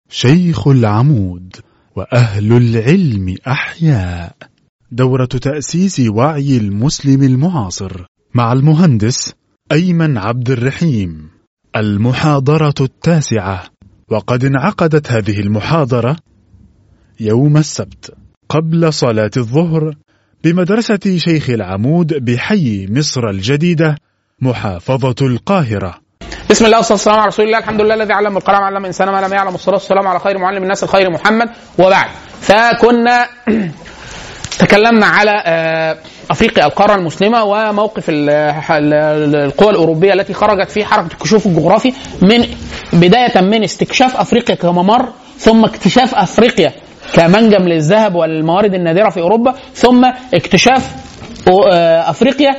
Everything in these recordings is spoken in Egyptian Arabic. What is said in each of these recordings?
شيخ العمود وأهل العلم أحياء دورة تأسيس وعي المسلم المعاصر مع المهندس أيمن عبد الرحيم المحاضرة التاسعة وقد انعقدت هذه المحاضرة يوم السبت قبل صلاة الظهر بمدرسة شيخ العمود بحي مصر الجديدة محافظة القاهرة بسم الله والصلاه والسلام على رسول الله الحمد لله الذي علم القلم علم الانسان ما لم يعلم والصلاه والسلام على خير معلم الناس الخير محمد وبعد فكنا تكلمنا على آه، افريقيا القاره المسلمه وموقف ال- ال- القوى الاوروبيه التي خرجت في حركه الكشوف الجغرافي من بدايه من استكشاف افريقيا كممر ثم اكتشاف افريقيا كمنجم للذهب والموارد النادره في اوروبا ثم اكتشاف آه، افريقيا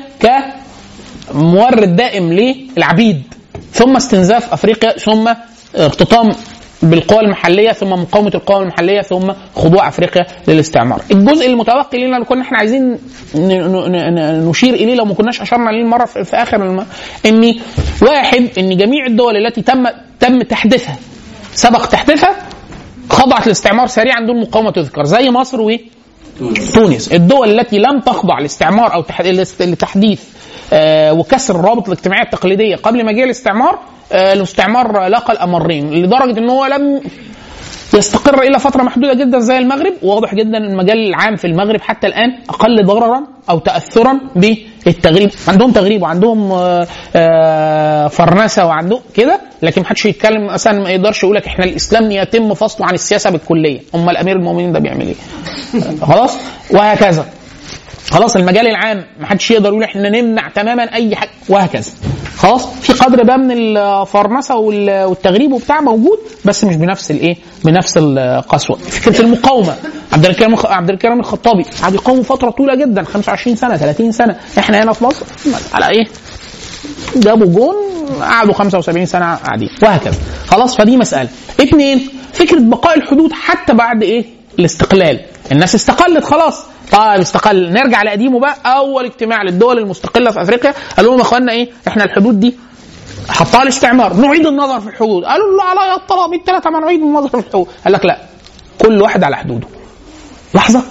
كمورد دائم للعبيد ثم استنزاف افريقيا ثم ارتطام بالقوى المحليه ثم مقاومه القوى المحليه ثم خضوع افريقيا للاستعمار. الجزء المتبقي لنا اللي كنا احنا عايزين ن- ن- ن- نشير اليه لو ما كناش اشرنا ليه المره في, في اخر الم... ان واحد ان جميع الدول التي تم تم تحديثها سبق تحديثها خضعت للاستعمار سريعا دون مقاومه تذكر زي مصر و تونس الدول التي لم تخضع لاستعمار او تح- لتحديث آه، وكسر الروابط الاجتماعيه التقليديه قبل مجيء الاستعمار آه، الاستعمار لقى الامرين لدرجه ان هو لم يستقر الى فتره محدوده جدا زي المغرب واضح جدا المجال العام في المغرب حتى الان اقل ضررا او تاثرا بالتغريب عندهم تغريب وعندهم آه، آه، فرنسه وعندهم كده لكن محدش يتكلم مثلا ما يقدرش يقول لك احنا الاسلام يتم فصله عن السياسه بالكليه امال امير المؤمنين ده بيعمل ايه خلاص وهكذا خلاص المجال العام ما حدش يقدر يقول احنا نمنع تماما اي حاجه وهكذا خلاص في قدر بقى من الفرنسه وال- والتغريب وبتاع موجود بس مش بنفس الايه بنفس القسوه فكره المقاومه عبد الكريم عبد الكريم الخطابي قعد يقاوم فتره طويله جدا 25 سنه 30 سنه احنا هنا في مصر على ايه جابوا جون قعدوا 75 سنه قاعدين وهكذا خلاص فدي مساله اثنين فكره بقاء الحدود حتى بعد ايه الاستقلال الناس استقلت خلاص طيب استقل نرجع لقديمه بقى اول اجتماع للدول المستقله في افريقيا قالوا لهم يا اخوانا ايه احنا الحدود دي حطها الاستعمار نعيد النظر في الحدود قالوا له على الطلاق الثلاثه ما نعيد النظر في الحدود قال لك لا كل واحد على حدوده لحظه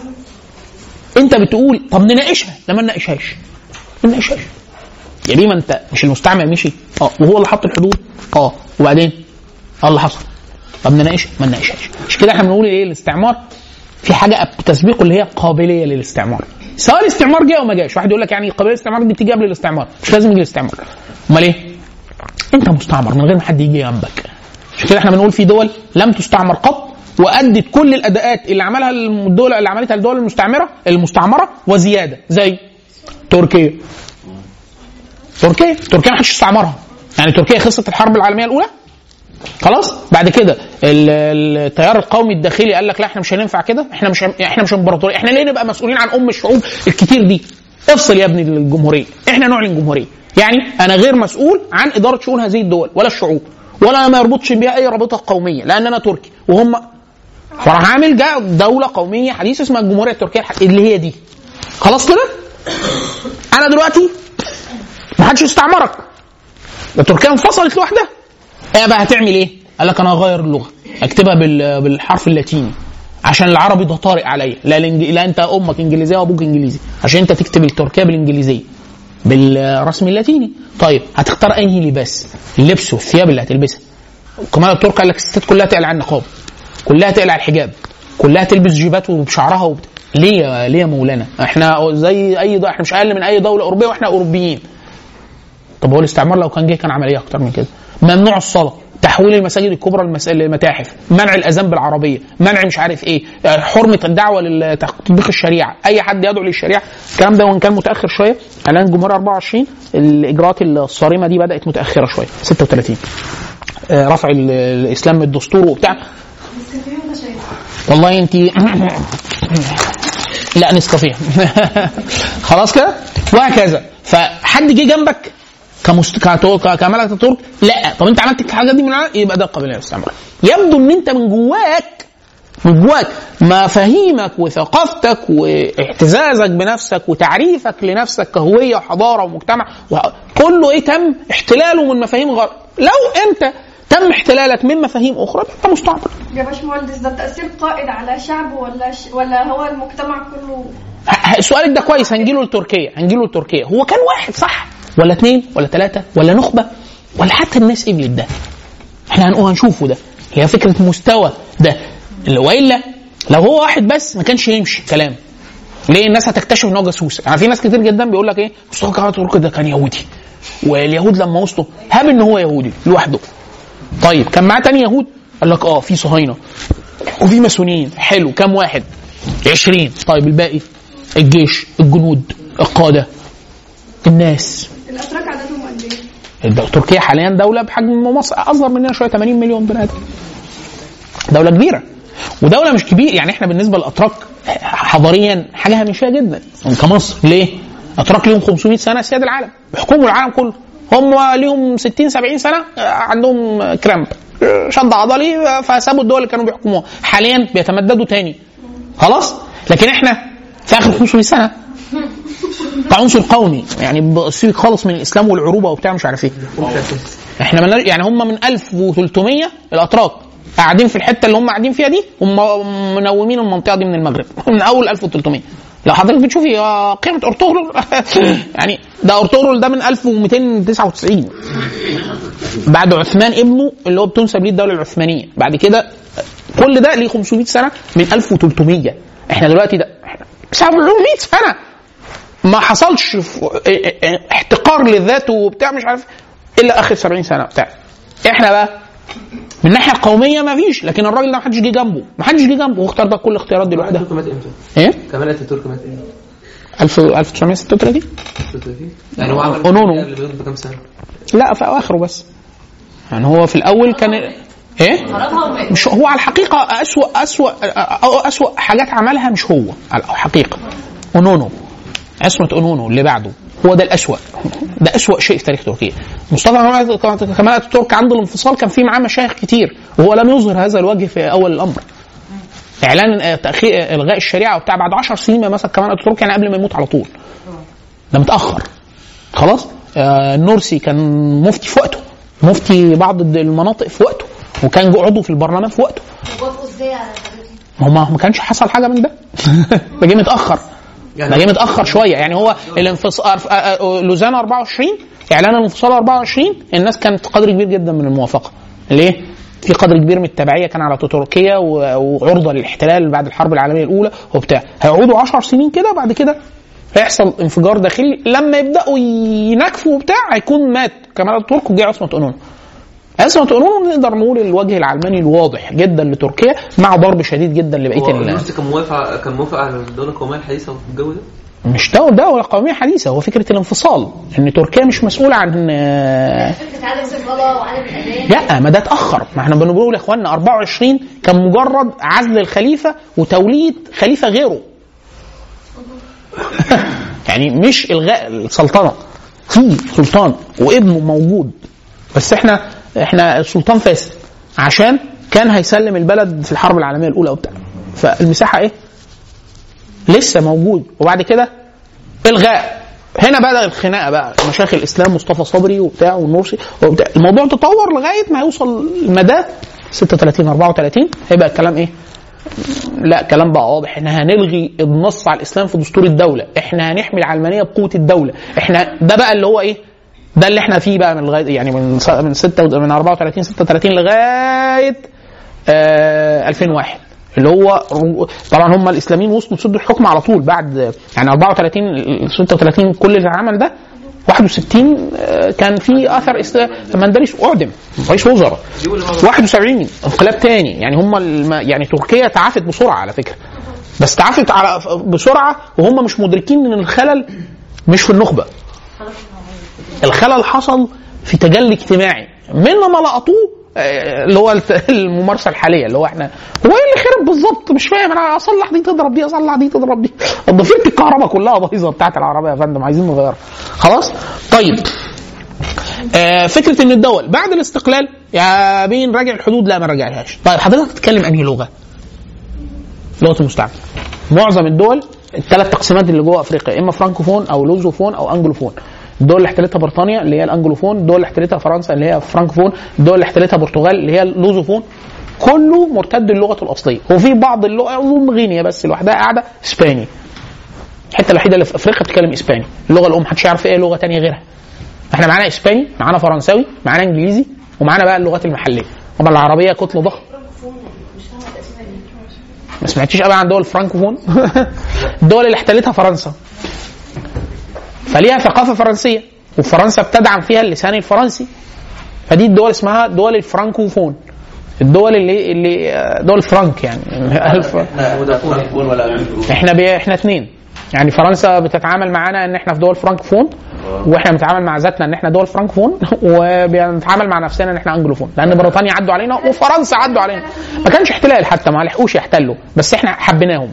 انت بتقول طب نناقشها لا ما نناقشهاش ما نناقشهاش يا بيه ما انت مش المستعمر مشي اه وهو اللي حط الحدود اه وبعدين اه اللي حصل طب نناقش ما نناقشهاش مش كده احنا بنقول ايه الاستعمار في حاجه تسبيقه اللي هي قابليه للاستعمار سواء الاستعمار جه او ما جاش واحد يقول لك يعني قابليه للاستعمار دي بتيجي قبل الاستعمار مش لازم يجي الاستعمار امال ايه انت مستعمر من غير ما حد يجي جنبك عشان كده احنا بنقول في دول لم تستعمر قط وادت كل الاداءات اللي عملها الدول اللي عملتها الدول المستعمره المستعمره وزياده زي تركيا تركيا تركيا ما حدش استعمرها يعني تركيا خسرت الحرب العالميه الاولى خلاص بعد كده ال- التيار القومي الداخلي قال لك لا احنا مش هينفع كده احنا مش احنا مش امبراطوريه احنا ليه نبقى مسؤولين عن ام الشعوب الكتير دي افصل يا ابني الجمهوريه احنا نعلن جمهوريه يعني انا غير مسؤول عن اداره شؤون هذه الدول ولا الشعوب ولا ما يربطش بها اي رابطه قوميه لان انا تركي وهم فراح عامل جاء دوله قوميه حديثه اسمها الجمهوريه التركيه الح- اللي هي دي خلاص كده انا دلوقتي ما حدش يستعمرك ده تركيا انفصلت لوحدها ايه بقى هتعمل ايه؟ قال لك انا هغير اللغه اكتبها بال- بالحرف اللاتيني عشان العربي ده طارئ عليا لا, الإنج... لا انت امك انجليزيه وابوك انجليزي عشان انت تكتب التركيه بالانجليزيه بالرسم اللاتيني طيب هتختار انهي لباس اللبس والثياب اللي هتلبسها كمان الترك قال لك الستات كلها تقلع النقاب كلها تقلع الحجاب كلها تلبس جيبات وبشعرها وبت... ليه يا ليه يا مولانا احنا زي اي دولة احنا مش اقل من اي دوله اوروبيه واحنا اوروبيين طب هو الاستعمار لو كان جه كان عمل ايه اكتر من كده ممنوع الصلاه تحويل المساجد الكبرى لمس- لمتاحف منع الاذان بالعربيه منع مش عارف ايه آه، حرمه الدعوه لتطبيق الشريعه اي حد يدعو للشريعه الكلام ده وان كان متاخر شويه اعلان الجمهوريه 24 الاجراءات الصارمه دي بدات متاخره شويه 36 آه، رفع ال- الاسلام من الدستور وبتاع والله انت لا نسكافيه خلاص كده وهكذا فحد جه جنبك كمست... كتو- ك- كملكة ترك لا طب انت عملت الحاجات دي من العالم يبقى ده قابل للاستعمار يبدو ان انت من جواك من جواك مفاهيمك وثقافتك واعتزازك بنفسك وتعريفك لنفسك كهويه وحضاره ومجتمع وه- كله ايه تم احتلاله من مفاهيم غرب لو انت تم احتلالك من مفاهيم اخرى انت مستعمر يا باشمهندس ده تأثير قائد على شعب ولا ش... ولا هو المجتمع كله ه- سؤالك ده كويس هنجيله لتركيا هنجيله لتركيا هو كان واحد صح ولا اثنين ولا ثلاثه ولا نخبه ولا حتى الناس قبلت ده احنا هنقول هنشوفه ده هي فكره مستوى ده اللي- والا لو هو واحد بس ما كانش يمشي كلام ليه الناس هتكتشف ان هو جاسوس يعني في ناس كتير جدا بيقول لك ايه مصطفى كمال اتاتورك ده كان يهودي واليهود لما وصلوا هاب ان هو يهودي لوحده طيب كان معاه تاني يهود قال لك اه في صهاينه وفي ماسونيين حلو كام واحد 20 طيب الباقي الجيش الجنود القاده الناس الأتراك عددهم قد إيه؟ الد- تركيا حاليا دوله بحجم مصر اصغر مننا شويه 80 مليون بني ادم دوله كبيره ودوله مش كبير يعني احنا بالنسبه للاتراك حضاريا حاجه هامشيه جدا كمصر ليه؟ الاتراك ليهم 500 سنه سياد العالم بيحكموا العالم كله هم ليهم 60 70 سنه آه، عندهم كرامب آه، شد عضلي آه، فسابوا الدول اللي كانوا بيحكموها حاليا بيتمددوا تاني خلاص لكن احنا في اخر 500 سنه كعنصر قومي يعني بسيط خالص من الاسلام والعروبه وبتاع مش عارف ايه احنا من يعني هم من 1300 الاتراك قاعدين في الحته اللي هم قاعدين فيها دي هم منومين المنطقه دي من المغرب من اول 1300 لو حضرتك بتشوفي آه، قيمه ارطغرل يعني ده ارطغرل ده من 1299 بعد عثمان ابنه اللي هو بتنسب ليه الدوله العثمانيه بعد كده كل ده ليه 500 سنه من 1300 احنا دلوقتي ده احنا 700 سنه ما حصلش ف- احتقار للذات وبتاع مش عارف الا اخر 70 سنه بتاع احنا بقى من الناحيه القوميه ما فيش لكن الراجل ده ما حدش جه جنبه ما حدش جه جنبه واختار بقى كل الاختيارات دي لوحدها اتاتورك مات امتى؟ ايه كمال اتاتورك مات امتى؟ 1000 1936 36 يعني هو عمل أونونو. قبل ما يموت بكام سنه؟ لا في اواخره بس يعني هو في الاول كان ايه مش هو على الحقيقه اسوأ اسوأ أو اسوأ حاجات عملها مش هو على الحقيقه اونونو عصمة اونونو اللي بعده هو ده الاسوأ ده اسوأ شيء في تاريخ تركيا مصطفى كمال كمال اتاتورك عنده الانفصال كان في معاه مشايخ كتير وهو لم يظهر هذا الوجه في اول الامر اعلان آه، تاخير آه، الغاء الشريعه وبتاع بعد 10 سنين ما مسك كمال اتاتورك يعني قبل ما يموت على طول ده متاخر خلاص آه النورسي كان مفتي في وقته مفتي بعض الد- المناطق في وقته وكان عضو في البرلمان في وقته وافقوا ازاي على الحاجات دي؟ ما هو ما ما كانش حصل حاجه من ده ده جه متاخر ده جه متاخر شويه يعني هو الانفصال آه، آه، لوزان 24 اعلان الانفصال 24 الناس كانت قدر كبير جدا من الموافقه ليه؟ في قدر كبير من التبعيه كان على تركيا و- وعرضه للاحتلال بعد الحرب العالميه الاولى وبتاع هيقعدوا 10 سنين كده بعد كده هيحصل انفجار داخلي لما يبداوا ينكفوا وبتاع هيكون مات كمال اتاتورك وجه عصمه اونون عصمه اونون نقدر نقول الوجه العلماني الواضح جدا لتركيا مع ضرب شديد جدا لبقيه هو ال- النورسي كان موافق كان موافق على الدوله القوميه الحديثه في الجو ده؟ مش دولة دولة قومية حديثة هو فكرة الانفصال ان تركيا مش مسؤولة عن آه، فكره عدم الصلاه وعدم الاذان لا ما ده اتأخر ما احنا بنقول يا اخوانا 24 كان مجرد عزل الخليفة وتوليد خليفة غيره يعني مش الغاء السلطنة في سلطان وابنه موجود بس احنا احنا السلطان فاسد عشان كان هيسلم البلد في الحرب العالمية الأولى وبتاع فالمساحة ايه؟ لسه موجود وبعد كده الغاء هنا بدا الخناقه بقى مشايخ الاسلام مصطفى صبري وبتاع والنورسي وبتاع الموضوع تطور لغايه ما يوصل المدى 36 34 هيبقى الكلام ايه؟ لا كلام بقى واضح احنا هنلغي النص على الاسلام في دستور الدوله احنا هنحمي العلمانيه بقوه الدوله احنا ده بقى اللي هو ايه ده اللي احنا فيه بقى من لغايه يعني من س- من 6 من 34 36 لغايه آه 2001 اللي هو رو- طبعا هم الاسلاميين وصلوا سدوا الحكم على طول بعد يعني 34 36 كل اللي عمل ده 61 آه، كان في اثر است... مندلس اعدم رئيس وزراء 71 انقلاب تاني يعني هم الم... يعني تركيا تعافت بسرعه على فكره بس تعافت على بسرعه وهم مش مدركين ان الخلل مش في النخبه الخلل حصل في تجلي اجتماعي منه ما لقطوه آه، اللي هو الت- الممارسه الحاليه اللي هو احنا هو ايه اللي خرب بالظبط مش فاهم انا اصلح دي تضرب دي اصلح دي تضرب دي ضفيره الكهرباء كلها بايظه بتاعت العربيه يا فندم عايزين نغيرها خلاص طيب آه فكره ان الدول بعد الاستقلال يا بين راجع الحدود لا ما راجعلهاش طيب حضرتك تتكلم انهي لغه لغه المستعمر معظم الدول الثلاث تقسيمات اللي جوه افريقيا اما فرانكوفون او لوزوفون او انجلوفون الدول اللي احتلتها بريطانيا اللي هي الانجلوفون الدول اللي احتلتها فرنسا اللي هي فرانكفون الدول اللي احتلتها البرتغال اللي هي اللوزوفون كله مرتد للغه الاصليه وفي بعض اللغه ام غينيا بس لوحدها قاعده اسباني الحته الوحيده اللي في افريقيا بتتكلم اسباني اللغه الام محدش يعرف ايه لغه تانية غيرها احنا معانا اسباني معانا فرنساوي معانا انجليزي ومعانا بقى اللغات المحليه طبعا العربيه كتله ضخم ما سمعتيش ابدا عن دول فرانكوفون الدول اللي احتلتها فرنسا فليها ثقافه فرنسيه وفرنسا بتدعم فيها اللسان الفرنسي فدي الدول اسمها دول الفرانكوفون الدول اللي اللي دول فرانك يعني الف- احنا فودافون ولا أمريكا؟ احنا بي احنا اثنين يعني فرنسا بتتعامل معانا ان احنا في دول فرانكفون واحنا بنتعامل مع ذاتنا ان احنا دول فرانكفون وبنتعامل مع نفسنا ان احنا انجلوفون لان بريطانيا عدوا علينا وفرنسا عدوا علينا ما كانش احتلال حتى ما لحقوش يحتلوا بس احنا حبيناهم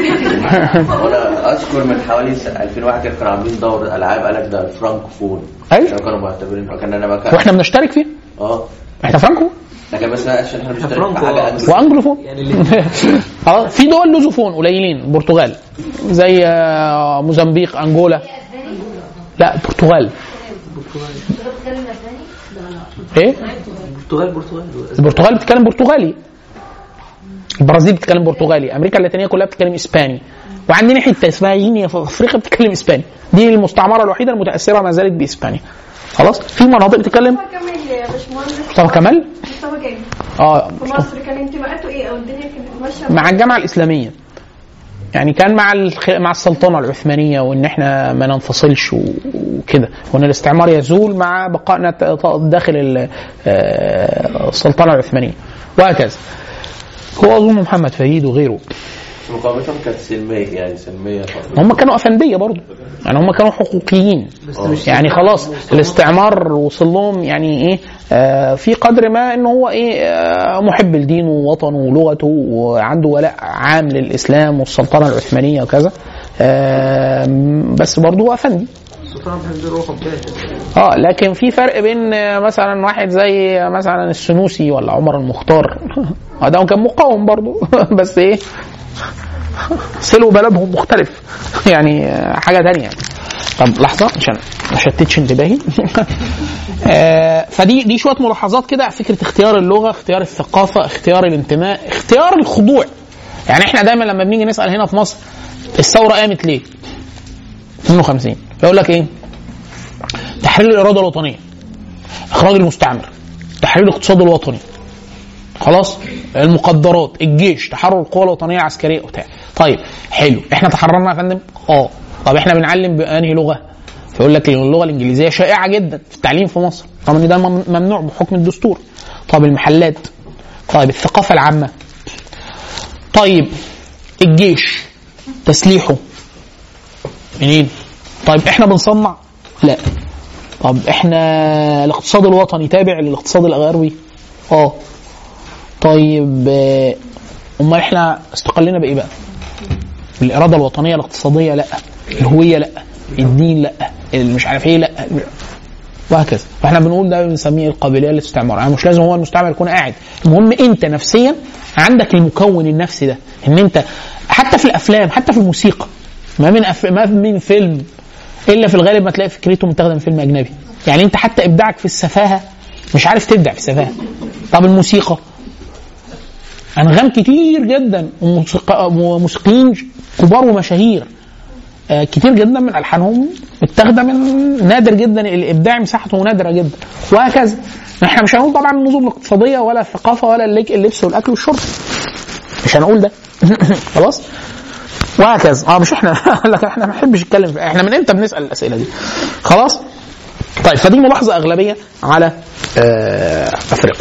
وانا اذكر من حوالي س- 2001 كده كانوا عاملين دور العاب قال لك ده الفرانكفون أيوة. عشان كانوا معتبرين كان انا مكان واحنا بنشترك فيه اه احنا فرانكو لكن بس عشان احنا بنشترك فرانكو، في حاجه آه. أنجلو. وانجلوفون يعني اللي خلاص في دول لوزوفون قليلين البرتغال زي آه، موزمبيق انجولا لا البرتغال بتتكلم اسباني؟ ايه البرتغال برتغال البرتغال بتتكلم برتغالي البرازيل بتتكلم برتغالي امريكا اللاتينيه كلها بتتكلم اسباني وعندنا حته اسمها غينيا في افريقيا بتتكلم اسباني دي المستعمره الوحيده المتاثره ما زالت باسبانيا خلاص في مناطق بتتكلم مصطفى كمال يا باشمهندس مصطفى كمال مصطفى جاي اه في مصر كان انتماءاته ايه او الدنيا كانت ماشيه مع الجامعه الاسلاميه يعني كان مع الخ... مع السلطنه العثمانيه وان احنا ما ننفصلش و- وكده وان الاستعمار يزول مع بقائنا ت- ت- داخل ال- آه، السلطنه العثمانيه وهكذا هو اظن محمد فريد وغيره مقاومتهم كانت سلميه يعني سلميه فقط. هم كانوا افنديه برضه يعني هم كانوا حقوقيين بس مش يعني خلاص الاستعمار وصل لهم يعني ايه آه في قدر ما ان هو ايه آه محب لدينه ووطنه ولغته وعنده ولاء عام للاسلام والسلطنه العثمانيه وكذا آه بس برضه هو افندي السلطان عبد الحميد رقم ثلاثة اه لكن في فرق بين آه، مثلا واحد زي مثلا السنوسي ولا عمر المختار آه، ده كان مقاوم برضه بس ايه سلوا بلدهم مختلف يعني آه، حاجه تانية يعني. طب لحظه عشان ما شتتش انتباهي آه، فدي دي شويه ملاحظات كده على فكره اختيار اللغه اختيار الثقافه اختيار الانتماء اختيار الخضوع يعني احنا دايما لما بنيجي نسال هنا في مصر الثوره قامت ليه 52 يقول لك ايه تحرير الاراده الوطنيه اخراج المستعمر تحرير الاقتصاد الوطني خلاص المقدرات الجيش تحرر القوى الوطنيه العسكريه وبتاع طيب حلو احنا تحررنا يا فندم اه طب احنا بنعلم بانهي لغه فيقول لك اللغه الانجليزيه شائعه جدا في التعليم في مصر طبعا ده مم- ممنوع بحكم الدستور طب المحلات طيب الثقافه العامه طيب الجيش تسليحه منين طيب احنا بنصنع لا طب احنا الاقتصاد الوطني تابع للاقتصاد الغربي اه طيب آه، امال احنا استقلنا بايه بقى بالاراده الوطنيه الاقتصاديه لا الهويه لا الدين لا مش عارف ايه لا وهكذا فاحنا بنقول ده بنسميه القابليه للاستعمار يعني مش لازم هو المستعمر يكون قاعد المهم انت نفسيا عندك المكون النفسي ده ان انت حتى في الافلام حتى في الموسيقى ما من أف... ما من فيلم الا في الغالب ما تلاقي فكرته متاخده من فيلم اجنبي يعني انت حتى ابداعك في السفاهه مش عارف تبدع في السفاهه طب الموسيقى انغام كتير جدا وموسيقى- وموسيقيين كبار ومشاهير آه، كتير جدا من الحانهم متاخده من نادر جدا الابداع مساحته نادره جدا وهكذا احنا مش هنقول طبعا النظم الاقتصاديه ولا الثقافه ولا اللك- اللبس والاكل والشرب مش هنقول ده خلاص وهكذا اه مش احنا لكن احنا ما بنحبش نتكلم في- احنا من امتى بنسال الاسئله دي خلاص طيب فدي ملاحظه اغلبيه على آه افريقيا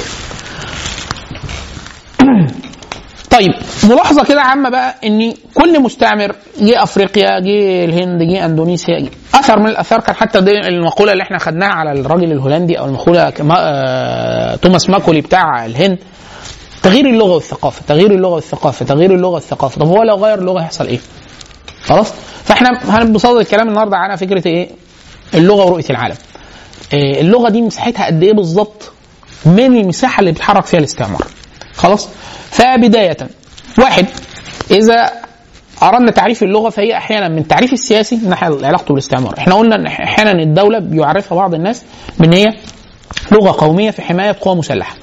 طيب ملاحظه كده عامه بقى ان كل مستعمر جه افريقيا جه الهند جه اندونيسيا جه اثر من الاثار كان حتى دي المقوله اللي احنا خدناها على الراجل الهولندي او المقوله كما آه توماس ماكولي بتاع الهند تغيير اللغه والثقافه تغيير اللغه والثقافه تغيير اللغه والثقافه طب هو لو غير اللغه هيحصل ايه خلاص فاحنا هنبصدد الكلام النهارده على فكره ايه اللغه ورؤيه العالم إيه اللغه دي مساحتها قد ايه بالظبط من المساحه اللي بيتحرك فيها الاستعمار خلاص فبدايه واحد اذا اردنا تعريف اللغه فهي احيانا من التعريف السياسي من ناحيه علاقته بالاستعمار احنا قلنا ان احيانا الدوله بيعرفها بعض الناس بان هي لغه قوميه في حمايه قوى مسلحه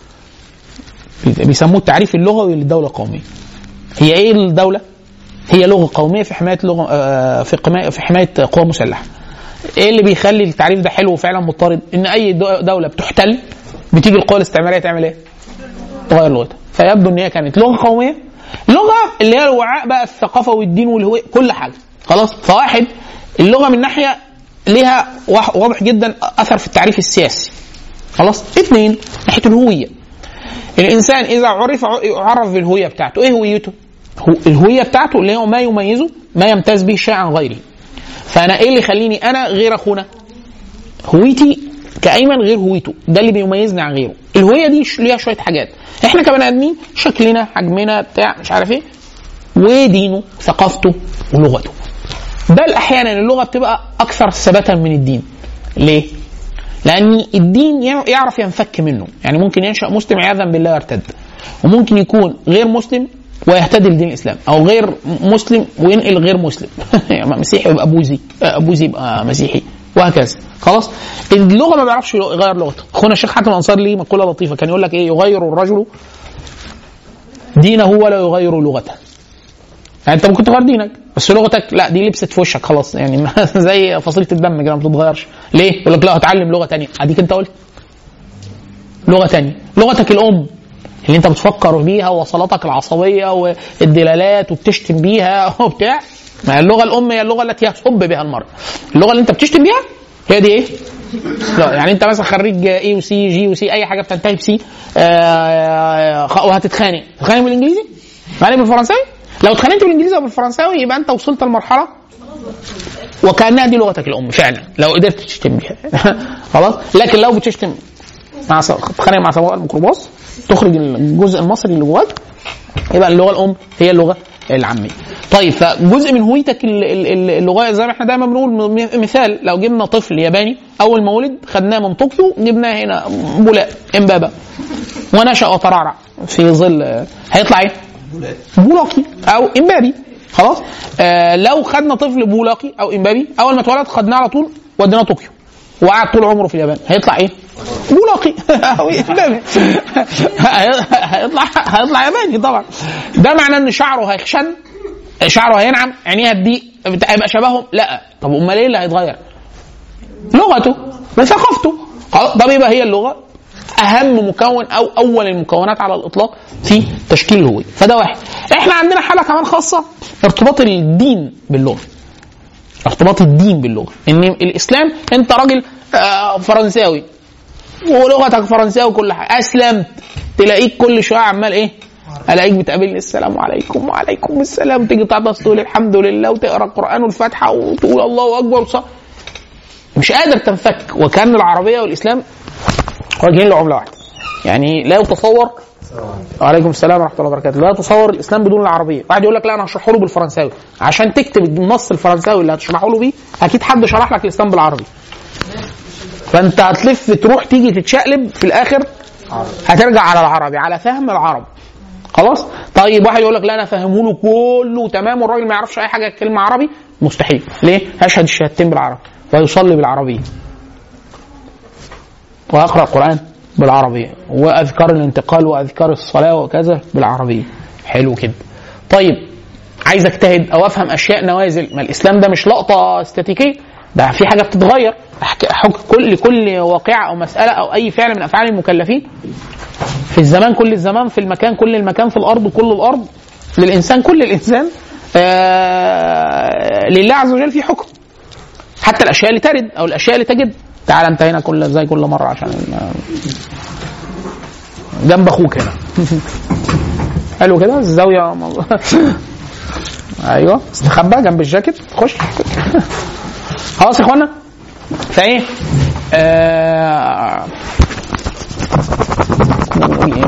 بيسموه التعريف اللغوي للدوله القوميه هي ايه الدوله هي لغه قوميه في حمايه لغه آه، في حمايه في حمايه قوى مسلحه ايه اللي بيخلي التعريف ده حلو وفعلا مضطرد ان اي دو- دوله بتحتل بتيجي القوى الاستعماريه تعمل ايه تغير لغتها فيبدو ان هي كانت لغه قوميه لغه اللي هي الوعاء بقى الثقافه والدين والهويه كل حاجه خلاص فواحد اللغه من ناحيه ليها واح- واضح جدا اثر في التعريف السياسي خلاص اثنين ناحيه الهويه الانسان اذا عرف يعرف بالهويه بتاعته ايه هويته هو الهويه بتاعته اللي هو ما يميزه ما يمتاز به الشيء عن غيره فانا ايه اللي يخليني انا غير اخونا هويتي كايمن غير هويته ده اللي بيميزني عن غيره الهويه دي ش- ليها شويه حاجات احنا كبني ادمين شكلنا حجمنا بتاع مش عارف ايه ودينه ثقافته ولغته بل احيانا اللغه بتبقى اكثر ثباتا من الدين ليه لان الدين يع- يعرف ينفك منه يعني ممكن ينشا مسلم عياذا بالله يرتد وممكن يكون غير مسلم ويهتدي لدين الاسلام او غير مسلم وينقل غير مسلم يعني مسيحي يبقى بوذي آه، بوذي يبقى مسيحي وهكذا خلاص اللغه ما بيعرفش يغير لغته اخونا الشيخ حاتم الانصاري ليه مقوله لطيفه كان يقول لك ايه يغير الرجل دينه ولا يغير لغته يعني انت ممكن تغير دينك بس لغتك لا دي لبست في وشك خلاص يعني ما- زي فصيله الدم كده ما بتتغيرش ليه؟ يقول لك لا هتعلم لغه تانية اديك انت قلت لغه تانية لغتك الام اللي انت بتفكر بيها ووصلاتك العصبيه والدلالات وبتشتم بيها وبتاع ما هي اللغه الام هي اللغه التي يصب بها المرء اللغه اللي انت بتشتم بيها هي دي ايه؟ لا يعني انت مثلا خريج اي وسي جي وسي اي حاجه بتنتهي بسي آه خ- وهتتخانق تتخانق بالانجليزي؟ تتخانق بالفرنساوي؟ لو اتخانقت بالانجليزي او بالفرنساوي يبقى انت وصلت لمرحله وكانها دي لغتك الام فعلا لو قدرت تشتم بيها خلاص لكن لو بتشتم مع س- تتخانق مع سواق الميكروباص تخرج الجزء المصري اللي جواك يبقى اللغه الام هي اللغه العاميه. طيب فجزء من هويتك ال- ال- ال- اللغويه زي ما احنا دايما بنقول م- مثال لو جبنا طفل ياباني اول ما ولد خدناه من طوكيو جبناه هنا بولاق امبابه ونشا وترعرع في ظل هيطلع ايه؟ بولاقي او امبابي خلاص آه لو خدنا طفل بولاقي او امبابي اول ما اتولد خدناه على طول وديناه طوكيو وقعد طول عمره في اليابان هيطلع ايه؟ بولاقي او امبابي هيطلع هيطلع ياباني طبعا ده معناه ان شعره هيخشن شعره هينعم عينيه هتضيق هيبقى شبههم لا طب امال ايه اللي هيتغير؟ لغته وثقافته خلاص، طب يبقى هي اللغه اهم مكون او اول المكونات على الاطلاق في تشكيل الهويه فده واحد احنا عندنا حاله كمان خاصه ارتباط الدين باللغه ارتباط الدين باللغه ان الاسلام انت راجل آه، فرنساوي ولغتك فرنساوي وكل حاجه اسلمت تلاقيك كل شويه عمال ايه الاقيك بتقابلني السلام عليكم وعليكم السلام تيجي تعطس تقول الحمد لله وتقرا القران والفاتحه وتقول الله اكبر وص... مش قادر تنفك وكان العربيه والاسلام وجهين لعمله واحده يعني لا يتصور وعليكم السلام ورحمه الله وبركاته لا يتصور الاسلام بدون العربيه واحد يقول لك لا انا هشرحه له بالفرنساوي عشان تكتب النص الفرنساوي اللي هتشرحه له بيه اكيد حد شرح لك الاسلام بالعربي فانت هتلف تروح تيجي تتشقلب في الاخر هترجع على العربي على فهم العرب خلاص طيب واحد يقول لك لا انا فاهمه له كله تمام والراجل ما يعرفش اي حاجه كلمه عربي مستحيل ليه هشهد الشهادتين بالعربي ويصلي بالعربيه ويقرا القران بالعربيه واذكار الانتقال واذكار الصلاه وكذا بالعربيه حلو كده طيب عايز اجتهد او افهم اشياء نوازل ما الاسلام ده مش لقطه استاتيكيه ده في حاجه بتتغير أحك- حكم كل لكل واقعه او مساله او اي فعل من افعال المكلفين في الزمان كل الزمان في المكان كل المكان في الارض كل الارض للانسان كل الانسان آه لله عز وجل في حكم حتى الاشياء اللي ترد او الاشياء اللي تجد تعال انت هنا كل زي كل مره عشان ال- جنب اخوك هنا حلو كده الزاويه مل- ايوه استخبى جنب الجاكيت خش خلاص يا اخوانا فايه آه... نقول ايه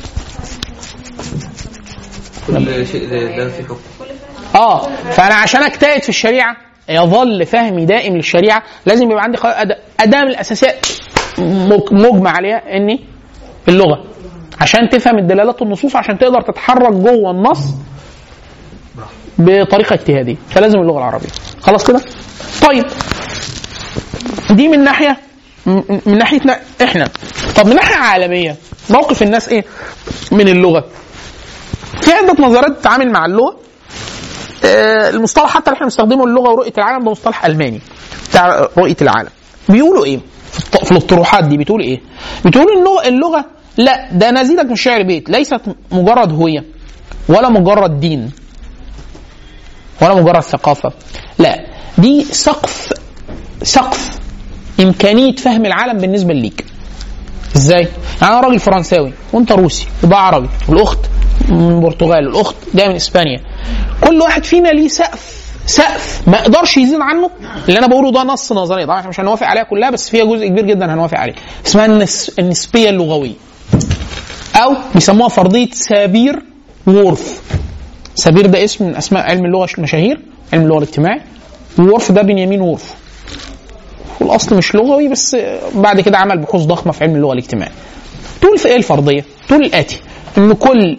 كل شيء ده ده في حكم اه فانا عشان اجتهد في الشريعه يظل فهمي دائم للشريعه لازم يبقى عندي خ- أد- اداه من الاساسيات مج- مجمع عليها اني اللغه عشان تفهم الدلالات النصوص عشان تقدر تتحرك جوه النص بطريقه اجتهاديه فلازم اللغه العربيه خلاص كده طيب دي من ناحيه م- من ناحيتنا احنا طب من ناحيه عالميه موقف الناس ايه من اللغه في عده نظريات تتعامل مع اللغه آه، المصطلح حتى اللي احنا بنستخدمه اللغه ورؤيه العالم ده مصطلح الماني بتاع رؤيه العالم بيقولوا ايه في الط- في الاطروحات دي بتقول ايه بتقول اللغه اللغه لا ده نزيدك من شعر بيت ليست مجرد هويه ولا مجرد دين ولا مجرد ثقافه لا دي سقف سقف امكانيه فهم العالم بالنسبه ليك ازاي؟ يعني انا راجل فرنساوي وانت روسي وده عربي والاخت من البرتغال والاخت جايه من اسبانيا كل واحد فينا ليه سقف سقف ما يقدرش يزيد عنه اللي انا بقوله ده نص نظريه طبعا احنا مش هنوافق عليها كلها بس فيها جزء كبير جدا هنوافق عليه اسمها النس... النسبيه اللغويه او بيسموها فرضيه سابير وورث سابير ده اسم من اسماء علم اللغه المشاهير علم اللغه الاجتماعي وورث ده بنيامين وورث والاصل مش لغوي بس بعد كده عمل بحوث ضخمه في علم اللغه الاجتماعي تقول في ايه الفرضيه تقول الاتي ان كل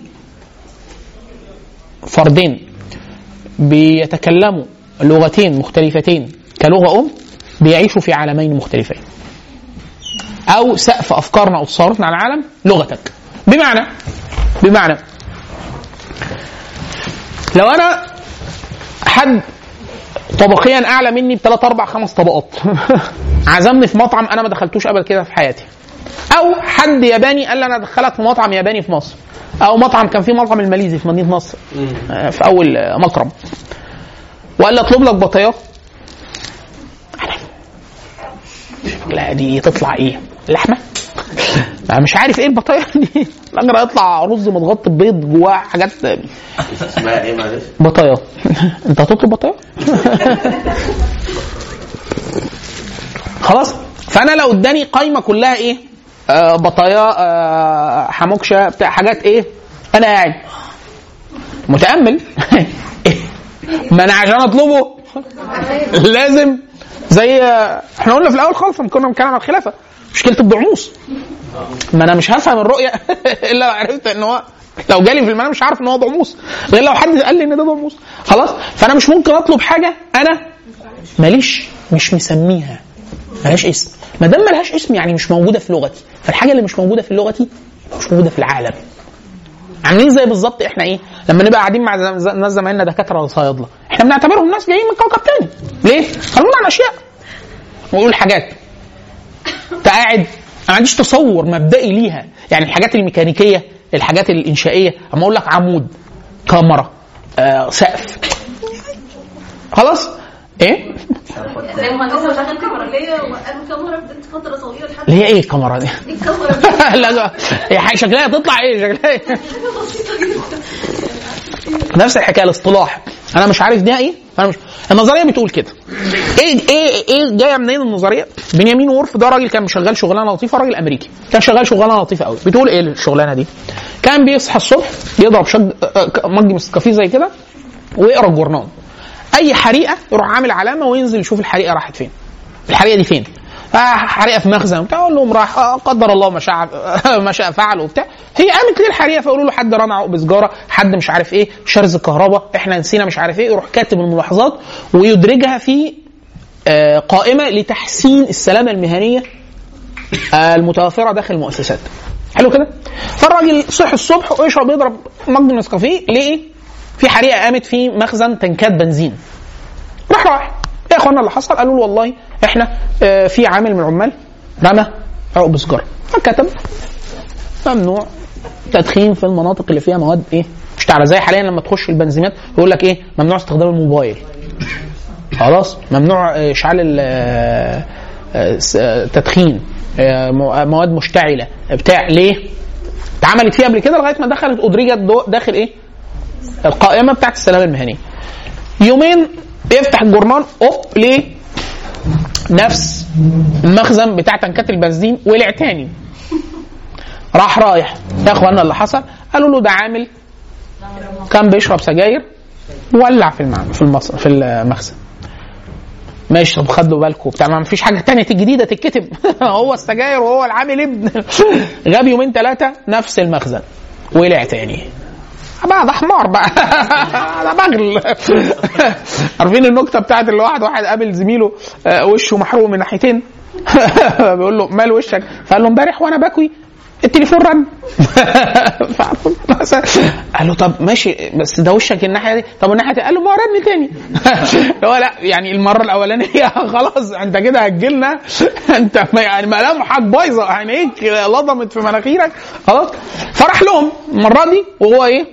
فردين بيتكلموا لغتين مختلفتين كلغه ام بيعيشوا في عالمين مختلفين او سقف افكارنا او تصوراتنا على العالم لغتك بمعنى بمعنى لو انا حد طبقيا اعلى مني بثلاث اربع خمس طبقات عزمني في مطعم انا ما دخلتوش قبل كده في حياتي او حد ياباني قال لي انا ادخلك في مطعم ياباني في مصر او مطعم كان في مطعم الماليزي في مدينه نصر آه، في اول آه، مكرم وقال لي اطلب لك بطيات لا دي تطلع ايه لحمه أنا مش عارف ايه البطايه دي الراجل هيطلع رز متغطي ببيض جواه حاجات اسمها ايه معلش؟ بطايات انت هتطلب بطايات خلاص فانا لو اداني قايمه كلها ايه آه بطايا آه حموكشه بتاع حاجات ايه انا قاعد متامل ما انا عشان اطلبه لازم زي احنا قلنا في الاول خالص لما كنا بنتكلم عن الخلافه مشكله الضعموس ما انا مش هفهم الرؤيه الا لو عرفت ان هو لو جالي في المنام مش عارف ان هو ضعموس غير لو حد قال لي ان ده ضعموس خلاص فانا مش ممكن اطلب حاجه انا ماليش مش مسميها ملهاش اسم ما دام ملهاش اسم يعني مش موجوده في لغتي فالحاجه اللي مش موجوده في لغتي مش موجوده في العالم عاملين زي بالظبط احنا ايه لما نبقى قاعدين مع ز- ناس زمايلنا دكاتره وصيادله احنا بنعتبرهم ناس جايين من كوكب تاني ليه؟ خلونا عن اشياء ويقول حاجات انت قاعد انا ما عنديش تصور مبدئي ليها يعني الحاجات الميكانيكيه الحاجات الانشائيه اما اقول لك عمود كاميرا آه سقف خلاص ايه زي ما هو شغال كاميرا ليه وقالوا كاميرا فضلت فتره طويله لحد اللي هي ايه الكاميرا دي دي الكاميرا لا لا هي حاجة- شكلها تطلع ايه شكلها ايه نفس الحكايه الاصطلاح انا مش عارف ده ايه انا مش النظريه بتقول كده ايه ايه ايه جايه منين النظريه بنيامين وورف ده راجل كان شغال شغلانه لطيفه راجل امريكي كان شغال شغلانه لطيفه قوي بتقول ايه الشغلانه دي كان بيصحى الصبح يضرب شج آه، مج نسكافيه زي كده ويقرا الجورنال اي حريقه يروح عامل علامه وينزل يشوف الحريقه راحت فين الحريقه دي فين آه حريقه في مخزن وبتاع اقول لهم راح آه قدر الله ما شاء ما شاء فعل وبتاع هي قامت ليه الحريقه فيقولوا له حد رمى عقب سجاره حد مش عارف ايه شرز الكهرباء احنا نسينا مش عارف ايه يروح كاتب الملاحظات ويدرجها في آه قائمه لتحسين السلامه المهنيه آه المتوفره داخل المؤسسات حلو كده فالراجل صحي الصبح ويشرب يضرب مج نسكافيه ليه في حريقه قامت في مخزن تنكات بنزين راح راح يا اخوانا اللي حصل قالوا له والله احنا آه، في عامل من العمال رمى عقب سجاره فكتب ممنوع تدخين في المناطق اللي فيها مواد ايه مشتعله زي حاليا لما تخش البنزينات يقول لك ايه ممنوع استخدام الموبايل خلاص ممنوع آه، اشعال ال- آه، آه، س- آه، تدخين آه، مو- آه، مواد مشتعله بتاع ليه اتعملت فيه قبل كده لغايه ما دخلت ادرجت دو- داخل ايه القائمه بتاعت السلامه المهنيه يومين يفتح الجورنال اوب ليه نفس المخزن بتاع تنكات البنزين ولع تاني راح رايح يا اخوانا اللي حصل قالوا له ده عامل كان بيشرب سجاير ولع في المعمل في المص... في المخزن ماشي طب خدوا بالكم بتاع ما فيش حاجه تانية جديده تتكتب هو السجاير وهو العامل ابن غاب يومين ثلاثه نفس المخزن ولع تاني بقى ده حمار بقى ده بغل عارفين النكته بتاعت اللي واحد واحد قابل زميله آه، وشه محروق من ناحيتين بيقول له مال وشك فقال له امبارح وانا بكوي التليفون رن فعرفوا مثلا قال له طب ماشي بس ده وشك الناحيه دي طب الناحيه دي قال له ما هو رن تاني هو لا يعني المره الاولانيه خلاص انت كده هتجيلنا انت ما- يعني ملامحك بايظه عينيك لضمت في مناخيرك خلاص فراح لهم المره دي وهو ايه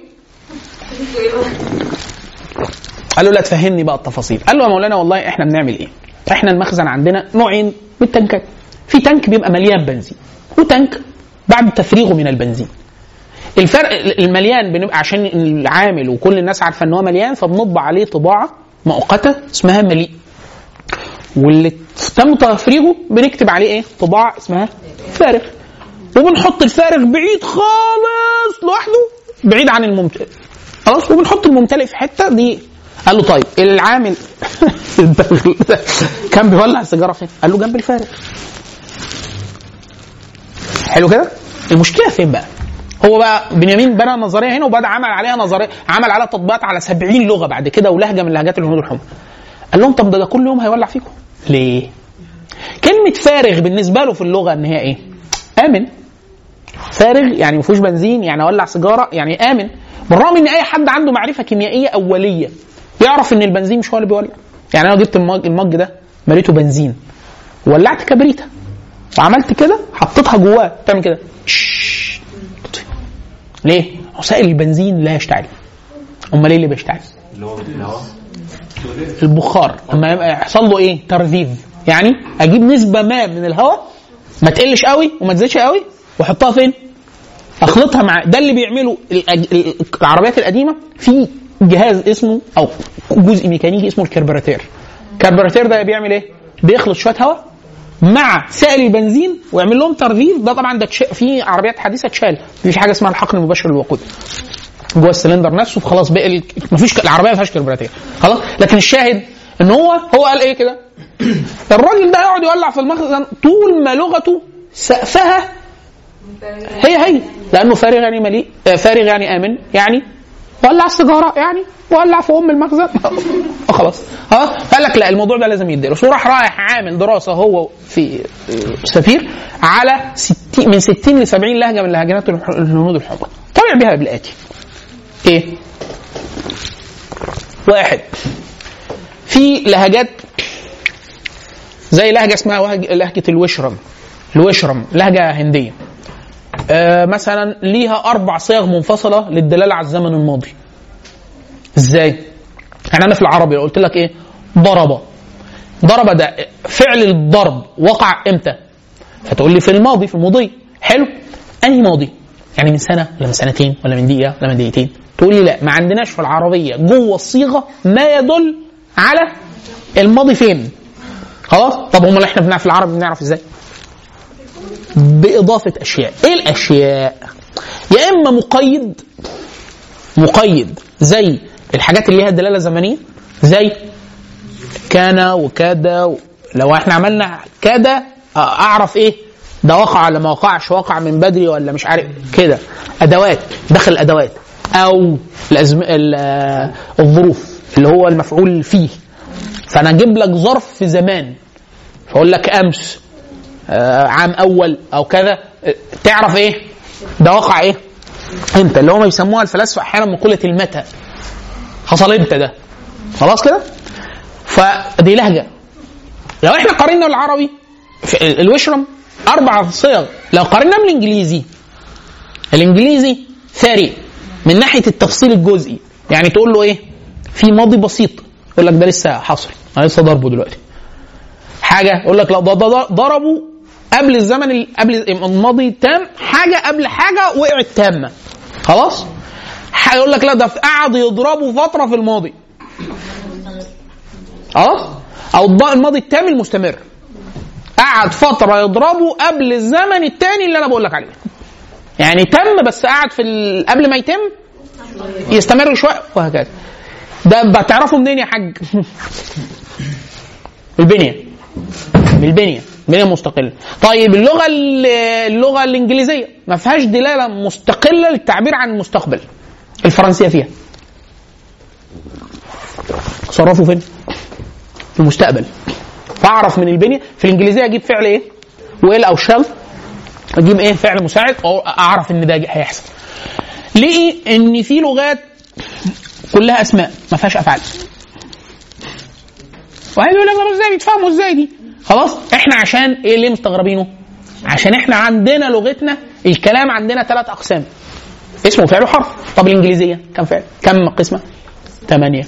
قال له لا تفهمني بقى التفاصيل قال له يا مولانا والله احنا بنعمل ايه احنا المخزن عندنا نوعين من التنكات في تانك بيبقى مليان بنزين وتانك بعد تفريغه من البنزين الفرق المليان بنبقى عشان العامل وكل الناس عارفه ان هو مليان فبنطبع عليه طباعه مؤقته اسمها مليء واللي تم تفريغه بنكتب عليه ايه طباعه اسمها فارغ وبنحط الفارغ بعيد خالص لوحده بعيد عن الممتلئ خلاص وبنحط الممتلئ في حته دي قال له طيب العامل كان بيولع سيجاره فين؟ قال له جنب الفارغ حلو كده؟ المشكله فين بقى؟ هو بقى بنيامين بنى نظريه هنا وبدا عمل عليها نظريه عمل عليها تطبيقات على 70 لغه بعد كده ولهجه من لهجات الهنود الحمر. قال لهم طب ده, ده كل يوم هيولع فيكم. ليه؟ كلمه فارغ بالنسبه له في اللغه ان هي ايه؟ امن. فارغ يعني ما فيهوش بنزين يعني اولع سيجاره يعني امن. بالرغم ان اي حد عنده معرفه كيميائيه اوليه يعرف ان البنزين مش هو اللي بيولع. يعني انا جبت المج, المج ده مليته بنزين ولعت كبريته وعملت كده حطيتها جواه تعمل كده شش. تطفي. ليه؟ وسائل البنزين لا يشتعل امال ايه اللي بيشتعل؟ البخار لما يبقى يحصل له ايه؟ ترذيذ يعني اجيب نسبه ما من الهواء ما تقلش قوي وما تزيدش قوي واحطها فين؟ اخلطها مع ده اللي بيعمله الأج... ال- العربيات القديمه في جهاز اسمه او جزء ميكانيكي اسمه الكربراتير الكربراتير ده بيعمل ايه؟ بيخلط شويه هواء مع سائل البنزين ويعمل لهم ترذيذ ده طبعا ده تش... في عربيات حديثه اتشال مفيش حاجه اسمها الحقن المباشر للوقود جوه السلندر نفسه خلاص بقى ال... مفيش ك- العربيه ما فيهاش كربراتير خلاص لكن الشاهد ان هو هو قال ايه كده الراجل ده يقعد يولع في المخزن طول ما لغته سقفها هي هي لانه فارغ يعني مليء آه، فارغ يعني امن يعني ولع السيجاره يعني ولع في ام المخزن خلاص ها قال لك لا الموضوع ده لازم يدرس وراح رايح عامل دراسه هو في آه، سفير على 60 من 60 ل 70 لهجه من لهجات الح- الهنود الحمر طلع بها بالاتي ايه واحد في لهجات زي لهجه اسمها وهج- لهجه الوشرم الوشرم لهجه هنديه آه مثلا ليها اربع صيغ منفصله للدلاله على الزمن الماضي ازاي يعني انا في العربي لو قلت لك ايه ضرب ضرب ده فعل الضرب وقع امتى فتقول لي في الماضي في الماضي حلو انهي ماضي يعني من سنه ولا من سنتين ولا من دقيقه ولا من دقيقتين تقول لي لا ما عندناش في العربيه جوه الصيغه ما يدل على الماضي فين خلاص طب امال احنا بنعرف في العربي بنعرف ازاي باضافه اشياء ايه الاشياء يا اما مقيد مقيد زي الحاجات اللي ليها دلاله زمنيه زي كان وكاد و- لو احنا عملنا كاد آه، اعرف ايه ده وقع ولا ما وقعش وقع من بدري ولا مش عارف كده ادوات دخل الادوات او الأزم... ال- آه، الظروف اللي هو المفعول فيه فانا اجيب لك ظرف في زمان فاقول لك امس آه، عام اول او كذا آه، تعرف ايه ده وقع ايه امتى اللي هم بيسموها الفلاسفه احيانا مقوله المتى حصل امتى ده خلاص كده فدي لهجه لو احنا قارنا العربي في ال- الوشرم اربع صيغ لو قارناه بالانجليزي الانجليزي ثري من ناحيه التفصيل الجزئي يعني تقول له ايه في ماضي بسيط يقول لك ده لسه حصل انا لسه ضربه دلوقتي حاجه يقول لك لا ده ده- ده ضربوا قبل الزمن ال- قبل الماضي تام حاجه قبل حاجه وقعت تامه خلاص هيقول لك لا ده قعد يضربوا فتره في الماضي خلاص او الض- الماضي التام المستمر قعد فتره يضربه قبل الزمن الثاني اللي انا بقول لك عليه يعني تم بس قعد في ال... قبل ما يتم يستمر شويه وهكذا ده بتعرفه منين يا حاج البنيه من البنيه بنيه مستقله طيب اللغه ال- اللغه الانجليزيه ما فيهاش دلاله مستقله للتعبير عن المستقبل الفرنسيه فيها صرفوا فين؟ في المستقبل فاعرف من البنيه في الانجليزيه اجيب فعل ايه؟ ويل او شال اجيب ايه فعل مساعد او اعرف ان ده هيحصل ليه ان في لغات كلها اسماء ما فيهاش افعال واحد يقول لك طب ازاي بيتفهموا ازاي دي خلاص احنا عشان ايه ليه مستغربينه عشان احنا عندنا لغتنا الكلام عندنا ثلاث اقسام اسمه فعل وحرف طب الانجليزيه كم فعل كم قسمه ثمانيه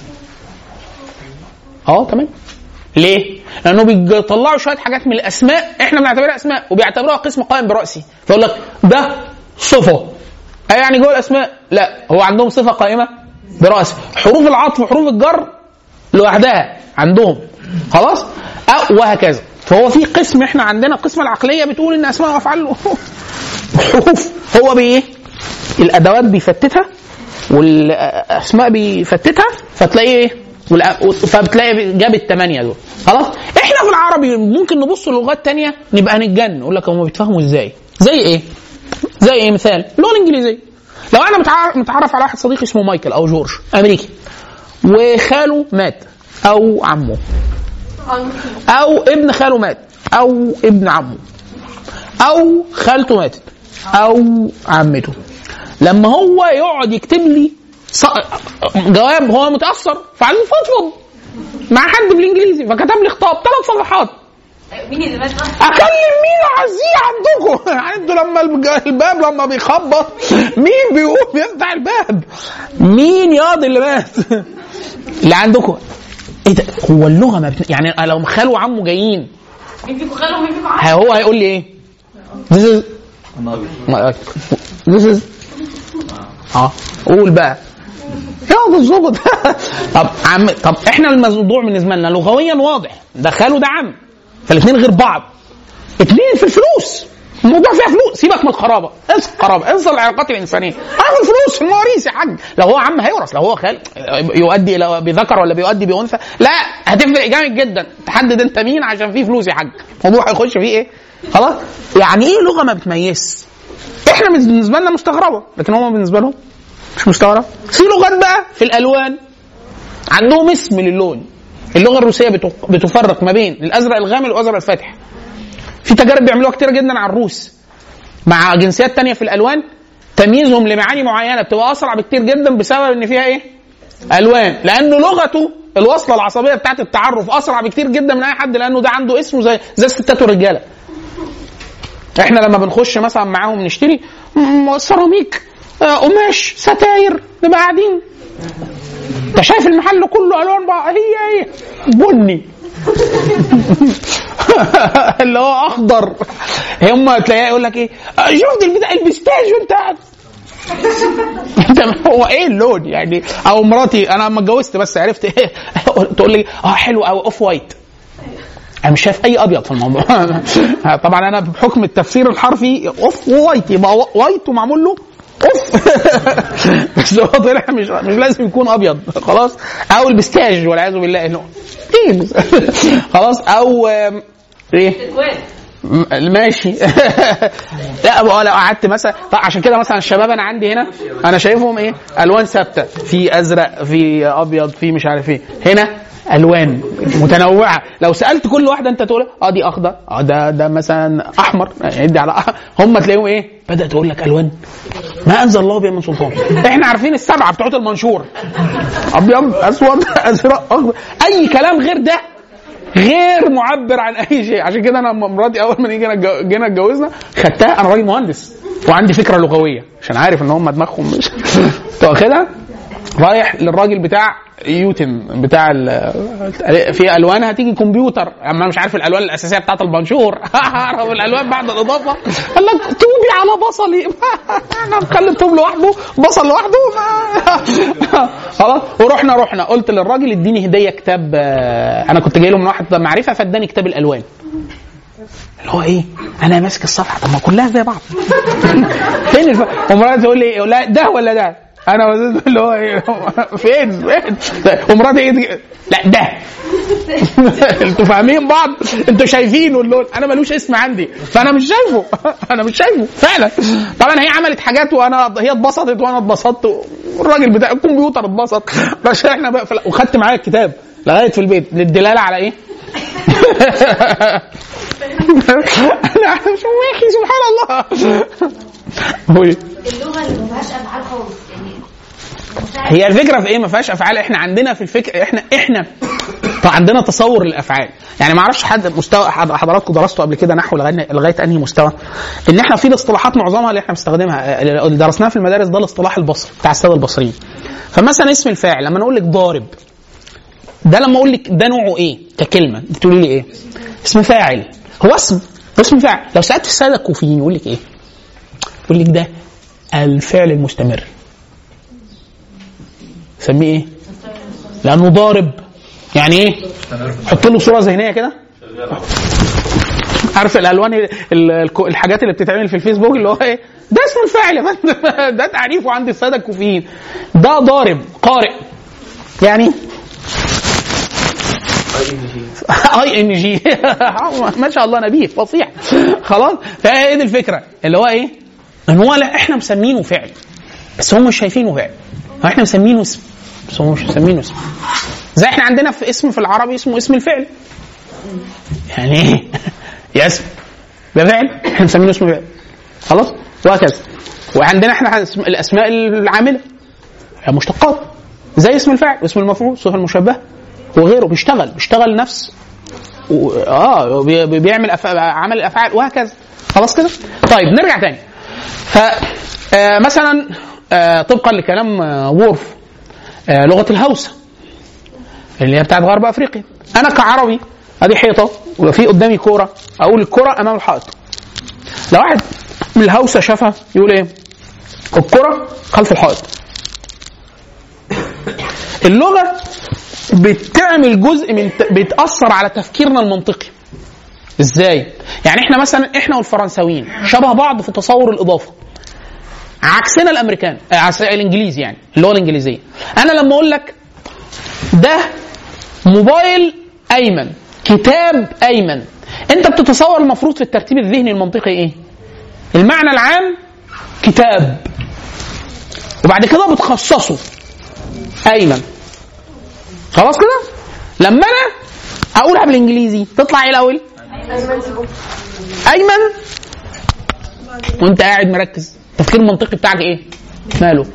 اه تمام ليه؟ لانه بيطلعوا شويه حاجات من الاسماء احنا بنعتبرها اسماء وبيعتبروها قسم قائم براسي فيقول لك ده صفه أي يعني جوه الاسماء لا هو عندهم صفه قائمه براسي حروف العطف وحروف الجر لوحدها عندهم خلاص أو وهكذا فهو في قسم احنا عندنا قسم العقليه بتقول ان اسماء وافعال حروف هو بايه؟ الادوات بيفتتها والاسماء بيفتتها فتلاقي ايه؟ والأ- فبتلاقي جاب الثمانيه دول خلاص احنا في العربي ممكن نبص للغات تانية نبقى نتجن نقول لك هم بيتفهموا ازاي زي ايه زي ايه مثال اللغه الانجليزيه لو انا متعرف, متعرف على واحد صديقي اسمه مايكل او جورج امريكي وخاله مات او عمه او ابن خاله مات او ابن عمه او خالته ماتت او عمته لما هو يقعد يكتب لي ص- جواب هو متاثر فعايز يفضفض مع حد بالانجليزي فكتب لي خطاب ثلاث صفحات مين اللي مات اكلم مين اعزيه عندكم يعني انتوا لما الج- الباب لما بيخبط مين بيقوم يفتح الباب مين ياض اللي مات اللي عندكم ايه ده هو اللغه ما بت... يعني لو خاله وعمه جايين مين فيكم خاله ومين فيكم عم ه- هو هيقول لي ايه This is This is اه قول بقى يا ده الظبط طب عم طب احنا الموضوع بالنسبه لنا لغويا واضح ده خاله ده عم فالاثنين غير بعض اثنين في الفلوس الموضوع فيها فلوس سيبك من القرابه انسى القرابه انسى العلاقات الانسانيه اهم الفلوس المواريث يا حاج لو هو عم هيورث لو هو خال يؤدي الى بذكر ولا بيؤدي بانثى لا هتفرق جامد جدا تحدد انت مين عشان فيه فلوس يا حاج الموضوع هيخش فيه ايه خلاص يعني ايه لغه ما بتميزش احنا بالنسبه لنا مستغربه لكن هم بالنسبه لهم مش مستغرب في لغات بقى في الالوان عندهم اسم للون اللغه الروسيه بتق- بتفرق ما بين الازرق الغامق والازرق الفاتح في تجارب بيعملوها كتير جدا على الروس مع جنسيات تانية في الالوان تمييزهم لمعاني معينه بتبقى اسرع بكتير جدا بسبب ان فيها ايه؟ الوان لانه لغته الوصله العصبيه بتاعت التعرف اسرع بكتير جدا من اي حد لانه ده عنده اسمه زي زي الستات والرجاله احنا لما بنخش مثلا معاهم نشتري م- سيراميك آه، قماش ستاير نبقى قاعدين انت شايف المحل كله الوان بقى هي هي بني اللي هو اخضر هم تلاقيه يقول لك ايه آه، شفت البتاع البستاج وانت قاعد انت هو ايه اللون يعني او مراتي انا لما اتجوزت بس عرفت ايه تقول لي اه حلو او اوف وايت انا مش شايف اي ابيض في الموضوع طبعا انا بحكم التفسير الحرفي اوف وايت يبقى وايت ومعمول له اوف بس هو طلع مش مش لازم يكون ابيض خلاص او البستاج والعياذ بالله انه ايه خلاص او آم، ايه اخوان م- ماشي لا بقى لو قعدت مثلا طيب عشان كده مثلا الشباب انا عندي هنا انا شايفهم ايه الوان ثابته في ازرق في ابيض في مش عارف ايه هنا الوان متنوعه لو سالت كل واحده انت تقول اه دي اخضر اه ده ده مثلا احمر ادي على أحمر. هم تلاقيهم ايه بدات تقول لك الوان ما انزل الله بها من سلطان احنا عارفين السبعه بتوعت المنشور ابيض اسود ازرق اخضر اي كلام غير ده غير معبر عن اي شيء عشان كده انا لما مراتي اول ما جينا اتجو- جينا اتجوزنا خدتها انا راجل مهندس وعندي فكره لغويه عشان عارف ان هم دماغهم مش واخدها رايح للراجل بتاع يوتن بتاع ال- في الوان هتيجي كمبيوتر اما أنا مش عارف الالوان الاساسيه بتاعت البنشور اعرف الالوان بعد الاضافه قال لك توبي على بصلي احنا نخلي التوب لوحده بصل لوحده ما- خلاص ورحنا رحنا قلت للراجل اديني هديه كتاب آه، انا كنت جاي له من واحد معرفه فاداني كتاب الالوان اللي هو ايه انا ماسك الصفحه طب ما كلها زي بعض فين الف... ومراتي تقول لي لا ده ولا ده انا وزيد اللي هو ايه فين فين ومراتي ايه دي؟ لا ده انتوا فاهمين بعض انتوا شايفينه اللون انا ملوش اسم عندي فانا مش شايفه انا مش شايفه فعلا طبعا هي عملت حاجات وانا هي اتبسطت وانا اتبسطت والراجل بتاع الكمبيوتر اتبسط بس احنا بقى في وخدت معايا الكتاب لغايه في البيت للدلاله على ايه؟ انا مش واخي سبحان الله هو إيه؟ اللغه اللي ما فيهاش افعال خالص يعني هي الفكره في ايه ما فيهاش افعال احنا عندنا في الفكر احنا احنا طبعا عندنا تصور للافعال يعني ما اعرفش حد مستوى حد- حضراتكم درستوا قبل كده نحو لغايه لغايه انهي مستوى ان احنا في الاصطلاحات معظمها اللي احنا بنستخدمها اللي درسناها في المدارس ده الاصطلاح البصري بتاع الساده البصريين فمثلا اسم الفاعل لما نقول لك ضارب ده لما اقول لك ده نوعه ايه ككلمه تقولي لي ايه اسم فاعل هو اسم هو اسم فاعل لو سالت الساده الكوفيين يقول لك ايه يقول لك ده الفعل المستمر سميه ايه لانه ضارب يعني ايه حط له صوره ذهنيه كده عارف الالوان ال- ال- الحاجات اللي بتتعمل في الفيسبوك اللي هو ايه ده اسم الفاعل يا فندم ده تعريفه عند الساده الكوفيين ده ضارب قارئ يعني اي ان جي ما شاء الله نبيه فصيح خلاص فهي دي الفكره اللي هو ايه ان هو لا احنا مسمينه فعل بس هم مش شايفينه فعل هو احنا مسمينه اسم بس هم مش مسمينه اسم زي احنا عندنا في اسم في العربي اسمه اسم الفعل يعني ايه يا اسم ده فعل احنا مسمينه اسم فعل خلاص وهكذا وعندنا احنا اسم- الاسماء العامله مشتقات زي اسم الفاعل واسم المفعول صفه المشبهه وغيره بيشتغل بيشتغل نفس و... اه بي- بي- بيعمل أف... عمل الافعال وهكذا خلاص كده طيب نرجع تاني ف آه مثلا آه طبقا لكلام آه وورف آه لغه الهوسه اللي هي بتاعت غرب افريقيا انا كعربي ادي حيطه وفي قدامي كوره اقول الكوره امام الحائط لو واحد من الهوسه شافها يقول ايه الكوره خلف الحائط اللغه بتعمل جزء من بتاثر على تفكيرنا المنطقي ازاي يعني احنا مثلا احنا والفرنساويين شبه بعض في تصور الاضافه عكسنا الامريكان آه، عكس الانجليزي يعني اللغه الانجليزيه انا لما اقول لك ده موبايل ايمن كتاب ايمن انت بتتصور المفروض في الترتيب الذهني المنطقي ايه المعنى العام كتاب وبعد كده بتخصصه ايمن خلاص كده لما انا اقولها بالانجليزي تطلع ايه الاول ايمن وانت قاعد مركز التفكير المنطقي بتاعك ايه ماله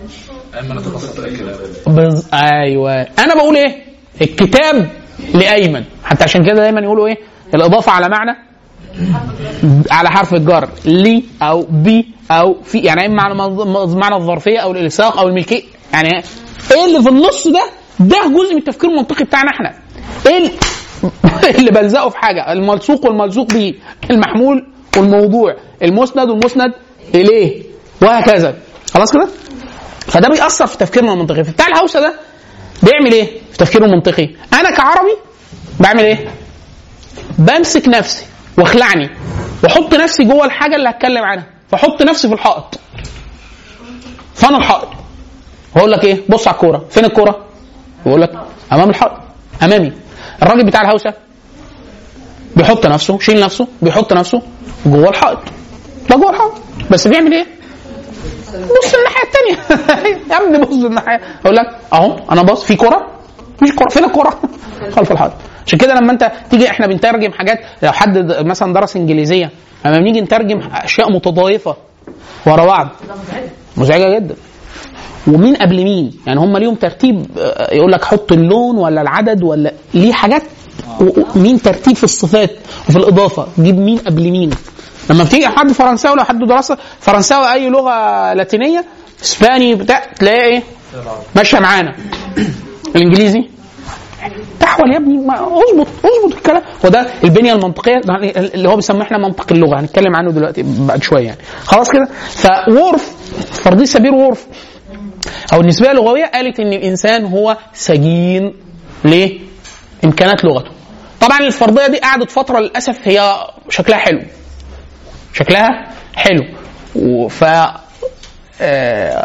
بز... ايوه انا بقول ايه الكتاب لايمن حتى عشان كده دايما يقولوا ايه الاضافه على معنى على حرف الجر لي او بي او في يعني اما على مظ- معنى الظرفيه او الالصاق او الملكيه يعني ايه اللي في النص ده ده جزء من التفكير المنطقي بتاعنا احنا ايه ال- اللي بلزقه في حاجه الملصوق والملصوق به المحمول والموضوع المسند والمسند اليه وهكذا خلاص كده فده بيأثر في تفكيرنا المنطقي فبتاع الهوسه ده بيعمل ايه في تفكيره المنطقي انا كعربي بعمل ايه بمسك نفسي واخلعني واحط نفسي جوه الحاجه اللي هتكلم عنها فاحط نفسي في الحائط فانا الحائط واقول لك ايه بص على الكوره فين الكوره يقول لك امام الحائط امامي الراجل بتاع الهوسه بيحط نفسه شيل نفسه بيحط نفسه جوه الحائط ده جوه الحائط بس بيعمل ايه بص الناحيه الثانيه يا ابني بص الناحيه اقول لك اهو انا بص في كره مش كره فين الكره خلف الحائط عشان كده لما انت تيجي احنا بنترجم حاجات لو حد د- مثلا درس انجليزيه لما بنيجي نترجم اشياء متضايفه ورا بعض مزعجه جدا ومين قبل مين يعني هم ليهم ترتيب آه، يقول لك حط اللون ولا العدد ولا ليه حاجات و- و- مين ترتيب في الصفات وفي الاضافه جيب مين قبل مين لما بتيجي حد فرنساوي لو حد دراسه فرنساوي اي لغه لاتينيه اسباني بتاع تلاقيه ايه ماشيه معانا الانجليزي تحول يا ابني ما اظبط اظبط الكلام وده البنيه المنطقيه ده اللي هو بيسموه احنا منطق اللغه هنتكلم عنه دلوقتي بعد شويه يعني خلاص كده فورف فرضيه سبير وورف او النسبيه اللغويه قالت ان الانسان هو سجين لامكانات لغته طبعا الفرضيه دي قعدت فتره للاسف هي شكلها حلو شكلها حلو و- ف آه،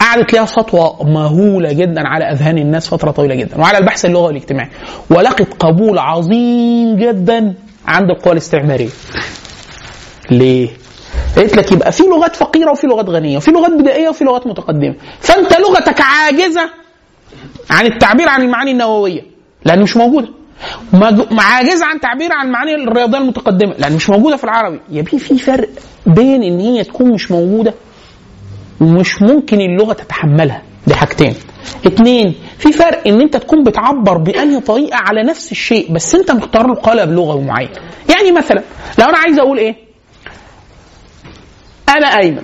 قعدت ليها سطوه مهوله جدا على اذهان الناس فتره طويله جدا وعلى البحث اللغوي والاجتماعي ولقت قبول عظيم جدا عند القوى الاستعماريه ليه؟ قلت لك يبقى في لغات فقيره وفي لغات غنيه وفي لغات بدائيه وفي لغات متقدمه فانت لغتك عاجزه عن التعبير عن المعاني النوويه لان مش موجوده مج- عاجزه عن تعبير عن المعاني الرياضيه المتقدمه لان مش موجوده في العربي يبقى في فرق بين ان هي تكون مش موجوده ومش ممكن اللغه تتحملها دي حاجتين اتنين في فرق ان انت تكون بتعبر بانهي طريقه على نفس الشيء بس انت مختار له قالب لغوي معين يعني مثلا لو انا عايز اقول ايه انا ايمن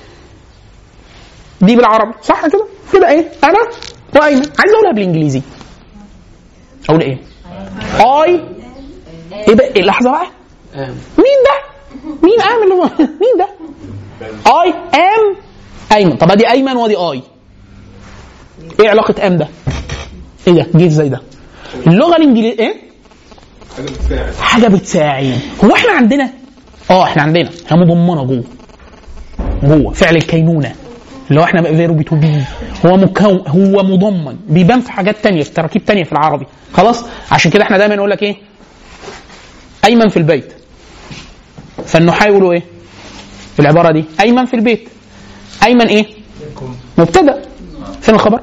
دي بالعربي صح كده كده ايه انا وايمن عايز اقولها بالانجليزي اقول ايه اي ايه ده إيه لحظه بقى آم. مين ده مين ام اللي هو مين ده اي ام ايمن طب ادي ايمن وادي اي ايه علاقه ام ده ايه ده جه ازاي ده اللغه الانجليزيه ايه حاجه بتساعد هو احنا عندنا اه احنا عندنا هي مضمنه جوه جوه فعل الكينونه اللي هو احنا بقى فيرو بي تو بي هو مكون هو مضمن بيبان في حاجات تانية في تراكيب تانية في العربي خلاص عشان كده احنا دايما نقول لك ايه ايمن في البيت فالنحاة يقولوا ايه في العباره دي ايمن في البيت ايمن ايه مبتدا فين الخبر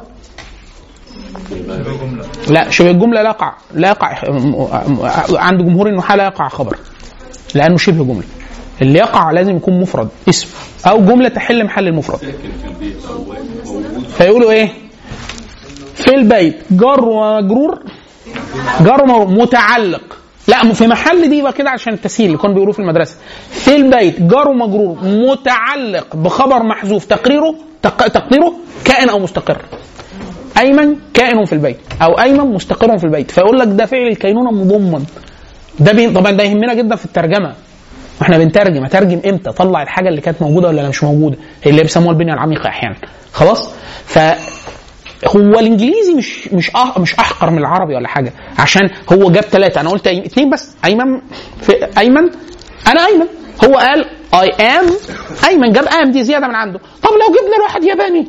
لا شبه الجمله لا يقع لا يقع عند جمهور النحاة لا يقع خبر لانه شبه جمله اللي يقع لازم يكون مفرد اسم او جمله تحل محل المفرد فيقولوا ايه في البيت جر ومجرور جر ومجرور متعلق لا في محل دي بقى كده عشان التسهيل اللي كانوا بيقولوه في المدرسه في البيت جار ومجرور متعلق بخبر محذوف تقريره تق... تقديره كائن او مستقر ايمن كائن في البيت او ايمن مستقر في البيت فيقول لك ده فعل الكينونه مضمن ده بي... طبعا ده يهمنا جدا في الترجمه واحنا بنترجم اترجم امتى اطلع الحاجه اللي كانت موجوده ولا مش موجوده هي اللي بيسموها البنيه العميقه احيانا خلاص ف هو الانجليزي مش مش أح مش احقر من العربي ولا حاجه عشان هو جاب ثلاثه انا قلت أي- اثنين بس ايمن في ايمن انا ايمن هو قال اي ام ايمن جاب ام دي زياده من عنده طب لو جبنا لواحد ياباني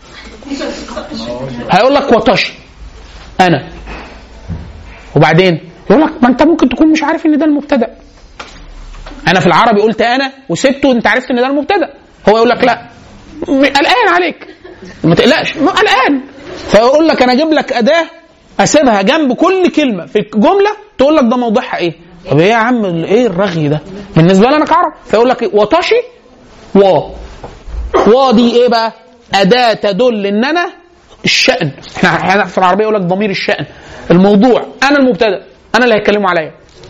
هيقول لك واتاشي انا وبعدين يقول لك ما انت ممكن تكون مش عارف ان ده المبتدا انا في العربي قلت انا وسبته انت عرفت ان ده المبتدا هو يقول لك لا م- قلقان عليك ما تقلقش ما قلقان فيقول لك انا اجيب لك اداه اسيبها جنب كل كلمه في الجمله تقول لك ده موضوعها ايه طب ايه يا عم ال- ايه الرغي ده بالنسبه لي انا كعرب فيقول لك إيه؟ وطشي و و دي ايه بقى اداه تدل ان انا الشأن احنا احنا في العربيه يقول لك ضمير الشأن الموضوع انا المبتدا انا اللي هيتكلموا عليا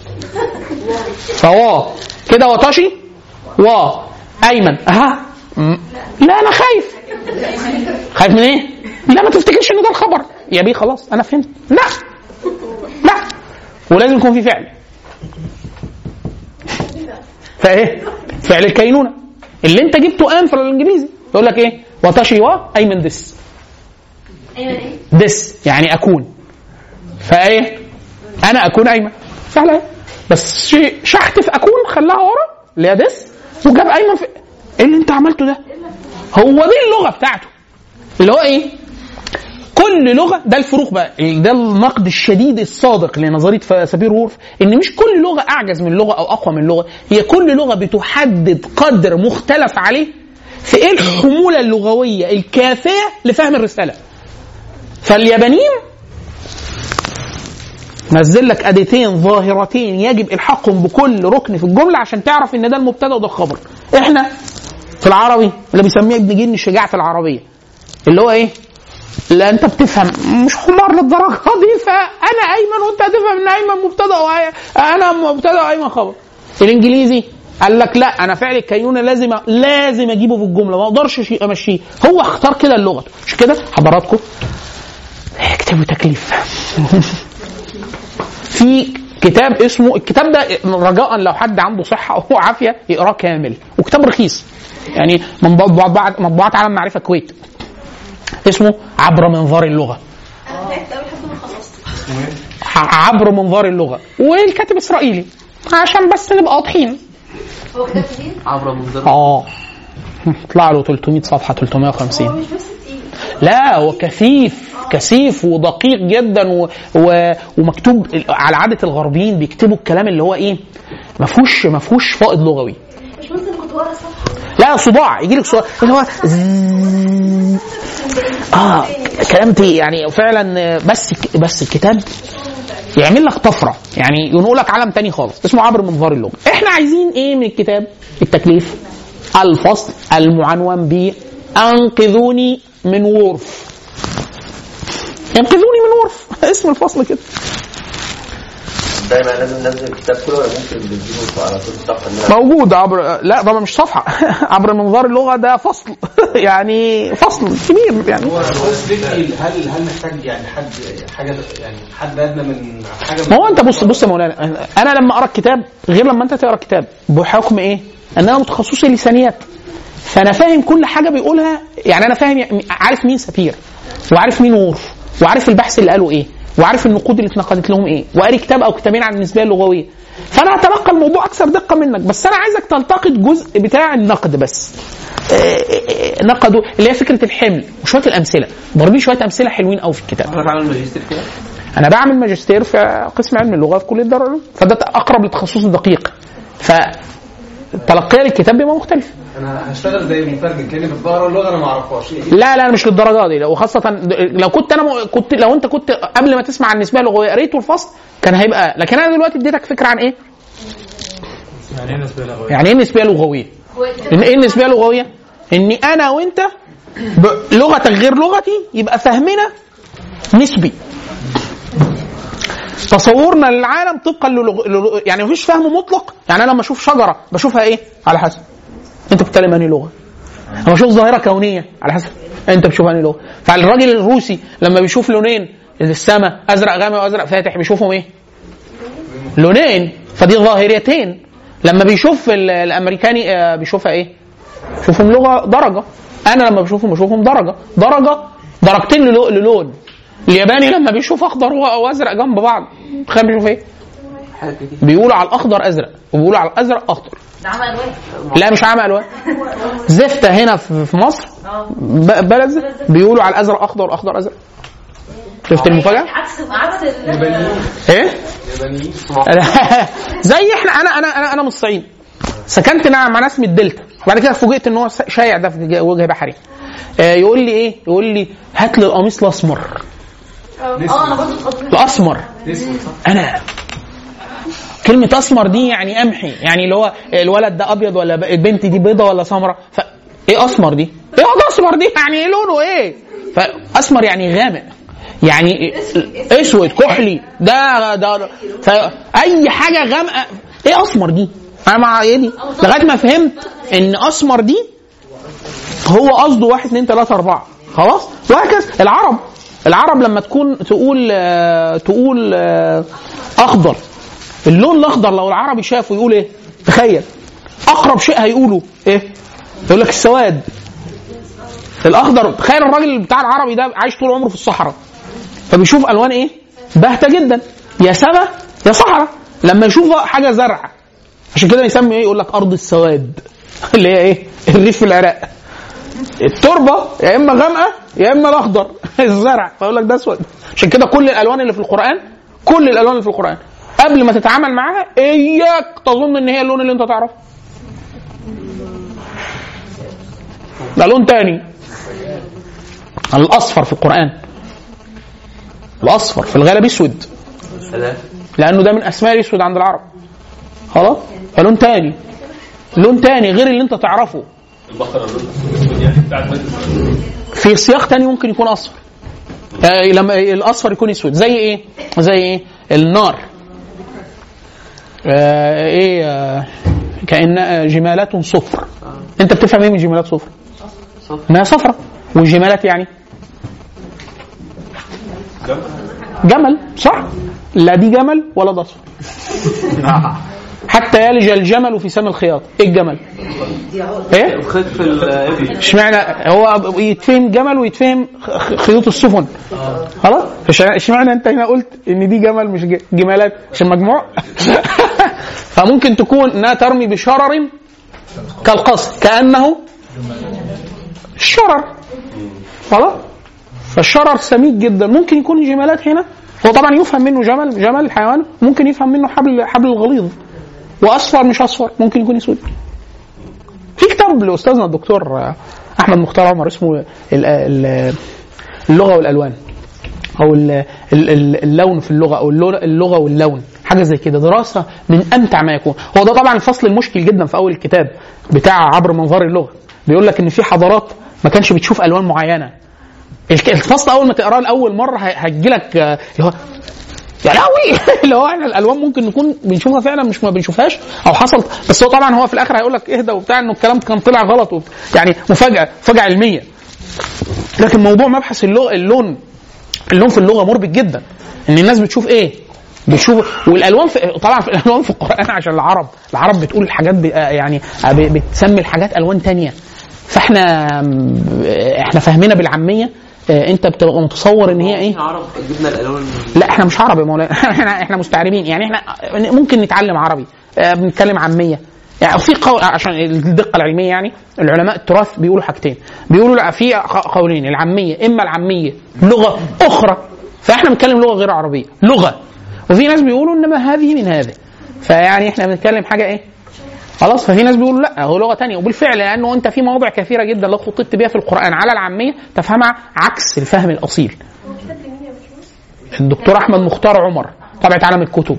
فوا كده وطشي و ايمن اها م- لا انا خايف خايف من ايه؟ لا ما تفتكرش ان ده الخبر يا بيه خلاص انا فهمت لا لا ولازم يكون في فعل فايه؟ فعل الكينونه اللي انت جبته ان في الانجليزي يقول لك ايه؟ واتاشي وا ايمن ديس ايمن ايه؟ ديس يعني اكون فايه؟ انا اكون ايمن سهله اهي. بس شيء شحت في اكون خلاها ورا اللي هي ديس وجاب ايمن في ايه اللي انت عملته ده؟ هو دي اللغه بتاعته اللي هو ايه؟ كل لغه ده الفروق بقى ده النقد الشديد الصادق لنظريه ف- سبير وورف ان مش كل لغه اعجز من لغه او اقوى من لغه هي كل لغه بتحدد قدر مختلف عليه في ايه الحموله اللغويه الكافيه لفهم الرساله فاليابانيين نزل لك اديتين ظاهرتين يجب الحاقهم بكل ركن في الجمله عشان تعرف ان ده المبتدا وده الخبر احنا في العربي اللي بيسميه ابن جن الشجاع في العربيه اللي هو ايه لا انت بتفهم مش حمار للدرجه دي فانا ايمن وانت هتفهم ان ايمن مبتدا وأي- انا مبتدا وايمن خبر الانجليزي قال لك لا انا فعل الكينونه لازم لازم اجيبه في الجمله ما اقدرش شيء امشيه هو اختار كده اللغه مش كده حضراتكم اكتبوا تكليف في كتاب اسمه الكتاب ده رجاء لو حد عنده صحه او عافيه يقراه كامل وكتاب رخيص يعني من مطبوعات مطبوعات عالم معرفه الكويت اسمه عبر منظار اللغه انا تعبت قوي لحد ما خلصت ع- عبر منظار اللغه والكاتب اسرائيلي عشان بس نبقى واضحين هو كتاب كتير؟ عبر منظر اه طلع له 300 صفحه 350 هو مش بس تقيل لا هو كثيف كثيف ودقيق جدا و... و... ومكتوب على عاده الغربيين بيكتبوا الكلام اللي هو ايه ما فيهوش ما فيهوش فائض لغوي مش ممكن كنت ورا الصفحه لا صداع يجي لك صداع اللي هو زzzz. اه كلام تي- يعني فعلا بس بس الكتاب يعمل لك طفره يعني ينقل لك عالم تاني خالص اسمه عبر منظار اللغه احنا عايزين ايه من الكتاب التكليف الفصل المعنون ب انقذوني من ورف انقذوني من ورف اسم الفصل كده دايما لازم ننزل الكتاب كله ولا ممكن بنجيبه على طول الصفحه اللي أنا- موجود عبر لا ده مش صفحه عبر منظار اللغه ده فصل يعني فصل كبير يعني هو الكورس فكري هل هل محتاج يعني حد حاجه يعني حد ادنى من حاجه ما هو انت بص بص يا مولانا انا لما اقرا الكتاب غير لما انت تقرا الكتاب بحكم ايه؟ ان انا متخصصي لسانيات فانا فاهم كل حاجه بيقولها يعني انا فاهم عارف مين سفير وعارف مين وورف وعارف البحث اللي قالوا ايه وعارف النقود اللي اتنقدت لهم ايه وقاري كتاب او كتابين عن النسبيه اللغويه فانا هتلقى الموضوع اكثر دقه منك بس انا عايزك تلتقط جزء بتاع النقد بس آه، آه، آه، نقدوا اللي هي فكره الحمل وشويه الامثله ضربين شويه امثله حلوين قوي في الكتاب حضرتك عامل ماجستير كده؟ انا بعمل ماجستير في قسم علم اللغه في كليه دار العلوم فده اقرب للتخصص الدقيق ف تلقيا للكتاب بيبقى مختلف انا هشتغل زي مترجم كاني بقرا اللغه انا ما اعرفهاش إيه؟ لا لا مش للدرجه دي وخاصه لو كنت انا م- كنت لو انت كنت قبل ما تسمع عن النسبيه اللغويه قريته الفصل كان هيبقى لكن انا دلوقتي اديتك فكره عن ايه؟ يعني ايه نسبه لغويه؟ يعني ايه النسبيه اللغويه؟ ان ايه النسبيه اللغويه؟ اني انا وانت ب- لغتك غير لغتي يبقى فهمنا نسبي تصورنا للعالم طبقا للغ... للغ... يعني مفيش فهم مطلق يعني انا لما اشوف شجره بشوفها ايه على حسب انت بتتكلم انهي لغه لما اشوف ظاهره كونيه على حسب انت بتشوف انهي لغه فالراجل الروسي لما بيشوف لونين السماء ازرق غامق وازرق فاتح بيشوفهم ايه لونين فدي ظاهريتين لما بيشوف ال- الامريكاني آه، بيشوفها ايه بيشوفهم لغه درجه انا لما بشوفهم بشوفهم درجه درجه درجتين للو- للون الياباني لما بيشوف اخضر و- وازرق جنب بعض تخيل بيشوف ايه حاجه كده بيقولوا على الاخضر ازرق وبيقولوا على الازرق اخضر ده عمل الوان لا مش عامل الوان زفته هنا في في مصر ب- بلد زفت بيقولوا على الازرق اخضر والاخضر ازرق شفت المفاجاه عكس عكس ال- ايه يابانيين زي احنا انا انا انا انا من الصعيد سكنت مع مع ناس من الدلتا وبعد كده فوجئت ان هو شايع ده في وجه بحري آه، يقول لي ايه يقول لي هات لي القميص الاسمر اه انا برضه اتخضيت الاسمر اسود صح؟ انا كلمة أسمر دي يعني أمحي يعني اللي هو الولد ده أبيض ولا ب- البنت دي بيضة ولا سمراء ف إيه أسمر دي؟ إيه ده أسمر دي؟ يعني إيه لونه إيه؟ فأسمر يعني غامق يعني أسود كحلي ده ده فأي حاجة غامقة إيه أسمر دي؟ أنا مع إيه دي؟ لغاية ما فهمت إن أسمر دي هو قصده واحد اتنين تلاته اربعه خلاص وهكذا العرب العرب لما تكون تقول آه، تقول آه، اخضر اللون الاخضر لو العربي شافه يقول ايه؟ تخيل اقرب شيء هيقوله ايه؟ يقول لك السواد الاخضر تخيل الراجل بتاع العربي ده عايش طول عمره في الصحراء فبيشوف الوان ايه؟ باهته جدا يا سما يا صحراء لما يشوف حاجه زرع عشان كده يسمي ايه؟ يقول لك ارض السواد اللي هي ايه؟ الريف في العراق التربه يا اما غامقه يا اما الاخضر الزرع فيقول لك ده اسود عشان كده كل الالوان اللي في القران كل الالوان اللي في القران قبل ما تتعامل معاها اياك تظن ان هي اللون اللي انت تعرفه ده لون تاني الاصفر في القران الاصفر في الغالب اسود ثلاثة لانه ده من اسماء الاسود عند العرب خلاص فلون تاني لون تاني غير اللي انت تعرفه في سياق تاني ممكن يكون اصفر آه لما الاصفر يكون اسود زي ايه زي ايه النار آه ايه آه كان آه، جمالات صفر انت بتفهم ايه من جمالات صفر صفر. انها صفرة والجمالات يعني جمل صح لا دي جمل ولا ده اصفر حتى يلج الجمل في سم الخياط ايه الجمل ايه خيط في الابل اشمعنى هو يتفهم جمل ويتفهم خ- خيوط السفن خلاص إش- اشمعنى انت هنا قلت ان دي جمل مش ج- جمالات عشان مجموع فممكن تكون انها ترمي بشرر كالقصر كانه الشرر خلاص فالشرر سميك جدا ممكن يكون جمالات هنا هو طبعا يفهم منه جمل جمل الحيوان ممكن يفهم منه حبل حبل الغليظ واصفر مش اصفر ممكن يكون اسود في كتاب لاستاذنا الدكتور آه، احمد مختار عمر اسمه ال- ال- اللغه والالوان او ال- ال- ال- اللون في اللغه او اللون- اللغه واللون حاجه زي كده دراسه من امتع ما يكون هو ده طبعا الفصل المشكل جدا في اول الكتاب بتاع عبر منظار اللغه بيقول لك ان في حضارات ما كانش بتشوف الوان معينه الك- الفصل اول ما تقراه لاول مره هيجي لك اللي هو يا لهوي اللي هو احنا الالوان ممكن نكون بنشوفها فعلا مش ما بنشوفهاش او حصل بس هو طبعا هو في الاخر هيقول لك اهدى وبتاع انه الكلام كان طلع غلط وبتاع. يعني مفاجاه مفاجاه علميه لكن موضوع مبحث اللغة اللون اللون في اللغه مربك جدا ان الناس بتشوف ايه بتشوف والالوان في طبعا في الالوان في القران عشان العرب العرب بتقول الحاجات ب- يعني ب- بتسمي الحاجات الوان تانية فاحنا احنا فاهمينها بالعاميه اه، انت بتبقى متصور ان هي ايه عرب جبنا الالوان لا احنا مش عربي يا مولانا احنا احنا مستعربين يعني احنا ممكن نتعلم عربي اه، بنتكلم عاميه يعني في قول عشان الدقه العلميه يعني العلماء التراث بيقولوا حاجتين بيقولوا لا في ق- قولين العاميه اما العاميه لغه اخرى فاحنا بنتكلم لغه غير عربيه لغه وفي ناس بيقولوا انما هذه من هذا فيعني احنا بنتكلم حاجه ايه خلاص ففي ناس بيقولوا لا هو لغه تانية وبالفعل لانه انت في مواضع كثيره جدا لو خططت بها في القران على العاميه تفهمها عكس الفهم الاصيل الدكتور احمد مختار عمر طبعة عالم الكتب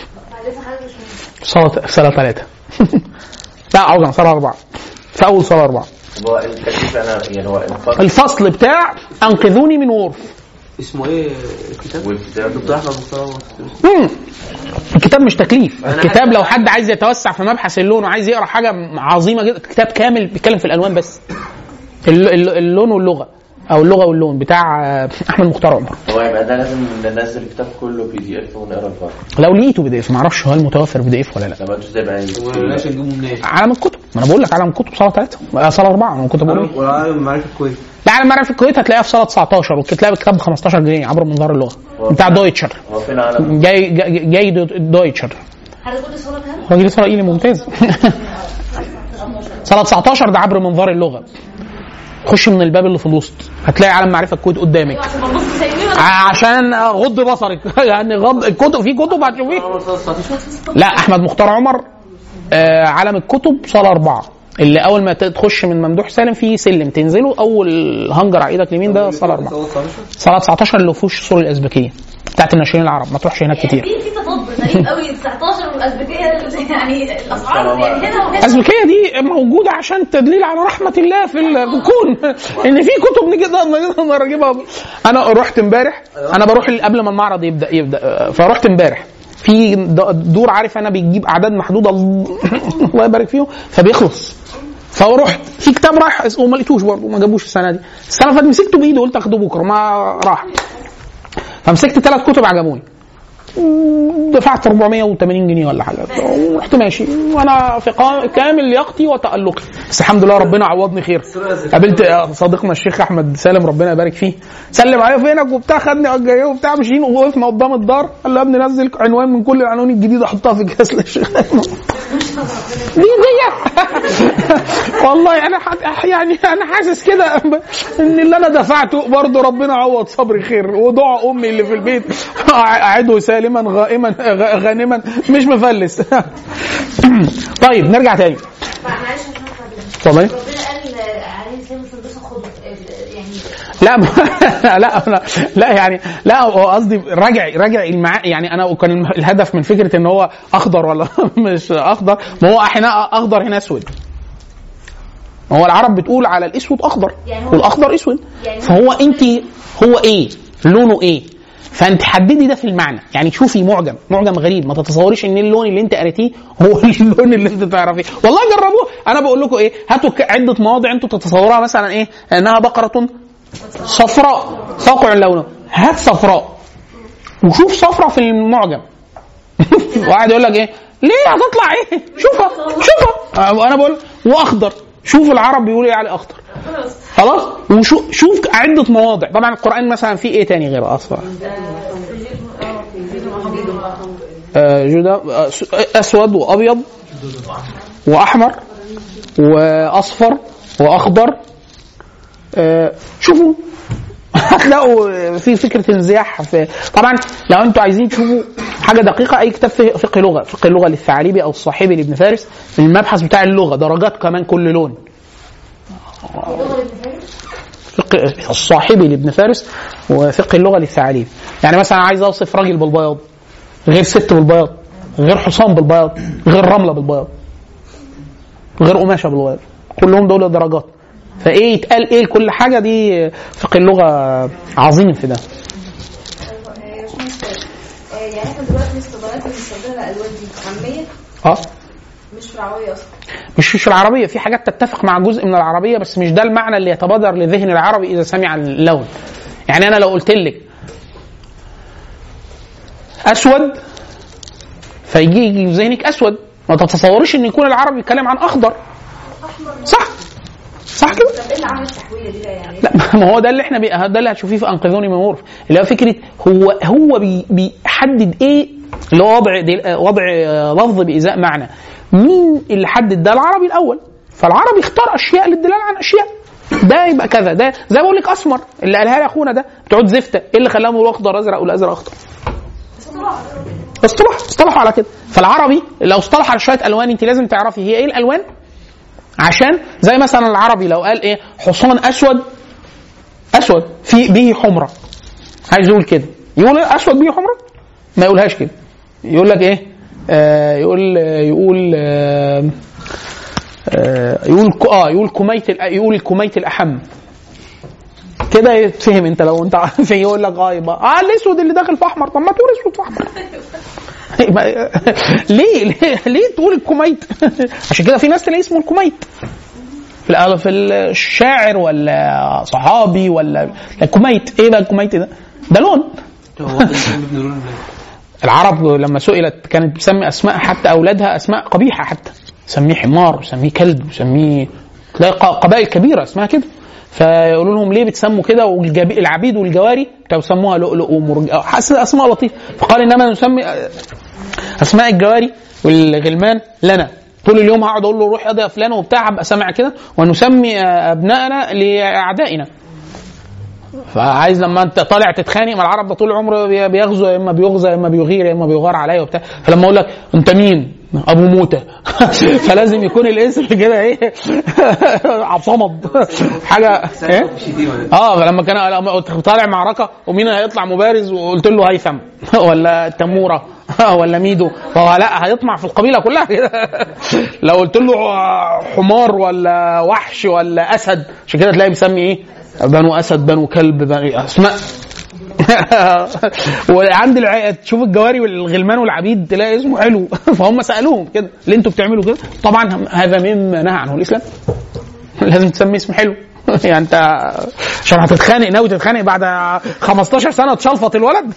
صلاة صلاة ثلاثة لا عذرا صلاة أربعة في أول صلاة أربعة هو التكليف انا يعني هو الفصل الفصل بتاع أنقذوني من ورث اسمه ايه الكتاب؟ والكتاب دكتور احمد مختار مم. الكتاب مش تكليف أنا الكتاب عايز- لو حد عايز يتوسع في مبحث اللون وعايز يقرا حاجه عظيمه جدا كتاب كامل بيتكلم في الالوان بس الل- الل- اللون واللغه او اللغه واللون بتاع آه، احمد مختار عمر هو يبقى ده لازم ننزل الكتاب كله بي دي اف ونقرا الفرق لو لقيته بي دي اف ما اعرفش هل متوفر بي دي اف ولا لا لما انتوا ازاي بقى والناس تجيبه منين؟ عالم الكتب ما انا بقول لك عالم الكتب صلاه ثلاثه آه، صلاه اربعه انا كنت بقول ايه والعالم معرفة كويس لا عالم معرفة الكويت هتلاقيها في صلاه 19 وتلاقي الكتاب ب 15 جنيه عبر منظار اللغه بتاع دويتشر هو فين عالم جاي جاي, جاي دو- دويتشر هتقول صورة كام؟ راجل اسرائيلي ممتاز صلاه 19 ده عبر منظار اللغه خش من الباب اللي في الوسط هتلاقي عالم معرفه الكويت قدامك عشان ما تبص سايبين ع- عشان غض بصرك يعني غض الكتب في كتب هتشوفيها لا احمد مختار عمر آه عالم الكتب صاله اربعه اللي اول ما تخش من ممدوح سالم في سلم تنزله اول هنجر على ايدك اليمين ده صاله اربعه صاله 19 اللي فيهوش الصور الازبكيه بتاعت الناشئين العرب ما تروحش هناك كتير في في تضاد غريب قوي 19 والازبكيه يعني الاسعار يعني هنا وهنا الازبكيه دي موجوده عشان تدليل على رحمه الله في الكون ان في كتب نقدر نقدر نجيبها انا رحت امبارح انا بروح قبل ما المعرض يبدا يبدا فرحت امبارح في د- دور عارف انا بيجيب اعداد محدوده الله يبارك فيهم فبيخلص فرحت في كتاب رايح وما لقيتوش برضه ما جابوش السنه دي السنه اللي فاتت مسكته بايدي قلت اخده بكره ما راح فمسكت ثلاث كتب عجبوني دفعت 480 جنيه ولا حاجه ورحت ماشي وانا في قا- كامل لياقتي وتالقي بس الحمد لله ربنا عوضني خير قابلت صديقنا الشيخ احمد سالم ربنا يبارك فيه سلم عليا فينك وبتاع خدني على الجايه وبتاع ماشيين ووقفنا قدام الدار قال لي يا ابني نزل عنوان من كل العناوين الجديده حطها في كاس للشيخ دي دي والله انا ح- يعني انا حاسس كده ب- ان اللي انا دفعته برضه ربنا عوض صبري خير ودعاء امي اللي في البيت اعده سالما غائما غ- غانما مش مفلس طيب نرجع تاني معلش عشان أفهم. اتفضلي ربنا قال عليه السلام في البسة خد يعني لا لا لا لا يعني لا هو قصدي راجع راجع المع... يعني انا كان الهدف من فكره ان هو اخضر ولا مش اخضر ما هو هنا اخضر هنا اسود ما هو العرب بتقول على الاسود اخضر يعني هو- والاخضر اسود يعني هو- فهو انت هو ايه لونه ايه فانت حددي ده في المعنى يعني شوفي معجم معجم غريب ما تتصوريش ان اللون اللي انت قريتيه هو اللون اللي انت تعرفيه والله جربوه انا بقول لكم ايه هاتوا ك- عده مواضع انتوا تتصوروها مثلا ايه انها بقره صفراء فاقع لونه هات صفراء وشوف صفراء في المعجم وقاعد يقول لك ايه ليه هتطلع ايه شوفها شوفها آه، وانا بقول واخضر شوف العرب بيقولوا ايه على اخضر خلاص وشوف شوف عده مواضع طبعا القران مثلا فيه ايه تاني غير اصفر آه، جدا آه، س- اسود وابيض واحمر واصفر واخضر آه، شوفوا هتلاقوا في فكره انزياح في طبعا لو انتوا عايزين تشوفوا حاجه دقيقه اي كتاب فقه فقه لغه فقه اللغه للثعالبي او الصاحبي لابن فارس المبحث بتاع اللغه درجات كمان كل لون فقه الصاحبي لابن فارس وفقه اللغه للثعالبي يعني مثلا عايز اوصف راجل بالبياض غير ست بالبياض غير حصان بالبياض غير رمله بالبياض غير قماشه بالبياض كلهم دول درجات فايه يتقال ايه لكل حاجه دي فقه اللغه عظيم في ده يعني احنا دلوقتي الاستخدامات اللي بنستخدمها الالوان دي عاميه اه مش فرعويه اصلا مش مش العربيه في حاجات تتفق مع جزء من العربيه بس مش ده المعنى اللي يتبادر لذهن العربي اذا سمع اللون يعني انا لو قلت لك اسود فيجي يجي في ذهنك اسود ما تتصوريش ان يكون العربي بيتكلم عن اخضر صح صح كده طب ايه اللي عمل التحويه دي بقى يعني لا ما هو ده اللي احنا بي... ده اللي هتشوفيه في انقذوني من مورف اللي هو فكره هو هو بي... بيحدد ايه اللي هو وضع دي... وضع آه، لفظ بازاء معنى مين اللي حدد ده العربي الاول فالعربي اختار اشياء للدلاله عن اشياء ده يبقى كذا ده زي ما بقول لك اسمر اللي قالها لي اخونا ده بتوع زفته ايه اللي خلاهم يقولوا اخضر ازرق والازرق اخضر اصطلح اصطلحوا على كده فالعربي لو اصطلح على شويه الوان انت لازم تعرفي هي ايه الالوان عشان زي مثلا العربي لو قال ايه حصان اسود اسود في به حمره عايز يقول كده يقول إيه؟ اسود به حمره ما يقولهاش كده يقول لك ايه آه يقول آه يقول آه آه يقول ك- اه يقول كميت الأ- يقول الكميت الاحم كده يتفهم انت لو انت عارف يقول لك اه يبقى اه الاسود اللي داخل في احمر طب ما تقول اسود في احمر ما- ليه ليه ليه تقول الكميت عشان كده في ناس تلاقي اسمه الكميت في الأغلب في الشاعر ولا صحابي ولا الكميت ايه بقى الكميت ده ده لون هو ده اللي ابن لون العرب لما سئلت كانت بتسمي اسماء حتى اولادها اسماء قبيحه حتى سميه حمار وسميه كلب وسميه تلاقي ق- قبائل كبيره اسمها كده فيقولوا لهم ليه بتسموا كده والعبيد والجواري كانوا يسموها لؤلؤ ومرجان حاسس اسماء لطيفه فقال انما نسمي اسماء الجواري والغلمان لنا طول اليوم هقعد اقول له روح يا فلان وبتاع ابقى سامع كده ونسمي ابنائنا لاعدائنا فعايز لما انت طالع تتخانق مع العرب ده طول عمره بي- بيغزو يا اما بيغزى يا اما بيغير يا اما بيغار عليا وبتاع فلما اقول لك انت مين؟ ابو موته فلازم يكون الاسم كده ايه عبد صمد حاجه ايه اه فلما كان لما كنت طالع معركه ومين هيطلع مبارز وقلت له هيثم ولا تموره ولا ميدو فهو لا هيطمع في القبيله كلها كده لو قلت له حمار ولا وحش ولا اسد عشان كده تلاقي بيسمي ايه بنو اسد بنو كلب بنو اسماء وعند الع... تشوف الجواري والغلمان والعبيد تلاقي اسمه حلو فهم سالوهم كده ليه انتوا بتعملوا كده؟ طبعا هذا مما نهى عنه الاسلام لازم تسمي اسم حلو يعني انت عشان هتتخانق ناوي تتخانق بعد 15 سنه تشلفط الولد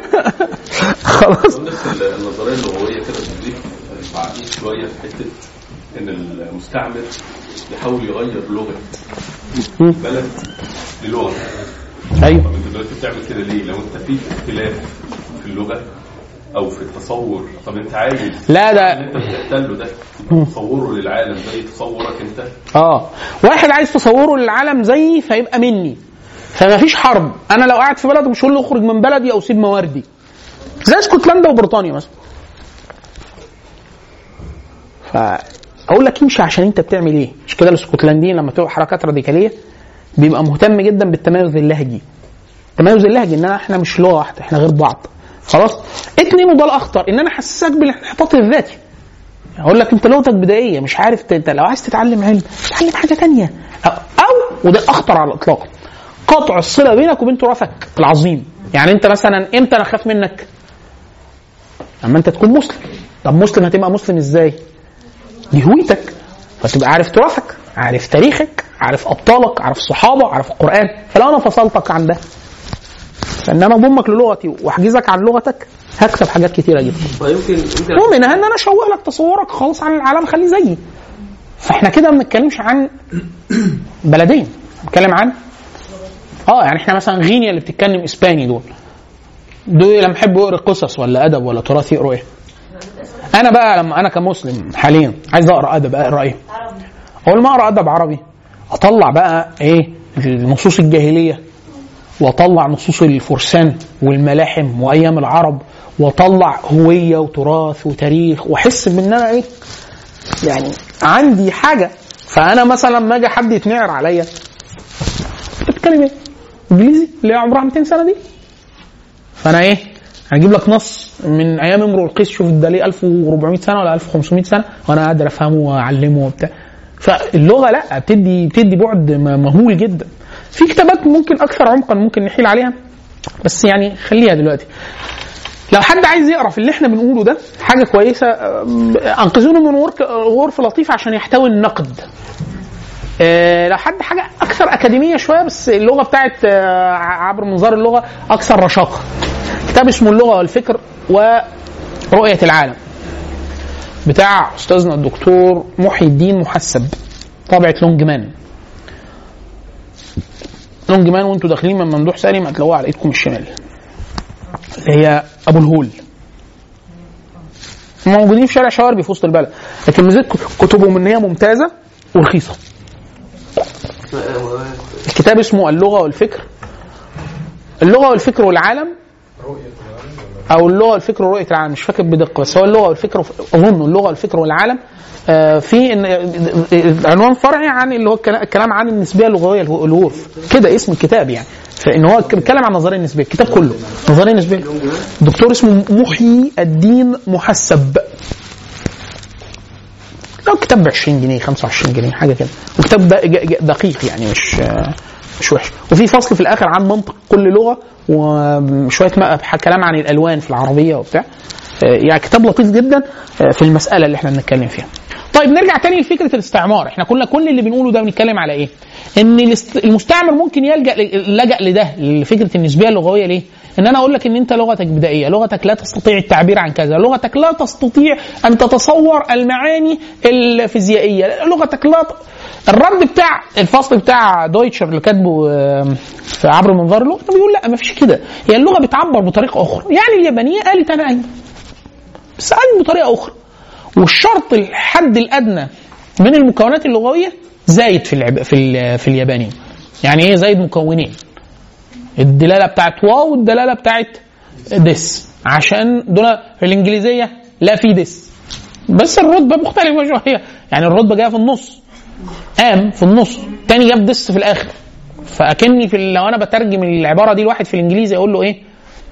خلاص نفس النظريه اللغويه كده بتضيف بعدين شويه في حته ان المستعمر يحاول يغير لغه بلد للغه ايوه طب انت دلوقتي بتعمل كده ليه؟ لو انت في اختلاف في اللغه او في التصور طب انت عايز لا ده اللي انت بتحتله ده يبقى تصوره للعالم زي تصورك انت اه واحد عايز تصوره للعالم زيي فيبقى مني فما فيش حرب انا لو قاعد في بلد مش هقول له اخرج من بلدي او سيب مواردي زي اسكتلندا وبريطانيا مثلا فاقول لك امشي عشان انت بتعمل ايه مش كده الاسكتلنديين لما تبقى حركات راديكاليه بيبقى مهتم جدا بالتميز اللهجي التميز اللهجي ان احنا مش لغه واحده احنا غير بعض خلاص اتنين وده الاخطر ان انا احسسك بالانحطاط الذاتي اقول لك انت لغتك بدائيه مش عارف ت- انت لو عايز تتعلم علم تتعلم حاجه تانية او, أو وده اخطر على الاطلاق قطع الصله بينك وبين تراثك العظيم يعني انت مثلا امتى انا اخاف منك اما انت تكون مسلم طب مسلم هتبقى مسلم ازاي دي هويتك فتبقى عارف تراثك عارف تاريخك عارف ابطالك عارف الصحابه عارف القران فلو انا فصلتك عن ده فانما اضمك للغتي واحجزك عن لغتك هكسب حاجات كتيره جدا ويمكن يمكن ومنها ان انا اشوه لك تصورك خالص عن العالم خليه زيي فاحنا كده ما بنتكلمش عن بلدين بنتكلم عن اه يعني احنا مثلا غينيا اللي بتتكلم اسباني دول دول لما يحبوا يقروا قصص ولا ادب ولا تراث يقروا ايه؟ انا بقى لما انا كمسلم حاليا عايز اقرا ادب اقرا ايه؟ اول ما اقرا ادب عربي اطلع بقى ايه النصوص الجاهليه واطلع نصوص الفرسان والملاحم وايام العرب واطلع هويه وتراث وتاريخ واحس بان انا ايه يعني عندي حاجه فانا مثلا لما اجي حد يتنعر عليا أنت بتتكلم ايه؟ انجليزي اللي هي عمرها 200 سنه دي فانا ايه؟ هجيب لك نص من ايام امرؤ القيس شوف ده ليه 1400 سنه ولا 1500 سنه وانا قادر افهمه واعلمه وبتاع فاللغه لا بتدي بتدي بعد م- مهول جدا في كتابات ممكن اكثر عمقا ممكن نحيل عليها بس يعني خليها دلوقتي لو حد عايز يقرا في اللي احنا بنقوله ده حاجه كويسه أم، انقذونا من ورك- غرف لطيف عشان يحتوي النقد آه، لو حد حاجه اكثر اكاديميه شويه بس اللغه بتاعت آه، عبر منظار اللغه اكثر رشاقه كتاب اسمه اللغه والفكر ورؤيه العالم بتاع استاذنا الدكتور محي الدين محسب طابعه لونجمان لونجمان وانتوا داخلين من ممدوح سالم هتلاقوها على ايدكم الشمال اللي هي ابو الهول هم موجودين في شارع شواربي في وسط البلد لكن ميزه كتبهم ان هي ممتازه ورخيصه الكتاب اسمه اللغه والفكر اللغه والفكر والعالم او اللغه والفكر ورؤيه العالم مش فاكر بدقه بس هو اللغه والفكر اظن اللغه والفكر والعالم آه، في إن- عنوان فرعي عن اللي هو الكلا- الكلام عن النسبيه اللغويه الهو- الهورف كده اسم الكتاب يعني فان هو بيتكلم عن النظريه النسبيه الكتاب كله النظريه النسبيه دكتور اسمه محيي الدين محسب لو كتاب ب 20 جنيه 25 جنيه حاجه كده وكتاب د- ج- ج- دقيق يعني مش مش وحش وفي فصل في الاخر عن منطق كل لغه وشويه ما- كلام عن الالوان في العربيه وبتاع آه، يعني كتاب لطيف جدا آه، في المساله اللي احنا بنتكلم فيها طيب نرجع تاني لفكره الاستعمار احنا كنا كل اللي بنقوله ده بنتكلم على ايه ان الاست- المستعمر ممكن يلجا لجا لده لفكره النسبيه اللغويه ليه ان انا اقول لك ان انت لغتك بدائيه لغتك لا تستطيع التعبير عن كذا لغتك لا تستطيع ان تتصور المعاني الفيزيائيه لغتك لا ت... الرد بتاع الفصل بتاع دويتشر اللي كاتبه آه، في عبر منظار له بيقول لا ما فيش كده هي اللغه بتعبر بطريقه اخرى يعني اليابانيه قالت انا ايمن بس قالت بطريقه اخرى والشرط الحد الادنى من المكونات اللغويه زايد في العب... في ال... في الياباني يعني ايه زايد مكونين الدلاله بتاعت واو والدلاله بتاعت ديس عشان دول في الانجليزيه لا في ديس بس الرتبه مختلفه شويه يعني الرتبه جايه في النص قام في النص تاني جاب ديس في الاخر فاكني في ال- لو انا بترجم العباره دي لواحد في الانجليزي اقول له ايه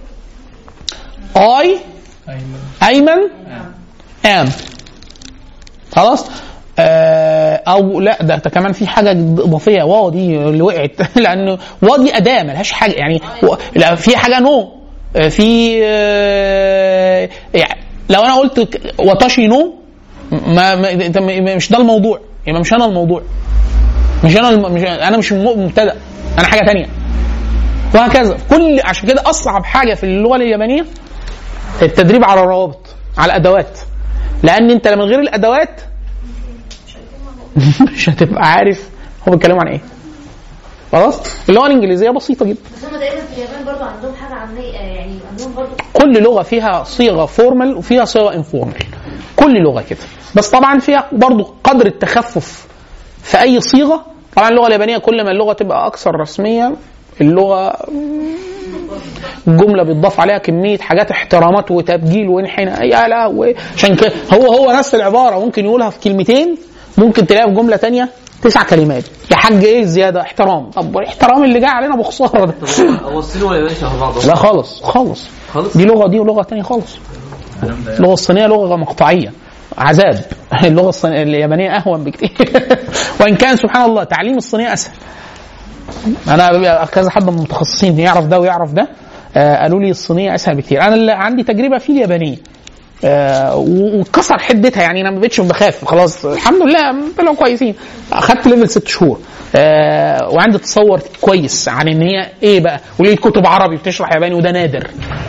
اي ايمن ام خلاص آه او لا ده, ده كمان في حاجه اضافيه واو دي اللي وقعت لان واو دي اداه ملهاش حاجه يعني و- لا في حاجه نو آه، في آه يعني لو انا قلت ك- واتاشي نو ما, ما انت م- مش ده الموضوع يبقى مش انا الموضوع مش انا الم... مش انا مش الم- مبتدا انا حاجه تانية وهكذا كل عشان كده اصعب حاجه في اللغه اليابانيه التدريب على الروابط على الادوات لان انت من غير الادوات مش هتبقى عارف هو بيتكلموا عن ايه خلاص اللغه الانجليزيه بسيطه جدا بس هم تقريبا في اليابان برضو عندهم حاجه عاميه آه، يعني عندهم برضو كل لغه فيها صيغه فورمال وفيها صيغه انفورمال كل لغه كده بس طبعا فيها برضو قدر التخفف في اي صيغه طبعا اللغه اليابانيه كل ما اللغه تبقى اكثر رسميه اللغه الجمله بيتضاف عليها كميه حاجات احترامات وتبجيل وانحناء يا لهوي عشان كده هو هو نفس العباره ممكن يقولها في كلمتين ممكن تلاقيها في جمله تانية تسع كلمات يا حاج ايه زياده احترام طب الاحترام اللي جاي علينا بخساره ده هو الصين واليابان شبه بعض لا خالص خالص خالص دي لغه دي ولغه تانية خالص اللغه الصينيه لغه مقطعيه عذاب اللغه الصينية اليابانيه اهون بكتير وان كان سبحان الله تعليم الصينيه اسهل انا كذا حد من المتخصصين يعرف ده ويعرف ده آه، قالوا لي الصينيه اسهل بكتير انا اللي عندي تجربه في اليابانيه آه، و- وكسر حدتها يعني انا ما بقتش بخاف خلاص الحمد لله طلعوا كويسين اخدت ليفل ست شهور آه، وعندي تصور كويس عن ان هي ايه بقى وليه كتب عربي بتشرح ياباني وده نادر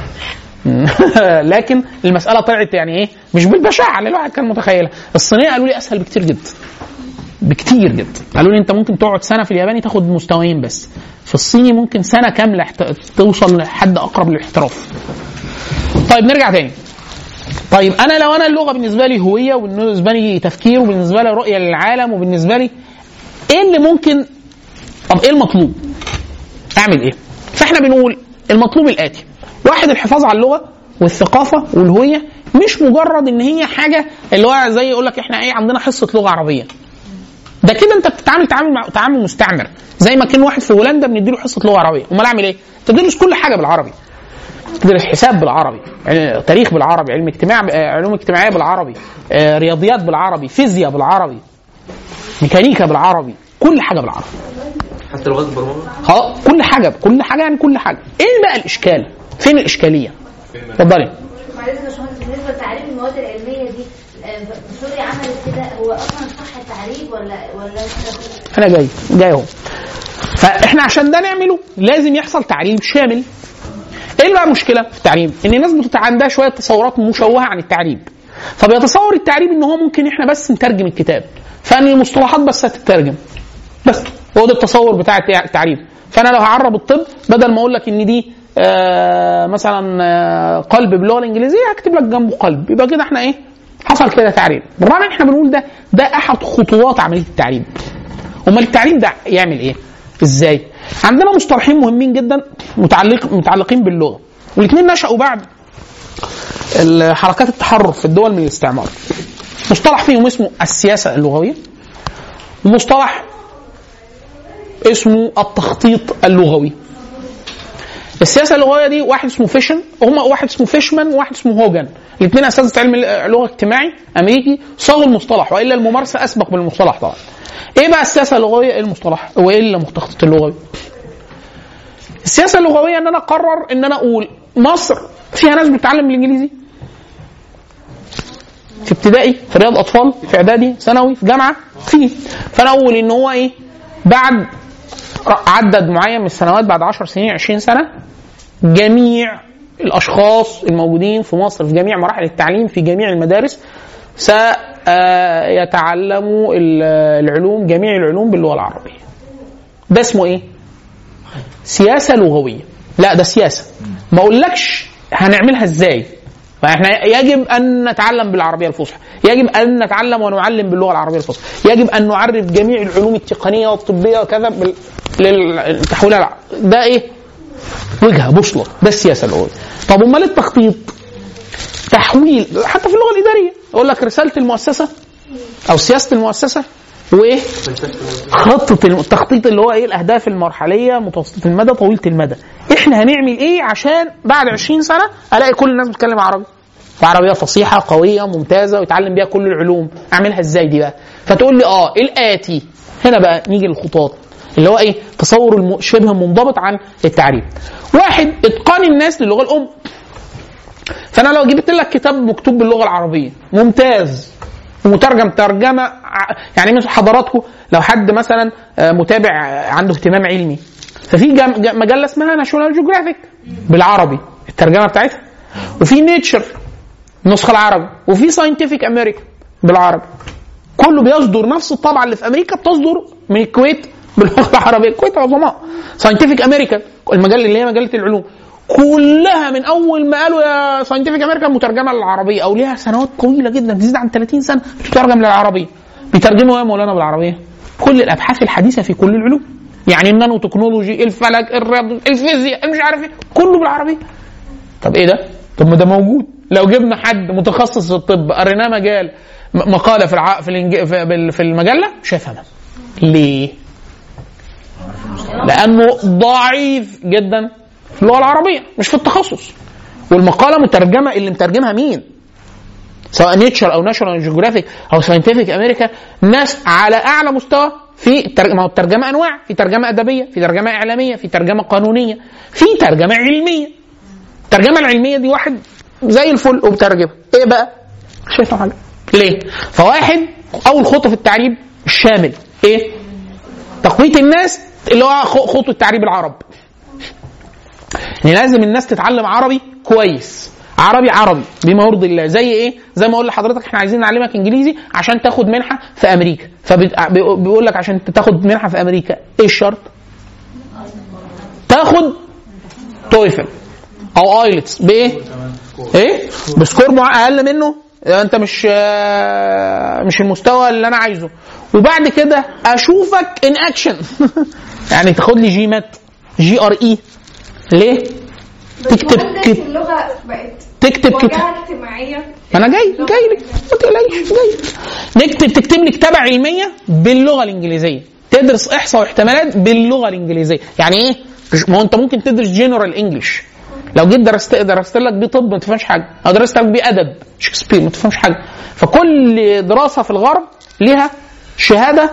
لكن المساله طلعت يعني ايه مش بالبشاعه اللي الواحد كان متخيلها الصينيه قالوا لي اسهل بكتير جدا بكتير جدا قالوا لي انت ممكن تقعد سنه في الياباني تاخد مستويين بس في الصيني ممكن سنه كامله احت... توصل لحد اقرب للاحتراف طيب نرجع تاني طيب انا لو انا اللغه بالنسبه لي هويه وبالنسبه لي تفكير وبالنسبه لي رؤيه للعالم وبالنسبه لي ايه اللي ممكن طب ايه المطلوب اعمل ايه فاحنا بنقول المطلوب الاتي واحد الحفاظ على اللغه والثقافه والهويه مش مجرد ان هي حاجه اللي هو زي يقول لك احنا ايه عندنا حصه لغه عربيه ده كده انت بتتعامل تعامل مع تعامل مستعمر زي ما كان واحد في هولندا بنديله حصه لغه عربيه امال اعمل ايه؟ تدرس كل حاجه بالعربي تدرس حساب بالعربي يعني تاريخ بالعربي علم اجتماع آه، علوم اجتماعيه بالعربي آه، رياضيات بالعربي فيزياء بالعربي ميكانيكا بالعربي كل حاجه بالعربي حتى لغات البرمجه خلاص كل حاجه كل حاجه يعني كل حاجه ايه بقى الاشكال فين الاشكاليه اتفضلي معلش يا باشمهندس بالنسبه لتعريف المواد العلميه دي آه، سوري عملت كده هو اصلا صح التعريف ولا ولا إحنا- انا جاي جاي اهو فاحنا عشان ده نعمله لازم يحصل تعريب شامل ايه بقى المشكله في التعريب ان الناس بتبقى عندها شويه تصورات مشوهه عن التعريب فبيتصور التعريب ان هو ممكن احنا بس نترجم الكتاب فان المصطلحات بس هتترجم بس هو ده التصور بتاع التع- التعريب فانا لو هعرب الطب بدل ما اقول لك ان دي آه مثلا آه قلب باللغه الانجليزيه هكتب لك جنبه قلب يبقى كده احنا ايه حصل كده تعريب بالرغم احنا بنقول ده ده احد خطوات عمليه التعريب امال التعريب ده يعمل ايه ازاي عندنا مصطلحين مهمين جدا متعلق متعلقين باللغه والاثنين نشأوا بعد ال- حركات التحرر في الدول من الاستعمار مصطلح فيهم اسمه السياسه اللغويه ومصطلح اسمه التخطيط اللغوي السياسه اللغويه دي واحد اسمه فيشن هم واحد اسمه فيشمان وواحد اسمه هوجن الاثنين اساتذه علم اللغه الاجتماعي امريكي صاغوا المصطلح والا الممارسه اسبق بالمصطلح طبعا ايه بقى السياسه اللغويه ايه المصطلح وايه التخطيط اللغوي السياسه اللغويه ان انا اقرر ان انا اقول مصر فيها ناس بتتعلم الانجليزي في ابتدائي في رياض اطفال في اعدادي ثانوي في جامعه في فانا اقول ان هو ايه بعد عدد معين من السنوات بعد 10 سنين 20 سنه جميع الاشخاص الموجودين في مصر في جميع مراحل التعليم في جميع المدارس سيتعلموا العلوم جميع العلوم باللغه العربيه ده اسمه ايه سياسه لغويه لا ده سياسه ما اقولكش هنعملها ازاي فاحنا يجب ان نتعلم بالعربيه الفصحى، يجب ان نتعلم ونعلم باللغه العربيه الفصحى، يجب ان نعرف جميع العلوم التقنيه والطبيه وكذا بال... للتحويل الع- ده ايه؟ وجهه بوصله ده السياسه اللغويه. طب امال التخطيط؟ تحويل حتى في اللغه الاداريه يقول لك رساله المؤسسه او سياسه المؤسسه وايه؟ خطه الم- التخطيط اللي هو ايه الاهداف المرحليه متوسطه المدى طويله المدى احنا هنعمل ايه عشان بعد 20 سنه الاقي كل الناس بتتكلم عربي وعربيه فصيحه قويه ممتازه ويتعلم بيها كل العلوم اعملها ازاي دي بقى فتقول لي اه الاتي هنا بقى نيجي للخطوات اللي هو ايه تصور الم- شبه منضبط عن التعريف واحد اتقان الناس للغه الام فانا لو جبت لك كتاب مكتوب باللغه العربيه ممتاز ومترجم ترجمه ع- يعني مثل حضراتكم لو حد مثلا آه، متابع آه، عنده اهتمام علمي ففي جم- ج- مجله اسمها ناشونال جيوغرافيك بالعربي الترجمه بتاعتها وفي نيتشر النسخه العربي وفي ساينتفك امريكا بالعربي كله بيصدر نفس الطبعه اللي في امريكا بتصدر من الكويت باللغه العربيه الكويت عظماء ساينتفك امريكا المجله اللي هي مجله العلوم كلها من اول ما قالوا يا ساينتفك امريكا مترجمه للعربيه او ليها سنوات طويله جدا تزيد عن 30 سنه بتترجم للعربيه بيترجموا يا مولانا بالعربيه كل الابحاث الحديثه في كل العلوم يعني النانو تكنولوجي الفلك الرياض الفيزياء مش عارف ايه كله بالعربيه طب ايه ده؟ طب ما ده موجود لو جبنا حد متخصص في الطب قريناه مجال م- مقاله في الع... في, الإنج... في بال- في المجله مش هيفهمها ليه؟ لانه ضعيف جدا في اللغه العربيه مش في التخصص والمقاله مترجمه اللي مترجمها مين؟ سواء نيتشر او ناشونال جيوغرافيك او ساينتفك امريكا ناس على اعلى مستوى في الترجمه ما هو الترجمه انواع في ترجمه ادبيه في ترجمه اعلاميه في ترجمه قانونيه في ترجمه علميه الترجمه العلميه دي واحد زي الفل وبترجمها ايه بقى؟ مش شايفه حاجه ليه؟ فواحد اول خطوه في التعريب الشامل ايه؟ تقويه الناس اللي هو خ- خطوه تعريب العرب يعني لازم الناس تتعلم عربي كويس عربي عربي بما يرضي الله زي ايه زي ما اقول لحضرتك احنا عايزين نعلمك انجليزي عشان تاخد منحه في امريكا فبيقول لك عشان تاخد منحه في امريكا ايه الشرط تاخد تويفل او ايلتس بايه ايه بسكور مع اقل منه انت مش آه، مش المستوى اللي انا عايزه وبعد كده اشوفك ان اكشن يعني تاخد لي جي مات جي ار اي ليه؟ تكتب بتمهندس كت- اللغه بقت تكتب كت- واجهه اجتماعيه ما انا جاي جاي لك ما تقلقيش جاي نكتب تكتب لي كتابه علميه باللغه الانجليزيه تدرس احصاء واحتمالات باللغه الانجليزيه يعني ايه مش- ما هو انت ممكن تدرس جنرال انجلش لو جيت درست درست لك بيه طب ما تفهمش حاجه او درست لك بيه ادب شكسبير ما تفهمش حاجه فكل دراسه في الغرب ليها شهاده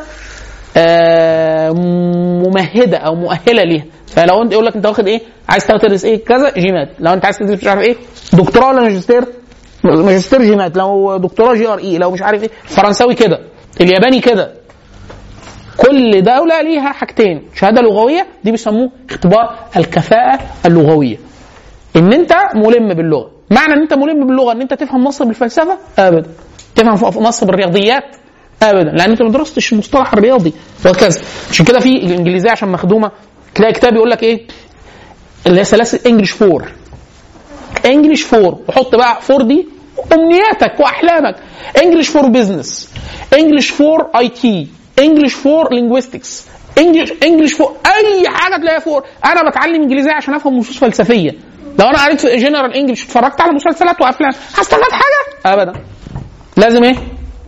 آه، ممهده او مؤهله ليها فلو انت يقول لك انت واخد ايه عايز تدرس ايه كذا جيمات لو انت عايز تدرس مش عارف ايه دكتوراه ولا ماجستير ماجستير جيمات لو دكتوراه جي ار اي لو مش عارف ايه الفرنساوي كده الياباني كده كل دولة ليها حاجتين شهادة لغوية دي بيسموه اختبار الكفاءة اللغوية ان انت ملم باللغة معنى ان انت ملم باللغة ان انت تفهم نص بالفلسفة ابدا تفهم نص بالرياضيات ابدا لان انت ما درستش المصطلح الرياضي وهكذا عشان كده في الانجليزيه عشان مخدومه تلاقي كتاب يقول لك ايه اللي هي سلاسل انجلش فور انجلش فور وحط بقى فور دي امنياتك واحلامك انجلش فور بزنس انجلش فور اي تي انجلش فور لينجويستكس انجلش انجلش فور اي حاجه تلاقيها فور انا بتعلم انجليزيه عشان افهم نصوص فلسفيه لو انا قريت في جنرال انجلش اتفرجت على مسلسلات وافلام هستفاد حاجه ابدا لازم ايه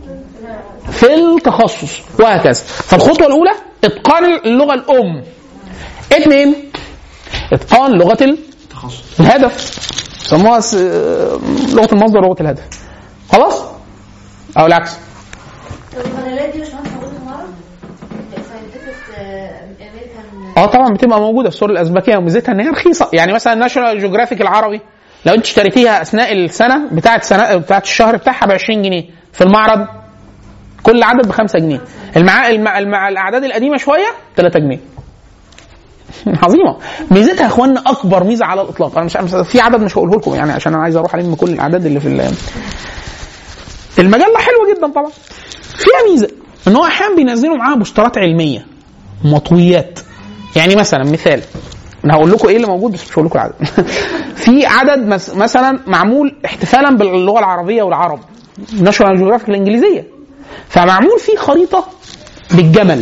في التخصص وهكذا فالخطوه الاولى اتقان اللغه الام اثنين اتقان لغه التخصص الهدف سموها س- لغه المصدر لغه الهدف خلاص او العكس طب المجلات دي مش موجودة في مصر؟ ساينتفك امريكان اه طبعا بتبقى موجوده في السور الازبكيه وميزتها ان هي رخيصه يعني مثلا ناشونال جيوغرافيك العربي لو انت اشتريتيها اثناء السنه بتاعت سنه بتاعت الشهر بتاعها ب 20 جنيه في المعرض كل عدد ب 5 جنيه المع... المع... المع... الاعداد القديمه شويه 3 جنيه عظيمه ميزتها يا اخوانا اكبر ميزه على الاطلاق انا مش مش- في عدد مش هقوله لكم يعني عشان انا عايز اروح الم كل الاعداد اللي في ال- المجله حلوه جدا طبعا فيها ميزه ان هو احيانا بينزلوا معاها بوسترات علميه مطويات يعني مثلا مثال انا هقول لكم ايه اللي موجود بس مش هقول لكم العدد في عدد مس- مثلا معمول احتفالا باللغه العربيه والعرب ناشونال جيوغرافيك الانجليزيه فمعمول فيه خريطه بالجمل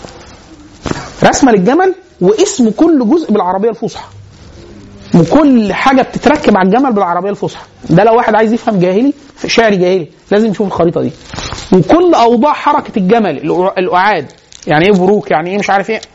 رسمه للجمل واسم كل جزء بالعربيه الفصحى وكل حاجه بتتركب على الجمل بالعربيه الفصحى ده لو واحد عايز يفهم جاهلي في شعر جاهلي لازم يشوف الخريطه دي وكل اوضاع حركه الجمل الأع- الاعاد يعني ايه بروك يعني ايه مش عارف ايه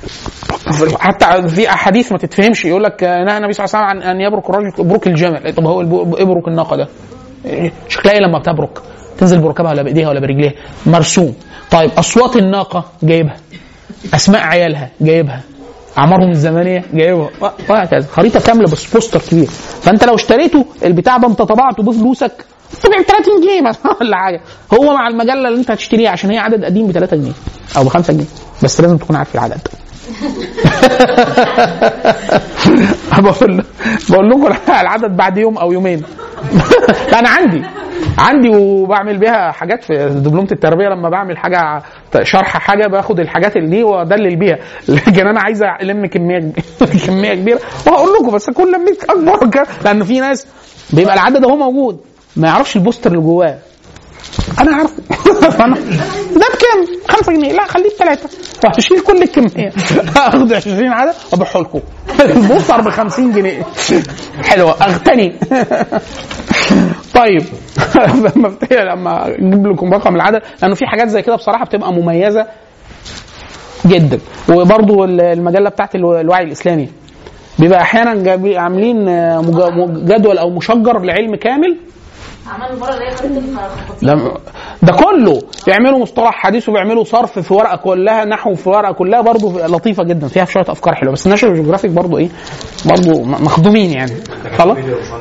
حتى في احاديث ما تتفهمش يقول لك نهى النبي صلى الله عليه وسلم عن ان يبرك الرجل بروك الجمل طب هو الب- ابرك الناقه ده شكلها ايه لما بتبرك تنزل بركبها ولا بايديها ولا برجليها مرسوم طيب اصوات الناقه جايبها اسماء عيالها جايبها اعمارهم الزمنيه جايبها وهكذا خريطه كامله بس بوستر كبير فانت لو اشتريته البتاع ده انت طبعته بفلوسك طبع ب 30 جنيه مثلا ولا حاجه هو مع المجله اللي انت هتشتريها عشان هي عدد قديم ب 3 جنيه او ب 5 جنيه بس لازم تكون عارف العدد بقول بقول لكم العدد بعد يوم او يومين لا انا عندي عندي وبعمل بيها حاجات في دبلومه التربيه لما بعمل حاجه شرح حاجه باخد الحاجات اللي دي وادلل بيها لكن انا عايز الم كميه كبيرة- كميه كبيره وهقول لكم بس كل لميت اكبر وك- لان في ناس بيبقى العدد اهو موجود ما يعرفش البوستر اللي جواه انا عارف فأنا ده بكام؟ 5 جنيه لا خليه بثلاثه وهشيل كل الكميه اخد 20 عدد وابيعه لكم البوستر ب 50 جنيه حلوه اغتني طيب لما بت- لما اجيب لكم رقم العدد لانه في حاجات زي كده بصراحه بتبقى مميزه جدا وبرضو المجله بتاعت الو- الوعي الاسلامي بيبقى احيانا جاب- عاملين آه، مج- مج- جدول او مشجر لعلم كامل عملوا مرة اللي هي خريطة الخطيب ده ده كله بيعملوا مصطلح حديث وبيعملوا صرف في ورقه كلها نحو في ورقه كلها برضه لطيفه جدا فيها شويه افكار حلوه بس ناشونال جيوغرافيك برضه ايه برضه م- مخدومين يعني خلاص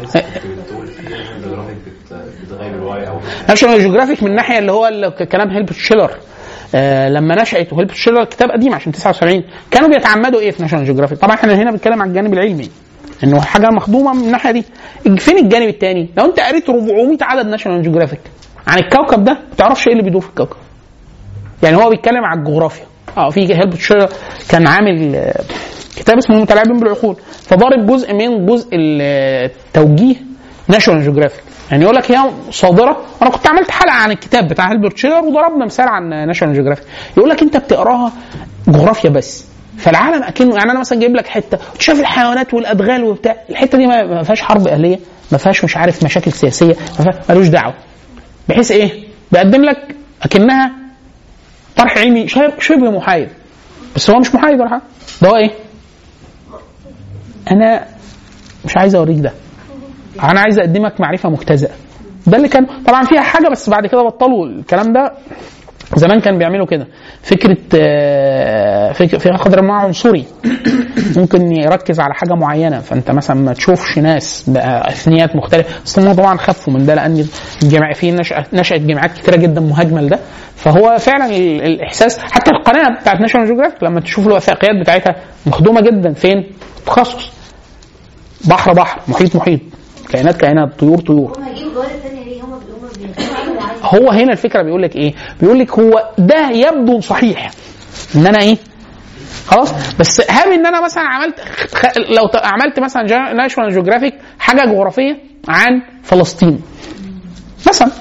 ناشونال جيوغرافيك من الناحيه اللي هو ال- كلام هيلبرت شيلر آه لما نشأت وهيلبرت شيلر كتاب قديم عشان 79 كانوا بيتعمدوا ايه في ناشونال جيوغرافيك طبعا احنا هنا بنتكلم عن الجانب العلمي انه حاجه مخدومه من الناحيه دي فين الجانب الثاني لو انت قريت 400 عدد ناشونال جيوغرافيك عن الكوكب ده ما تعرفش ايه اللي بيدور في الكوكب يعني هو بيتكلم عن الجغرافيا اه في هيلبرت شيلر كان عامل آه، كتاب اسمه المتلاعبين بالعقول فضارب جزء من جزء التوجيه ناشونال جيوغرافيك يعني يقول لك هي صادره انا كنت عملت حلقه عن الكتاب بتاع هيلبرت شيلر وضربنا مثال عن ناشونال جيوغرافيك يقول لك انت بتقراها جغرافيا بس فالعالم اكنه يعني انا مثلا جايب لك حته شايف الحيوانات والادغال وبتاع الحته دي ما ما فيهاش حرب اهليه ما فيهاش مش عارف مشاكل سياسيه ما فيهاش- ملوش دعوه بحيث ايه بقدم لك اكنها طرح علمي شبه شبه محايد بس هو مش محايد ولا حاجه ده هو ايه انا مش عايز اوريك ده انا عايز اقدمك معرفه مجتزئه ده اللي كان طبعا فيها حاجه بس بعد كده بطلوا الكلام ده زمان كان بيعملوا كده فكره آه، فك- في قدر ما عنصري ممكن يركز على حاجه معينه فانت مثلا ما تشوفش ناس بقى اثنيات مختلفه بس هم طبعا خفوا من ده لان الجامع في نشأ نشأت جامعات كتيره جدا مهاجمه لده فهو فعلا ال- الاحساس حتى القناه بتاعت ناشونال جيوغرافيك لما تشوف الوثائقيات بتاعتها مخدومه جدا فين؟ تخصص بحر بحر محيط محيط كائنات كائنات طيور طيور هم هيجيبوا الجوائز الثانيه ليه هم هم بيعملوا عايز هو هنا الفكره بيقول لك ايه؟ بيقول لك هو ده يبدو صحيح ان انا ايه؟ خلاص بس هل ان انا مثلا عملت خ... لو ت- عملت مثلا ناشونال جيوغرافيك حاجه جغرافيه عن فلسطين مثلا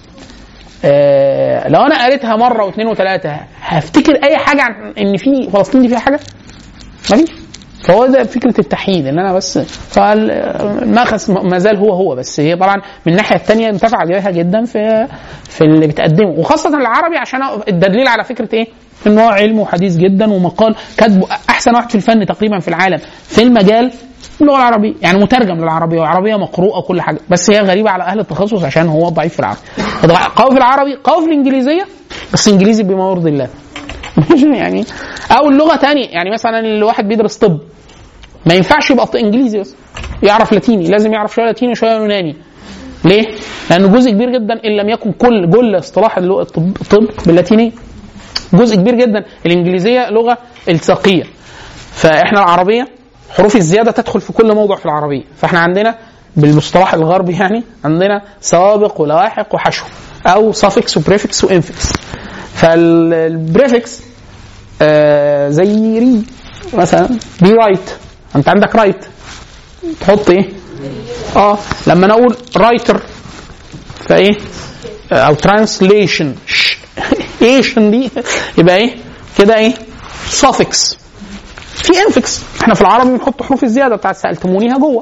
آه لو انا قريتها مره واثنين وثلاثه هفتكر اي حاجه عن ان في فلسطين دي فيها حاجه؟ مفيش فهو ده فكره التحييد ان انا بس فالماخذ ما زال هو هو بس هي طبعا من الناحيه الثانيه انتفع بيها جدا في في اللي بتقدمه وخاصه العربي عشان الدليل على فكره ايه؟ ان هو علم وحديث جدا ومقال كاتبه احسن واحد في الفن تقريبا في العالم في المجال اللغه العربيه يعني مترجم للعربيه وعربيه مقروءه وكل حاجه بس هي غريبه على اهل التخصص عشان هو ضعيف في العربي قوي في العربي قوي في الانجليزيه بس انجليزي بما يرضي الله يعني او اللغه تانية يعني مثلا الواحد بيدرس طب ما ينفعش يبقى انجليزي بس يعرف لاتيني لازم يعرف شويه لاتيني وشويه يوناني ليه؟ لانه جزء كبير جدا ان لم يكن كل كل اصطلاح اللغة- الطب الطب باللاتينيه جزء كبير جدا الانجليزيه لغه التقيه فاحنا العربيه حروف الزياده تدخل في كل موضع في العربيه فاحنا عندنا بالمصطلح الغربي يعني عندنا سوابق ولواحق وحشو او suffix وبريفكس وانفكس فالبريفكس آه زي ري مثلا بي رايت انت عندك رايت تحط ايه؟ اه لما انا اقول رايتر فايه؟ او ترانسليشن ايشن دي يبقى ايه؟ كده ايه؟ suffix في انفكس احنا في العربي بنحط حروف الزياده بتاعت سالتمونيها جوه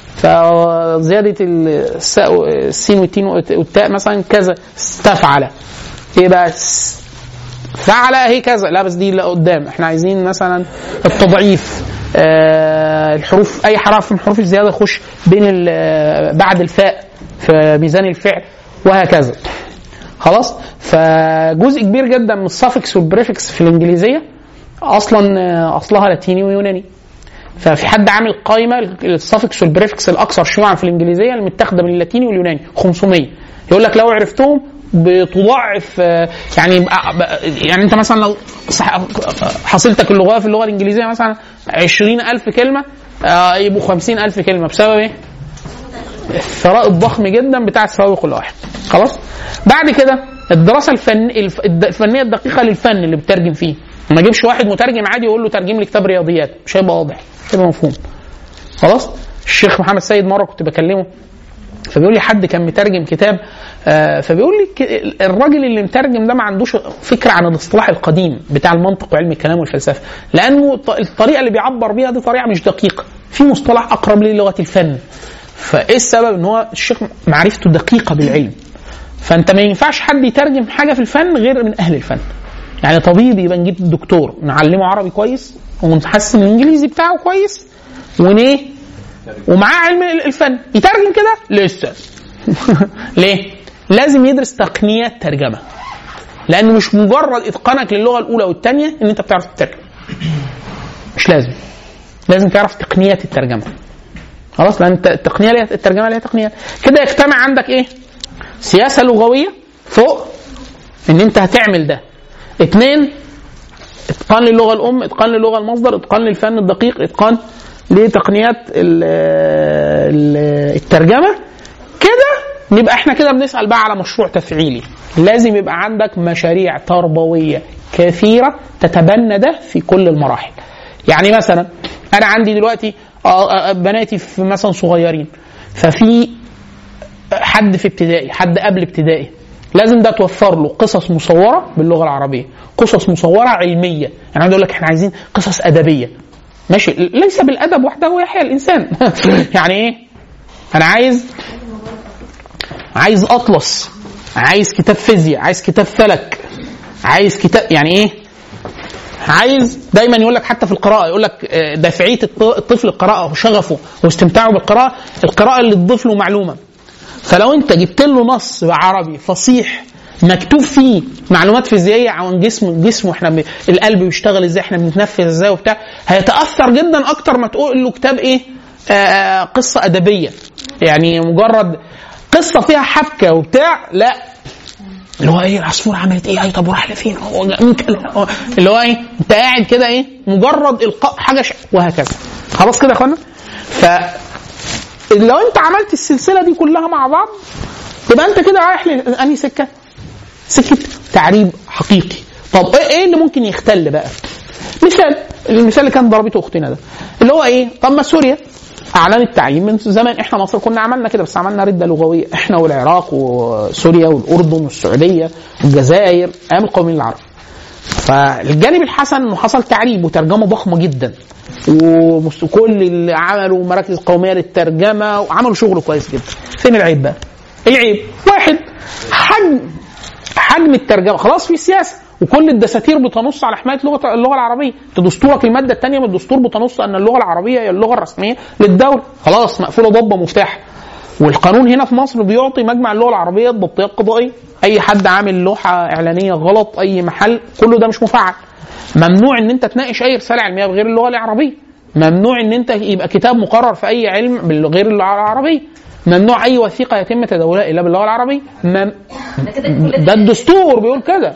فزياده الساء السين والتين والتاء مثلا كذا استفعل ايه بقى س- فعل هي كذا لا بس دي لا قدام احنا عايزين مثلا التضعيف آه الحروف اي حرف من حروف الزياده يخش بين ال- بعد الفاء في ميزان الفعل وهكذا خلاص فجزء كبير جدا من السافكس والبريفكس في الانجليزيه اصلا آه، اصلها لاتيني ويوناني ففي حد عامل قائمه السافكس والبريفكس الاكثر شيوعا في الانجليزيه المتاخده من اللاتيني واليوناني 500 يقول لك لو عرفتهم بتضاعف آه، يعني يبقى- يعني انت مثلا لو صح- حصيلتك اللغويه في اللغه الانجليزيه مثلا 20000 كلمه آه، يبقوا 50000 كلمه بسبب ايه؟ الثراء الضخم جدا بتاع السوابق واللوائح خلاص بعد كده الدراسه الفن الف- الد- الفنيه الدقيقه للفن اللي بتترجم فيه ما اجيبش واحد مترجم عادي يقول له ترجم لي كتاب رياضيات مش هيبقى واضح مش هيبقى مفهوم خلاص الشيخ محمد سيد مره كنت بكلمه فبيقول لي حد كان مترجم كتاب آه، فبيقول لي ك- الراجل اللي مترجم ده ما عندوش فكره عن الاصطلاح القديم بتاع المنطق وعلم الكلام والفلسفه لانه الط- الطريقه اللي بيعبر بيها دي طريقه مش دقيقه في مصطلح اقرب للغه الفن فايه السبب ان هو الشيخ معرفته دقيقه بالعلم فانت ما ينفعش حد يترجم حاجه في الفن غير من اهل الفن يعني طبيب يبقى نجيب دكتور نعلمه عربي كويس ونحسن الانجليزي بتاعه كويس ونيه ومعاه علم الفن يترجم كده لاستاذ ليه؟ لازم يدرس تقنيات ترجمه لانه مش مجرد اتقانك للغه الاولى والثانيه ان انت بتعرف تترجم مش لازم لازم تعرف تقنيات الترجمه خلاص لان الت- التقنيه ليها الترجمه ليها تقنيات كده يجتمع عندك ايه؟ سياسه لغويه فوق ان انت هتعمل ده اثنين اتقان للغه الام اتقان للغه المصدر اتقان للفن الدقيق اتقان لتقنيات ال- ال- الترجمه كده نبقى احنا كده بنسال بقى على مشروع تفعيلي لازم يبقى عندك مشاريع تربويه كثيره تتبنى ده في كل المراحل يعني مثلا انا عندي دلوقتي آه، آه، بناتي في مثلا صغيرين ففي حد في ابتدائي حد قبل ابتدائي لازم ده توفر له قصص مصوره باللغه العربيه قصص مصوره علميه يعني عايز اقول لك احنا عايزين قصص ادبيه ماشي ليس بالادب وحده يحيى الانسان يعني ايه انا عايز عايز اطلس عايز كتاب فيزياء عايز كتاب فلك عايز كتاب يعني ايه عايز دايما يقول لك حتى في القراءه يقول لك آه، دافعيه الط- الطفل القراءه وشغفه واستمتاعه بالقراءه القراءه اللي تضيف له معلومه فلو انت جبت له نص عربي فصيح مكتوب فيه معلومات فيزيائيه عن جسم جسمه احنا ب... القلب بيشتغل ازاي احنا بنتنفس ازاي وبتاع هيتاثر جدا اكتر ما تقول له كتاب ايه آه قصه ادبيه يعني مجرد قصه فيها حبكه وبتاع لا اللي هو ايه العصفور عملت ايه اي طب وراح لفين هو جا- مين كلم؟ هو- اللي هو ايه انت قاعد كده ايه مجرد القاء حاجه ش... وهكذا خلاص كده يا اخوانا ف لو انت عملت السلسله دي كلها مع بعض تبقى انت كده رايح لانهي سكه؟ سكه تعريب حقيقي طب ايه ايه اللي ممكن يختل بقى؟ مثال المثال اللي كان ضربته اختنا ده اللي هو ايه؟ طب ما سوريا اعلنت تعيين من زمان احنا مصر كنا عملنا كده بس عملنا رده لغويه احنا والعراق وسوريا والاردن والسعوديه والجزائر ايام القوميين العرب فالجانب الحسن انه حصل تعريب وترجمه ضخمه جدا وكل اللي عملوا مراكز قوميه للترجمه وعملوا شغل كويس جدا فين العيب بقى؟ العيب واحد حجم حجم الترجمه خلاص في سياسه وكل الدساتير بتنص على حمايه لغه اللغه العربيه انت دستورك الماده الثانيه من الدستور بتنص ان اللغه العربيه هي اللغه الرسميه للدوله خلاص مقفوله ضبه مفتاح والقانون هنا في مصر بيعطي مجمع اللغه العربيه ضبطيه قضائيه اي حد عامل لوحه اعلانيه غلط اي محل كله ده مش مفعل ممنوع ان انت تناقش اي رساله علميه بغير اللغه العربيه ممنوع ان انت يبقى كتاب مقرر في اي علم بغير اللغه العربيه ممنوع اي وثيقه يتم تداولها الا باللغه العربيه مم... ده الدستور بيقول كده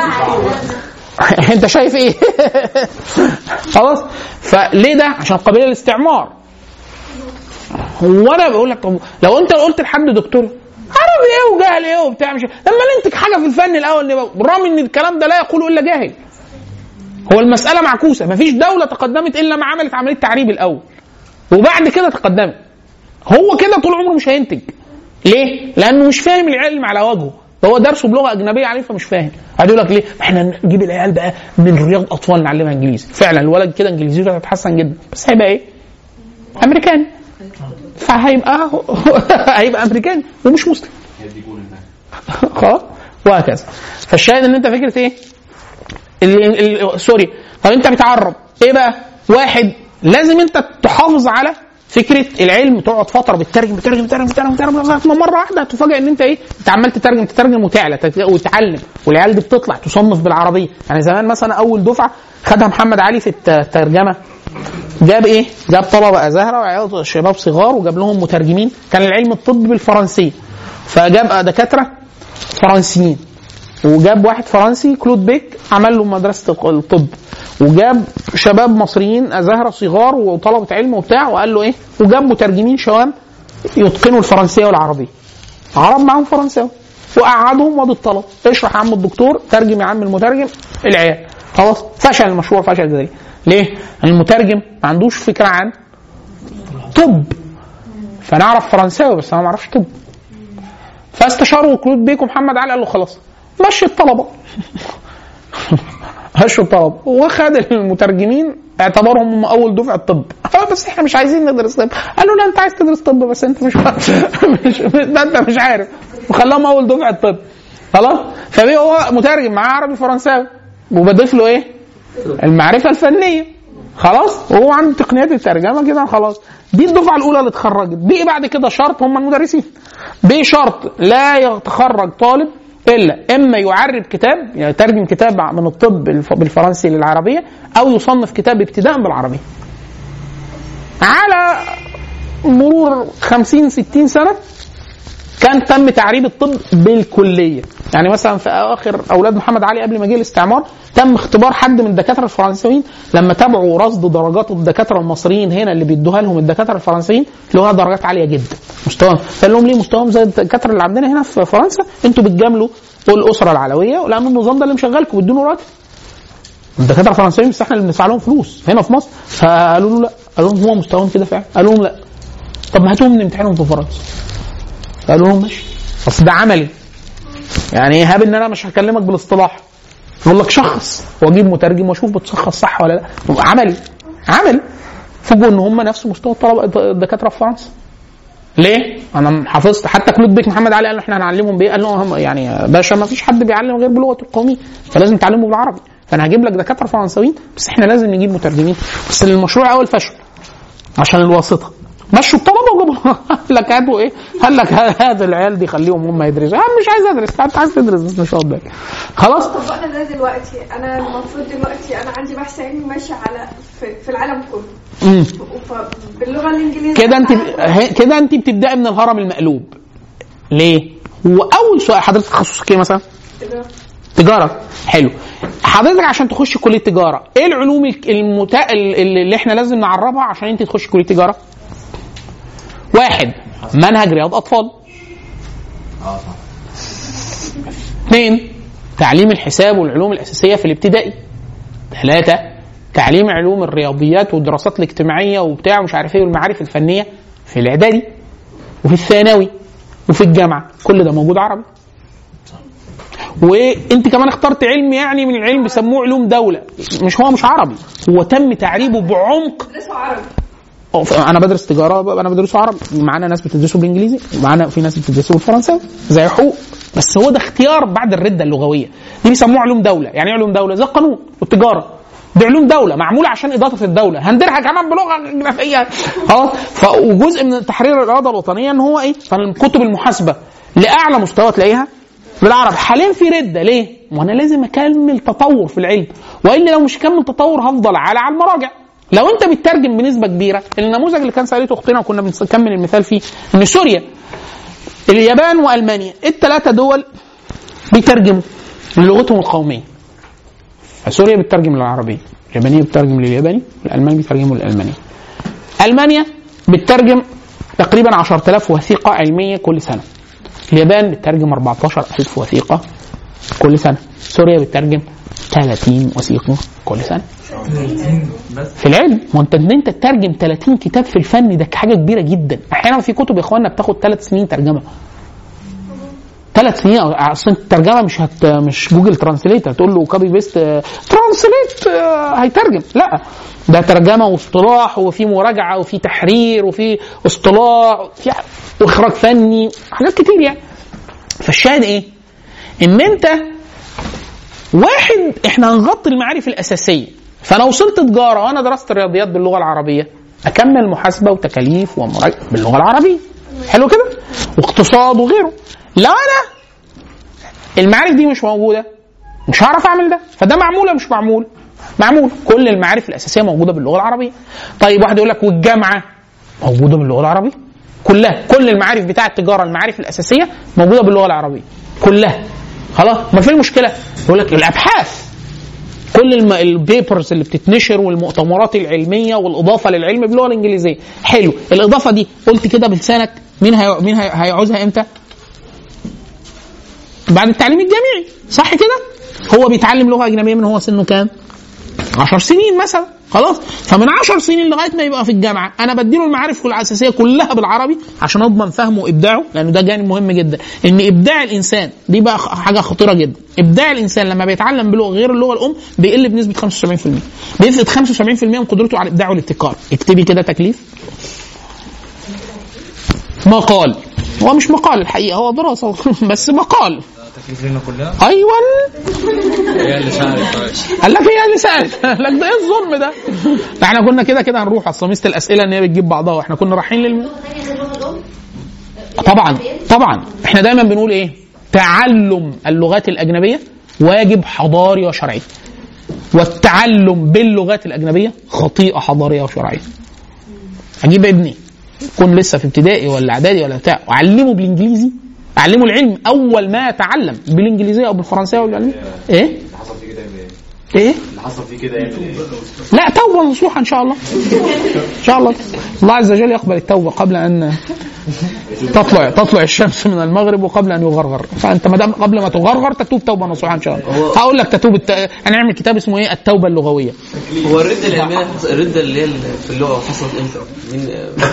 انت شايف ايه خلاص فليه ده عشان قبيله الاستعمار هو انا بقول لك طب لو انت قلت لحد دكتور عربي ايه وجهل ايه وبتاع مش لما ننتج حاجه في الفن الاول نبقى بالرغم ان الكلام ده لا يقول الا جاهل هو المساله معكوسه مفيش دوله تقدمت الا ما عملت عمليه تعريب الاول وبعد كده تقدمت هو كده طول عمره مش هينتج ليه؟ لانه مش فاهم العلم على وجهه هو درسه بلغه اجنبيه عليه فمش فاهم قاعد يقول لك ليه؟ احنا نجيب العيال بقى من رياض اطفال نعلمها انجليزي فعلا الولد كده انجليزيته هتتحسن جدا بس هيبقى ايه؟ امريكاني فهيبقى هيبقى امريكاني ومش مسلم خلاص وهكذا فالشاهد ان انت فكره ايه؟ ال- ال- سوري طب انت بتعرب ايه بقى؟ واحد لازم انت تحافظ على فكره العلم تقعد فتره بتترجم بتترجم بتترجم بتترجم بتترجم لغايه ما مره واحده هتفاجئ ان انت ايه؟ انت عمال تترجم تترجم وتعلى تت- وتتعلم والعيال دي بتطلع تصنف بالعربيه يعني زمان مثلا اول دفعه خدها محمد علي في الت- الترجمه جاب ايه؟ جاب طلبه ازهره وعيال شباب صغار وجاب لهم مترجمين كان العلم الطب بالفرنسيه فجاب دكاتره فرنسيين وجاب واحد فرنسي كلود بيك عمل له مدرسه الطب وجاب شباب مصريين ازهره صغار وطلبه علم وبتاع وقال له ايه وجاب مترجمين شوام يتقنوا الفرنسيه والعربيه عرب معاهم فرنساوي وقعدهم وادي الطلب اشرح يا عم الدكتور ترجم يا عم المترجم العيال خلاص فشل المشروع فشل جزائي ليه؟ المترجم ما عندوش فكره عن طب فانا اعرف فرنساوي بس انا ما اعرفش طب فاستشاروا كلود بيك ومحمد علي قال له خلاص مشي الطلبه مشوا الطلبه وخد المترجمين اعتبرهم هم اول دفعه طب آه بس احنا مش عايزين ندرس طب قالوا لا انت عايز تدرس طب بس انت مش مش ده انت مش عارف وخلاهم اول دفعه طب خلاص فبقى هو مترجم معاه عربي فرنساوي وبضيف له ايه؟ المعرفه الفنيه خلاص وهو عنده تقنيات الترجمه كده خلاص دي الدفعه الاولى اللي اتخرجت بي بعد كده شرط هم المدرسين بي شرط لا يتخرج طالب الا اما يعرب كتاب يعني يترجم كتاب من الطب الف- بالفرنسي للعربيه او يصنف كتاب ابتداء بالعربيه على مرور 50 60 سنه كان تم تعريب الطب بالكليه يعني مثلا في اواخر اولاد محمد علي قبل ما جه الاستعمار تم اختبار حد من الدكاتره الفرنسيين لما تابعوا رصد درجات الدكاتره المصريين هنا اللي بيدوها لهم الدكاتره الفرنسيين لقوها درجات عاليه جدا مستواهم فقال لهم ليه مستواهم زي الدكاتره اللي عندنا هنا في فرنسا انتوا بتجاملوا الاسره العلويه لان النظام ده اللي مشغلكم بيدونا راتب الدكاتره الفرنسيين بس احنا اللي بندفع لهم فلوس هنا في مصر فقالوا له لا قالوا لهم هو مستواهم كده فعلا قالوا لهم لا طب ما هاتوهم نمتحنهم في فرنسا قالوا لهم ماشي بس ده عملي يعني هاب ان انا مش هكلمك بالاصطلاح اقول لك شخص واجيب مترجم واشوف بتشخص صح ولا لا عملي عملي فوجئوا ان هم نفس مستوى الطلبه الدكاتره في فرنسا ليه؟ انا حافظت حتى كلود بيك محمد علي قال له احنا هنعلمهم بايه؟ قال له هم يعني يا باشا ما فيش حد بيعلم غير بلغته القوميه فلازم تعلمه بالعربي فانا هجيب لك دكاتره فرنساويين بس احنا لازم نجيب مترجمين بس المشروع اول فشل عشان الواسطه مشوا الطلبه وجابوا قال لك هاتوا ايه؟ قال لك هذا العيال دي خليهم هم يدرسوا انا مش عايز ادرس انت عايز تدرس بس مش هقعد بالك. خلاص طب انا ده دلوقتي انا المفروض دلوقتي انا عندي بحث علمي ماشي على في, في العالم كله مم. باللغه الانجليزيه كده انت العالم كله. ه- كده انت بتبداي من الهرم المقلوب ليه؟ هو اول سؤال حضرتك تخصصك ايه مثلا؟ كده. تجاره حلو حضرتك عشان تخش كليه تجاره ايه العلوم الك- المتا... ال- ال- اللي احنا لازم نعربها عشان انت تخش كليه تجاره واحد منهج رياض اطفال اثنين تعليم الحساب والعلوم الاساسيه في الابتدائي ثلاثه تعليم علوم الرياضيات والدراسات الاجتماعيه وبتاع ومش عارف ايه والمعارف الفنيه في الاعدادي وفي الثانوي وفي الجامعه كل ده موجود عربي وانت كمان اخترت علم يعني من العلم بيسموه علوم دوله مش هو مش عربي هو تم تعريبه بعمق لسه عربي أو ف- انا بدرس تجاره انا بدرسه عربي معانا ناس بتدرسه بالانجليزي معانا في ناس بتدرسه بالفرنساوي زي حقوق بس هو ده اختيار بعد الرده اللغويه دي بيسموها علوم دوله يعني ايه علوم دوله زي القانون والتجاره دي علوم دوله معموله عشان اضافه الدوله هندرها كمان بلغه جغرافيه خلاص ف- وجزء من تحرير الاراده الوطنيه ان هو ايه فالكتب المحاسبه لاعلى مستوى تلاقيها بالعربي حاليا في رده ليه؟ ما انا لازم اكمل تطور في العلم والا لو مش هكمل تطور هفضل على على المراجع لو انت بتترجم بنسبه كبيره النموذج اللي كان سالته اختنا وكنا بنكمل المثال فيه ان سوريا اليابان والمانيا الثلاثه دول بيترجموا لغتهم القوميه فسوريا بتترجم للعربيه اليابانيه بتترجم للياباني والالمان بيترجموا للالماني المانيا بتترجم تقريبا 10000 وثيقه علميه كل سنه اليابان بتترجم 14000 وثيقه كل سنه سوريا بتترجم 30 وثيقه كل سنه في العلم ما انت ان انت تترجم 30 كتاب في الفن ده حاجه كبيره جدا احيانا في كتب يا اخوانا بتاخد ثلاث سنين ترجمه ثلاث سنين اصل الترجمه مش هت مش جوجل ترانسليتر تقول له كوبي بيست ترانسليت هيترجم لا ده ترجمه واصطلاح وفي مراجعه وفي تحرير وفي اصطلاح في واخراج فني حاجات كتير يعني فالشاهد ايه؟ ان انت واحد احنا هنغطي المعارف الاساسيه فانا وصلت تجاره وانا درست الرياضيات باللغه العربيه اكمل محاسبه وتكاليف ومراجعه باللغه العربيه حلو كده واقتصاد وغيره لو انا المعارف دي مش موجوده مش هعرف اعمل ده فده معمول ولا مش معمول معمول كل المعارف الاساسيه موجوده باللغه العربيه طيب واحد يقول لك والجامعه موجوده باللغه العربيه كلها كل المعارف بتاع التجاره المعارف الاساسيه موجوده باللغه العربيه كلها خلاص ما في المشكله يقول لك الابحاث كل الم... البيبرز اللي بتتنشر والمؤتمرات العلميه والاضافه للعلم باللغه الانجليزيه حلو الاضافه دي قلت كده بلسانك مين هي... مين هي... هيعوزها امتى بعد التعليم الجامعي صح كده هو بيتعلم لغه اجنبيه من هو سنه كام 10 سنين مثلا خلاص فمن 10 سنين لغايه ما يبقى في الجامعه انا بديله المعارف الاساسيه كلها بالعربي عشان اضمن فهمه وابداعه لانه ده جانب مهم جدا ان ابداع الانسان دي بقى خ- حاجه خطيره جدا ابداع الانسان لما بيتعلم بلغه غير اللغه الام بيقل بنسبه 75% بيفقد 75% من قدرته على الابداع والابتكار اكتبي كده تكليف مقال هو مش مقال الحقيقه هو دراسه بس مقال تكليف لنا كلنا ايوه هي اللي سألت قال لك هي اللي سالت قال لك ده ايه الظلم ده احنا كنا كده كده هنروح اصل ميزه الاسئله ان هي بتجيب بعضها واحنا كنا رايحين للم... طبعا طبعا احنا دايما بنقول ايه تعلم اللغات الاجنبيه واجب حضاري وشرعي والتعلم باللغات الاجنبيه خطيئه حضاريه وشرعيه اجيب ابني يكون لسه في ابتدائي ولا اعدادي ولا بتاع واعلمه بالانجليزي اعلمه العلم اول ما يتعلم بالانجليزيه او بالفرنسيه ولا ايه حصل في كده ايه اللي حصل فيه كده يعمل ايه؟ لا توبه نصوحه ان شاء الله ان شاء الله الله عز وجل يقبل التوبه قبل ان تطلع تطلع الشمس من المغرب وقبل ان يغرغر فانت ما دام قبل ما تغرغر تتوب توبه نصوحه ان شاء الله هقول لك تتوب الت... هنعمل كتاب اسمه ايه التوبه اللغويه هو الردة العلمية الردة اللي هي في اللغة حصلت امتى؟ مين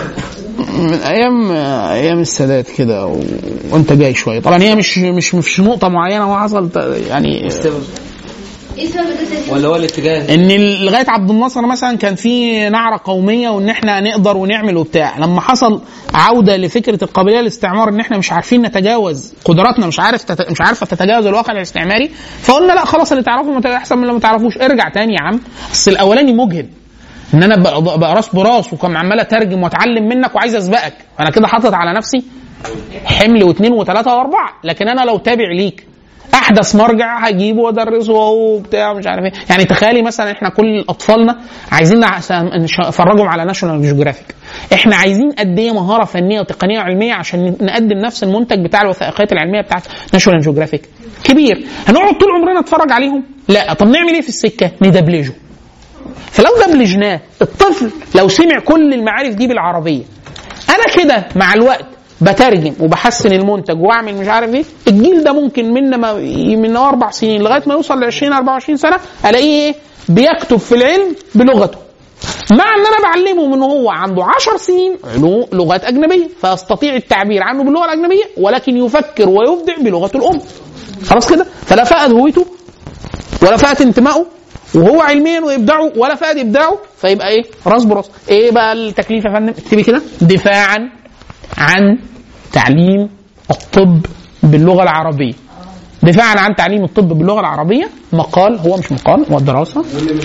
من ايام ايام السادات كده و... وانت جاي شويه طبعا هي مش مش مش نقطه معينه وحصل يعني السبب؟ ايه سبب الردة دي؟ ولا هو الاتجاه؟ ان لغايه عبد الناصر مثلا كان في نعره قوميه وان احنا نقدر ونعمل وبتاع لما حصل عوده لفكره القابليه للاستعمار ان احنا مش عارفين نتجاوز قدراتنا مش عارف تت... مش عارفه تتجاوز الواقع الاستعماري فقلنا لا خلاص اللي تعرفه مت- احسن من اللي ما تعرفوش ارجع تاني يا عم بس الاولاني مجهد ان انا بقى, بقى راس براس وكان عمال اترجم واتعلم منك وعايز اسبقك فانا كده حاطط على نفسي حمل واثنين وثلاثه واربعه لكن انا لو تابع ليك احدث مرجع هجيبه وادرسه وهو بتاع مش عارف ايه يعني تخيلي مثلا احنا كل اطفالنا عايزين نع- نش- نفرجهم على ناشونال جيوغرافيك احنا عايزين قد ايه مهاره فنيه وتقنيه وعلميه عشان نقدم نفس المنتج بتاع الوثائقيات العلميه بتاعت ناشونال جيوغرافيك كبير هنقعد طول عمرنا نتفرج عليهم لا طب نعمل ايه في السكه ندبلجه فلو دبلجناه الطفل لو سمع كل المعارف دي بالعربيه انا كده مع الوقت بترجم وبحسن المنتج واعمل مش عارف ايه الجيل ده ممكن من ما من هو اربع سنين لغايه ما يوصل ل 20 24 سنه الاقيه ايه بيكتب في العلم بلغته مع ان انا بعلمه من هو عنده 10 سنين له لغات اجنبيه فيستطيع التعبير عنه باللغه الاجنبيه ولكن يفكر ويبدع بلغته الام خلاص كده فلا فقد هويته ولا فقد انتمائه وهو علميا وابداعه ولا فقد ابداعه فيبقى ايه راس براس ايه بقى التكليف يا فندم اكتبي كده دفاعا عن تعليم الطب باللغه العربيه دفاعا عن تعليم الطب باللغه العربيه مقال هو مش مقال هو دراسه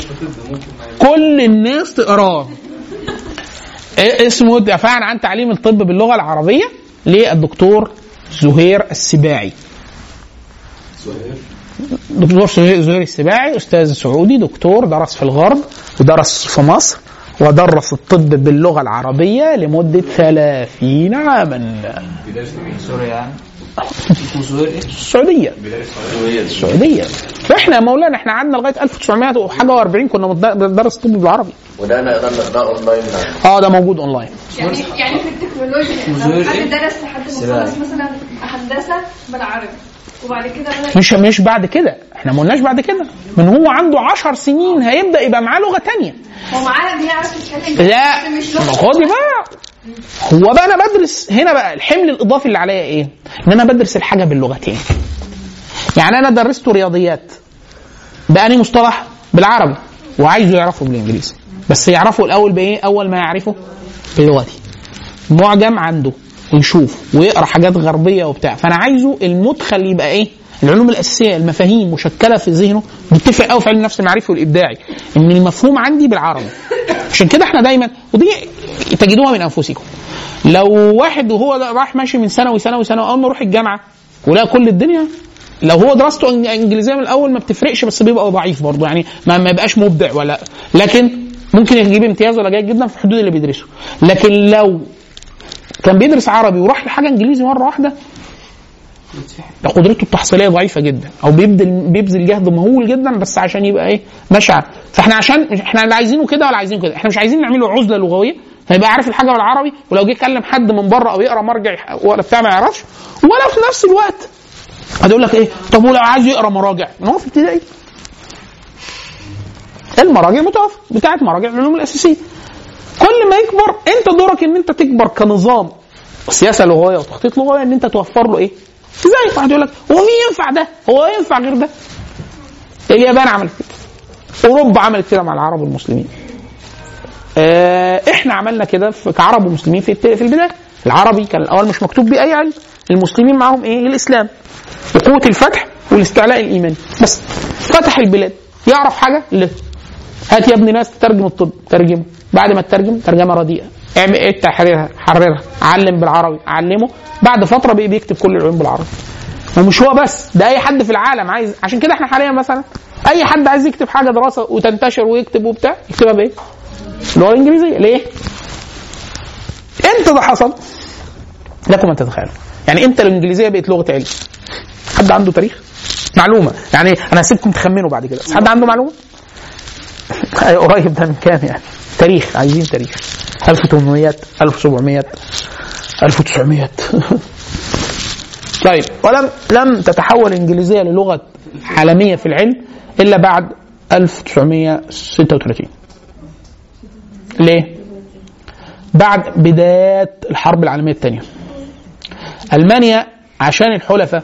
كل الناس تقراه إيه اسمه دفاعا عن تعليم الطب باللغه العربيه للدكتور زهير السباعي دكتور زهير زهير السباعي استاذ سعودي دكتور درس في الغرب ودرس في مصر ودرس الطب باللغه العربيه لمده 30 عاما سوريا يعني اسمه زهير ايه؟ السعوديه السعوديه فاحنا يا مولانا احنا قعدنا لغايه 1900 وحاجه و40 كنا بندر- بندرس الطب بالعربي وده نقدر نقراه اونلاين اه ده موجود اونلاين يعني يعني في التكنولوجيا لو حد درس لحد ما خلص مثلا هندسه بالعربي وبعد كده بدأ مش مش بعد كده احنا ما قلناش بعد كده من هو عنده 10 سنين هيبدا يبقى معاه لغه تانية هو معاه بيعرف يتكلم لا بس مش ما لغة. خدي بقى هو بقى انا بدرس هنا بقى الحمل الاضافي اللي عليا ايه؟ ان انا بدرس الحاجه باللغتين. يعني انا درست رياضيات بأني مصطلح بالعربي وعايزه يعرفه بالانجليزي بس يعرفه الاول بايه؟ اول ما يعرفه بلغتي. معجم عنده ويشوف ويقرا حاجات غربيه وبتاع فانا عايزه المدخل يبقى ايه؟ العلوم الاساسيه المفاهيم مشكله في ذهنه متفق قوي في علم النفس المعرفي والابداعي ان المفهوم عندي بالعربي عشان كده احنا دايما ودي تجدوها من انفسكم لو واحد وهو ده راح ماشي من ثانوي ثانوي ثانوي اول ما يروح الجامعه ولقى كل الدنيا لو هو دراسته إنج- انجليزيه من الاول ما بتفرقش بس بيبقى ضعيف برضه يعني ما, ما يبقاش مبدع ولا لكن ممكن يجيب امتياز ولا جيد جدا في حدود اللي بيدرسه لكن لو كان بيدرس عربي وراح لحاجه انجليزي مره واحده ده قدرته التحصيليه ضعيفه جدا او بيبذل بيبذل جهد مهول جدا بس عشان يبقى ايه ماشي على- فاحنا عشان احنا لا عايزينه كده ولا عايزينه كده احنا مش عايزين نعمله عزله لغويه فيبقى عارف الحاجه بالعربي ولو جه يكلم حد من بره او يقرا مرجع يح- ولا بتاع ما يعرفش ولا في نفس الوقت هتقول لك ايه طب ولو عايز يقرا مراجع ما هو في ابتدائي المراجع متوفر بتاعت مراجع العلوم الاساسيه كل ما يكبر انت دورك ان انت تكبر كنظام سياسه لغويه وتخطيط لغوي ان انت توفر له ايه؟ زي واحد يقول لك هو مين ينفع ده؟ هو ينفع غير ده؟ اليابان عملت كده اوروبا عملت كده مع العرب والمسلمين آه، احنا عملنا كده في- كعرب ومسلمين في الت- في البدايه العربي كان الاول مش مكتوب بيه اي علم المسلمين معاهم ايه الاسلام وقوه الفتح والاستعلاء الايماني بس فتح البلاد يعرف حاجه لا هات يا ابني ناس تترجم الطب ترجمه بعد ما تترجم ترجمه رديئه اعمل ايه تحريرها حررها علم بالعربي علمه بعد فتره بقى بيكتب كل العلوم بالعربي ومش هو بس ده اي حد في العالم عايز عشان كده احنا حاليا مثلا اي حد عايز يكتب حاجه دراسه وتنتشر ويكتب وبتاع يكتبها بايه؟ اللغه الانجليزيه ليه؟ امتى ده حصل؟ لكم ان تتخيلوا يعني امتى الانجليزيه بقت لغه علم؟ حد عنده تاريخ؟ معلومه يعني انا هسيبكم تخمنوا بعد كده بس حد عنده معلومه؟ أي قريب ده من كام يعني؟ تاريخ عايزين تاريخ 1800 1700 1900 طيب ولم لم تتحول الانجليزيه للغه عالميه في العلم الا بعد 1936 ليه؟ بعد بدايات الحرب العالميه الثانيه المانيا عشان الحلفاء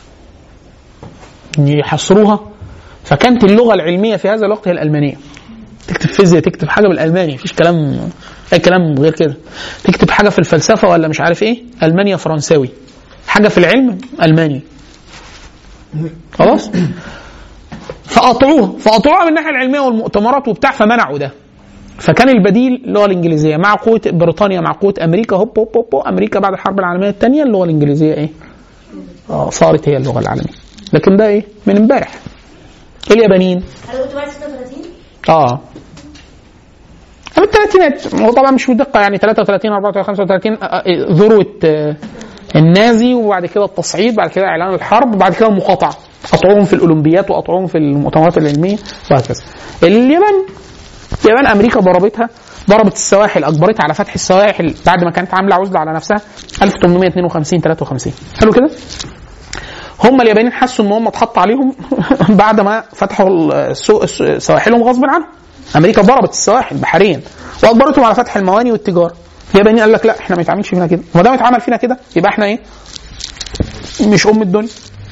يحصروها فكانت اللغه العلميه في هذا الوقت هي الالمانيه تكتب فيزياء تكتب حاجه بالالماني مفيش كلام اي كلام غير كده تكتب حاجه في الفلسفه ولا مش عارف ايه المانيا فرنساوي حاجه في العلم الماني خلاص فقطعوها فقطعوها من الناحيه العلميه والمؤتمرات وبتاع فمنعوا ده فكان البديل اللغه الانجليزيه مع قوه بريطانيا مع قوه امريكا هوب هوب هوب, هوب امريكا بعد الحرب العالميه الثانيه اللغه الانجليزيه ايه؟ اه صارت هي اللغه العالميه لكن ده ايه؟ من امبارح اليابانيين هل قلت بعد 36 اه من الثلاثينات هو طبعا مش بدقه يعني 33 34 35 آه، آه، ذروه آه، النازي وبعد كده التصعيد بعد كده اعلان الحرب وبعد كده المقاطعه قطعوهم في الاولمبيات وقطعوهم في المؤتمرات العلميه وهكذا اليابان اليابان امريكا ضربتها ضربت السواحل اجبرتها على فتح السواحل بعد ما كانت عامله عزله على نفسها 1852 53 حلو كده هم اليابانيين حسوا ان هم اتحط عليهم بعد ما فتحوا السوق الس- سواحلهم غصب عنهم امريكا ضربت السواحل بحريا واجبرتهم على فتح المواني والتجاره اليابانيين قال لك لا احنا ما يتعملش فينا كده ما دام اتعمل فينا كده يبقى احنا ايه مش ام الدنيا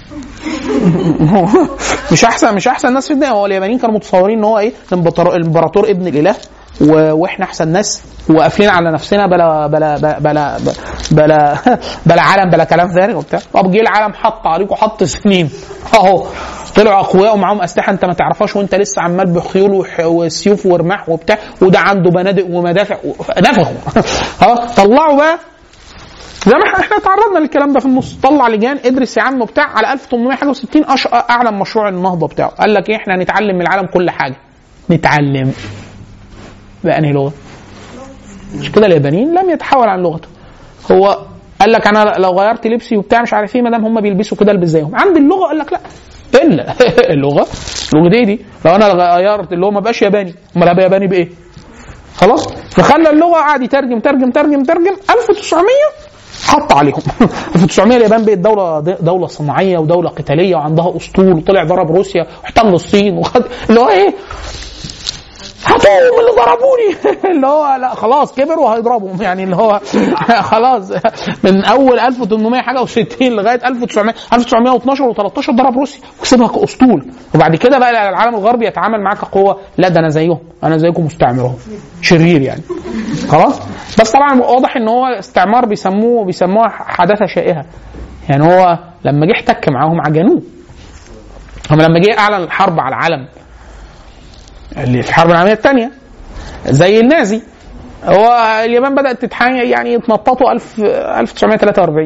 مش احسن مش احسن ناس في الدنيا هو اليابانيين كانوا متصورين ان هو ايه الامبراطور الامبراطور ابن الاله و- واحنا احسن ناس وقافلين على نفسنا بلا بلا بلا بلا بلا, بلا عالم بلا كلام فارغ وبتاع طب جه العالم حط عليكم حط سنين اهو طلعوا اقوياء ومعاهم اسلحه انت ما تعرفهاش وانت لسه عمال بخيول وح- وسيوف ورماح وبتاع وده عنده بنادق ومدافع و- نفخوا اه طلعوا بقى زي ما احنا احنا تعرضنا للكلام ده في النص طلع لجان ادرس يا عم بتاع على 1861 أش... اعلن مشروع النهضه بتاعه قال لك ايه احنا هنتعلم من العالم كل حاجه نتعلم بأنهي لغه مش كده اليابانيين لم يتحول عن لغته هو قال لك انا لو غيرت لبسي وبتاع مش عارف ايه ما دام هم بيلبسوا كده البس زيهم عند اللغه قال لك لا الا اللغه اللغه دي دي لو انا غيرت اللي هو ما بقاش ياباني امال هبقى ياباني بايه؟ خلاص فخلى اللغه قعد يترجم ترجم ترجم ترجم 1900 حط عليهم 1900 اليابان بقت دوله دوله صناعيه ودوله قتاليه وعندها اسطول وطلع ضرب روسيا واحتل الصين وخد اللي هو ايه هاتوهم اللي ضربوني اللي هو لا خلاص كبر وهيضربهم يعني اللي هو خلاص من اول 1800 حاجه و60 لغايه 1900 1912 و13 ضرب روسيا وكسبها كاسطول وبعد كده بقى العالم الغربي يتعامل معاك كقوه لا ده انا زيهم انا زيكم مستعمر اهو شرير يعني خلاص بس طبعا واضح ان هو استعمار بيسموه بيسموها حداثه شائهه يعني هو لما جه احتك معاهم عجنوه هم لما جه اعلن الحرب على العالم اللي في الحرب العالميه الثانيه زي النازي هو اليابان بدات تتحايل يعني يتنططوا 1000 1943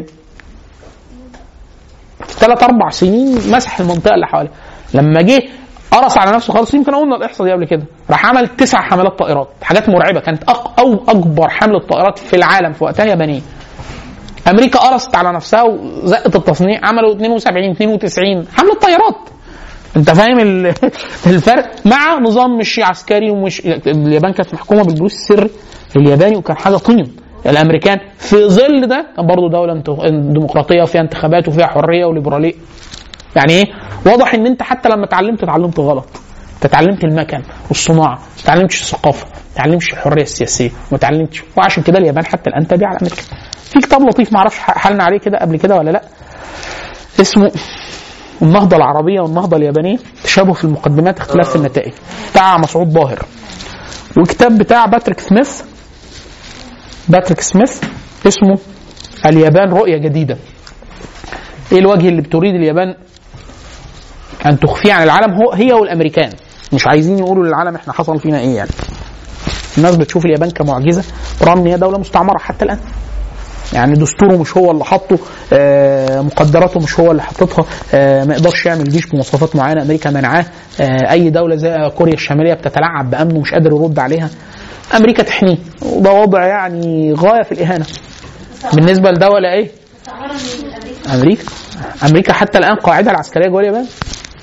ثلاث اربع سنين مسح المنطقه اللي حواليه لما جه قرص على نفسه خالص يمكن قلنا الاحصاء دي قبل كده راح عمل تسع حملات طائرات حاجات مرعبه كانت أق او اكبر حمله طائرات في العالم في وقتها يابانيه امريكا قرصت على نفسها وزقت التصنيع عملوا 72 92 حمله طيارات انت فاهم ال- الفرق مع نظام مش عسكري ومش اليابان كانت محكومه بالبوليس السري الياباني وكان حاجه طين الامريكان في ظل ده كان برضه دوله انت- ديمقراطيه وفيها انتخابات وفيها حريه وليبراليه يعني ايه واضح ان انت حتى لما اتعلمت اتعلمت غلط انت اتعلمت المكن والصناعه ما اتعلمتش الثقافه ما اتعلمتش الحريه السياسيه ما اتعلمتش وعشان كده اليابان حتى الان تابعه على امريكا في كتاب لطيف ما اعرفش حالنا عليه كده قبل كده ولا لا اسمه النهضة العربية والنهضة اليابانية تشابه في المقدمات اختلاف في النتائج بتاع مسعود ظاهر وكتاب بتاع باتريك سميث باتريك سميث اسمه اليابان رؤية جديدة ايه الوجه اللي بتريد اليابان ان تخفيه عن العالم هو هي والامريكان مش عايزين يقولوا للعالم احنا حصل فينا ايه يعني الناس بتشوف اليابان كمعجزه رغم ان هي دوله مستعمره حتى الان يعني دستوره مش هو اللي حطه آه، مقدراته مش هو اللي حطتها آه، ما يقدرش يعمل جيش بمواصفات معينه امريكا منعاه آه، اي دوله زي كوريا الشماليه بتتلعب بامنه مش قادر يرد عليها امريكا تحميه وده وضع يعني غايه في الاهانه بالنسبه لدوله ايه استعمرها من امريكا امريكا امريكا حتى الان قاعده العسكريه جوه اليابان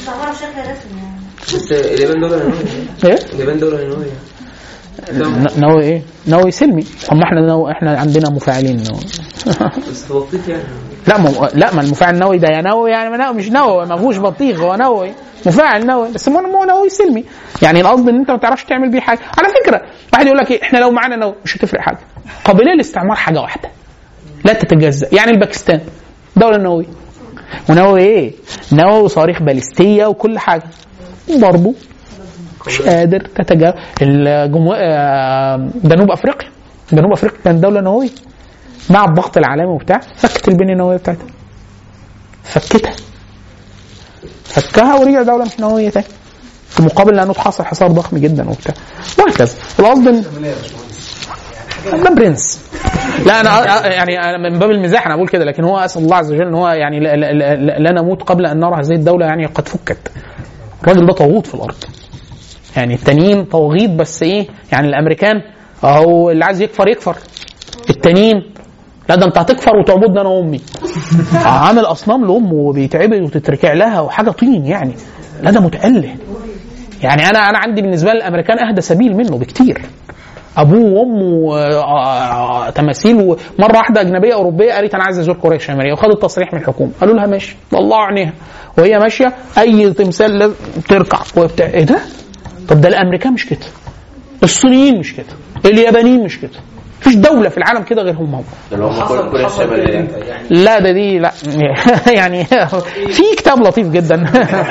مستعمرة بشكل رسمي يعني بس اليابان دولة نووية ايه اليابان دولة نووية ن- نووي ايه نووي سلمي هم احنا نو... احنا عندنا مفاعلين نووي بس توقيت يعني لا ما لا ما المفاعل النووي ده يا نووي يعني ما نووي مش نووي ما فيهوش بطيخ هو نووي مفاعل نووي بس مو مو نووي سلمي يعني القصد ان انت ما تعرفش تعمل بيه حاجه على فكره واحد يقول لك ايه احنا لو معانا نووي مش هتفرق حاجه قابليه للاستعمار حاجه واحده لا تتجزا يعني الباكستان دوله نوويه ونووي ايه نووي وصواريخ باليستيه وكل حاجه برضه مش قادر تتجاوز الجمهور آه، جنوب افريقيا جنوب افريقيا كانت دوله نوويه مع الضغط العالمي وبتاع فكت البنيه النوويه بتاعتها فكتها فكها ورجع دوله مش نوويه تاني في مقابل لانه حصل حصار ضخم جدا وبتاع وهكذا القصد ان ده برنس لا انا يعني أنا من باب المزاح انا بقول كده لكن هو اسال الله عز وجل ان هو يعني لا, لا, لا, لا نموت قبل ان نرى هذه الدوله يعني قد فكت الراجل ده طاغوت في الارض يعني التانيين طواغيت بس ايه يعني الامريكان اهو اللي عايز يكفر يكفر التانيين لا ده انت هتكفر وتعبدنا انا وامي عامل اصنام لامه وبيتعبد وتتركع لها وحاجه طين يعني لا ده متأله يعني انا انا عندي بالنسبه للامريكان اهدى سبيل منه بكتير ابوه وامه آه، آه، تماثيل ومره واحده اجنبيه اوروبيه قالت انا عايز ازور كوريا الشماليه وخدت تصريح من الحكومه قالوا لها ماشي والله عينيها وهي ماشيه اي تمثال لازم تركع وبتاع ايه ده؟ طب ده الامريكان مش كده الصينيين مش كده اليابانيين مش كده مفيش دوله في العالم كده غير هم هم ده اللي هم كل كل الشمالية لا ده دي لا يعني في كتاب لطيف جدا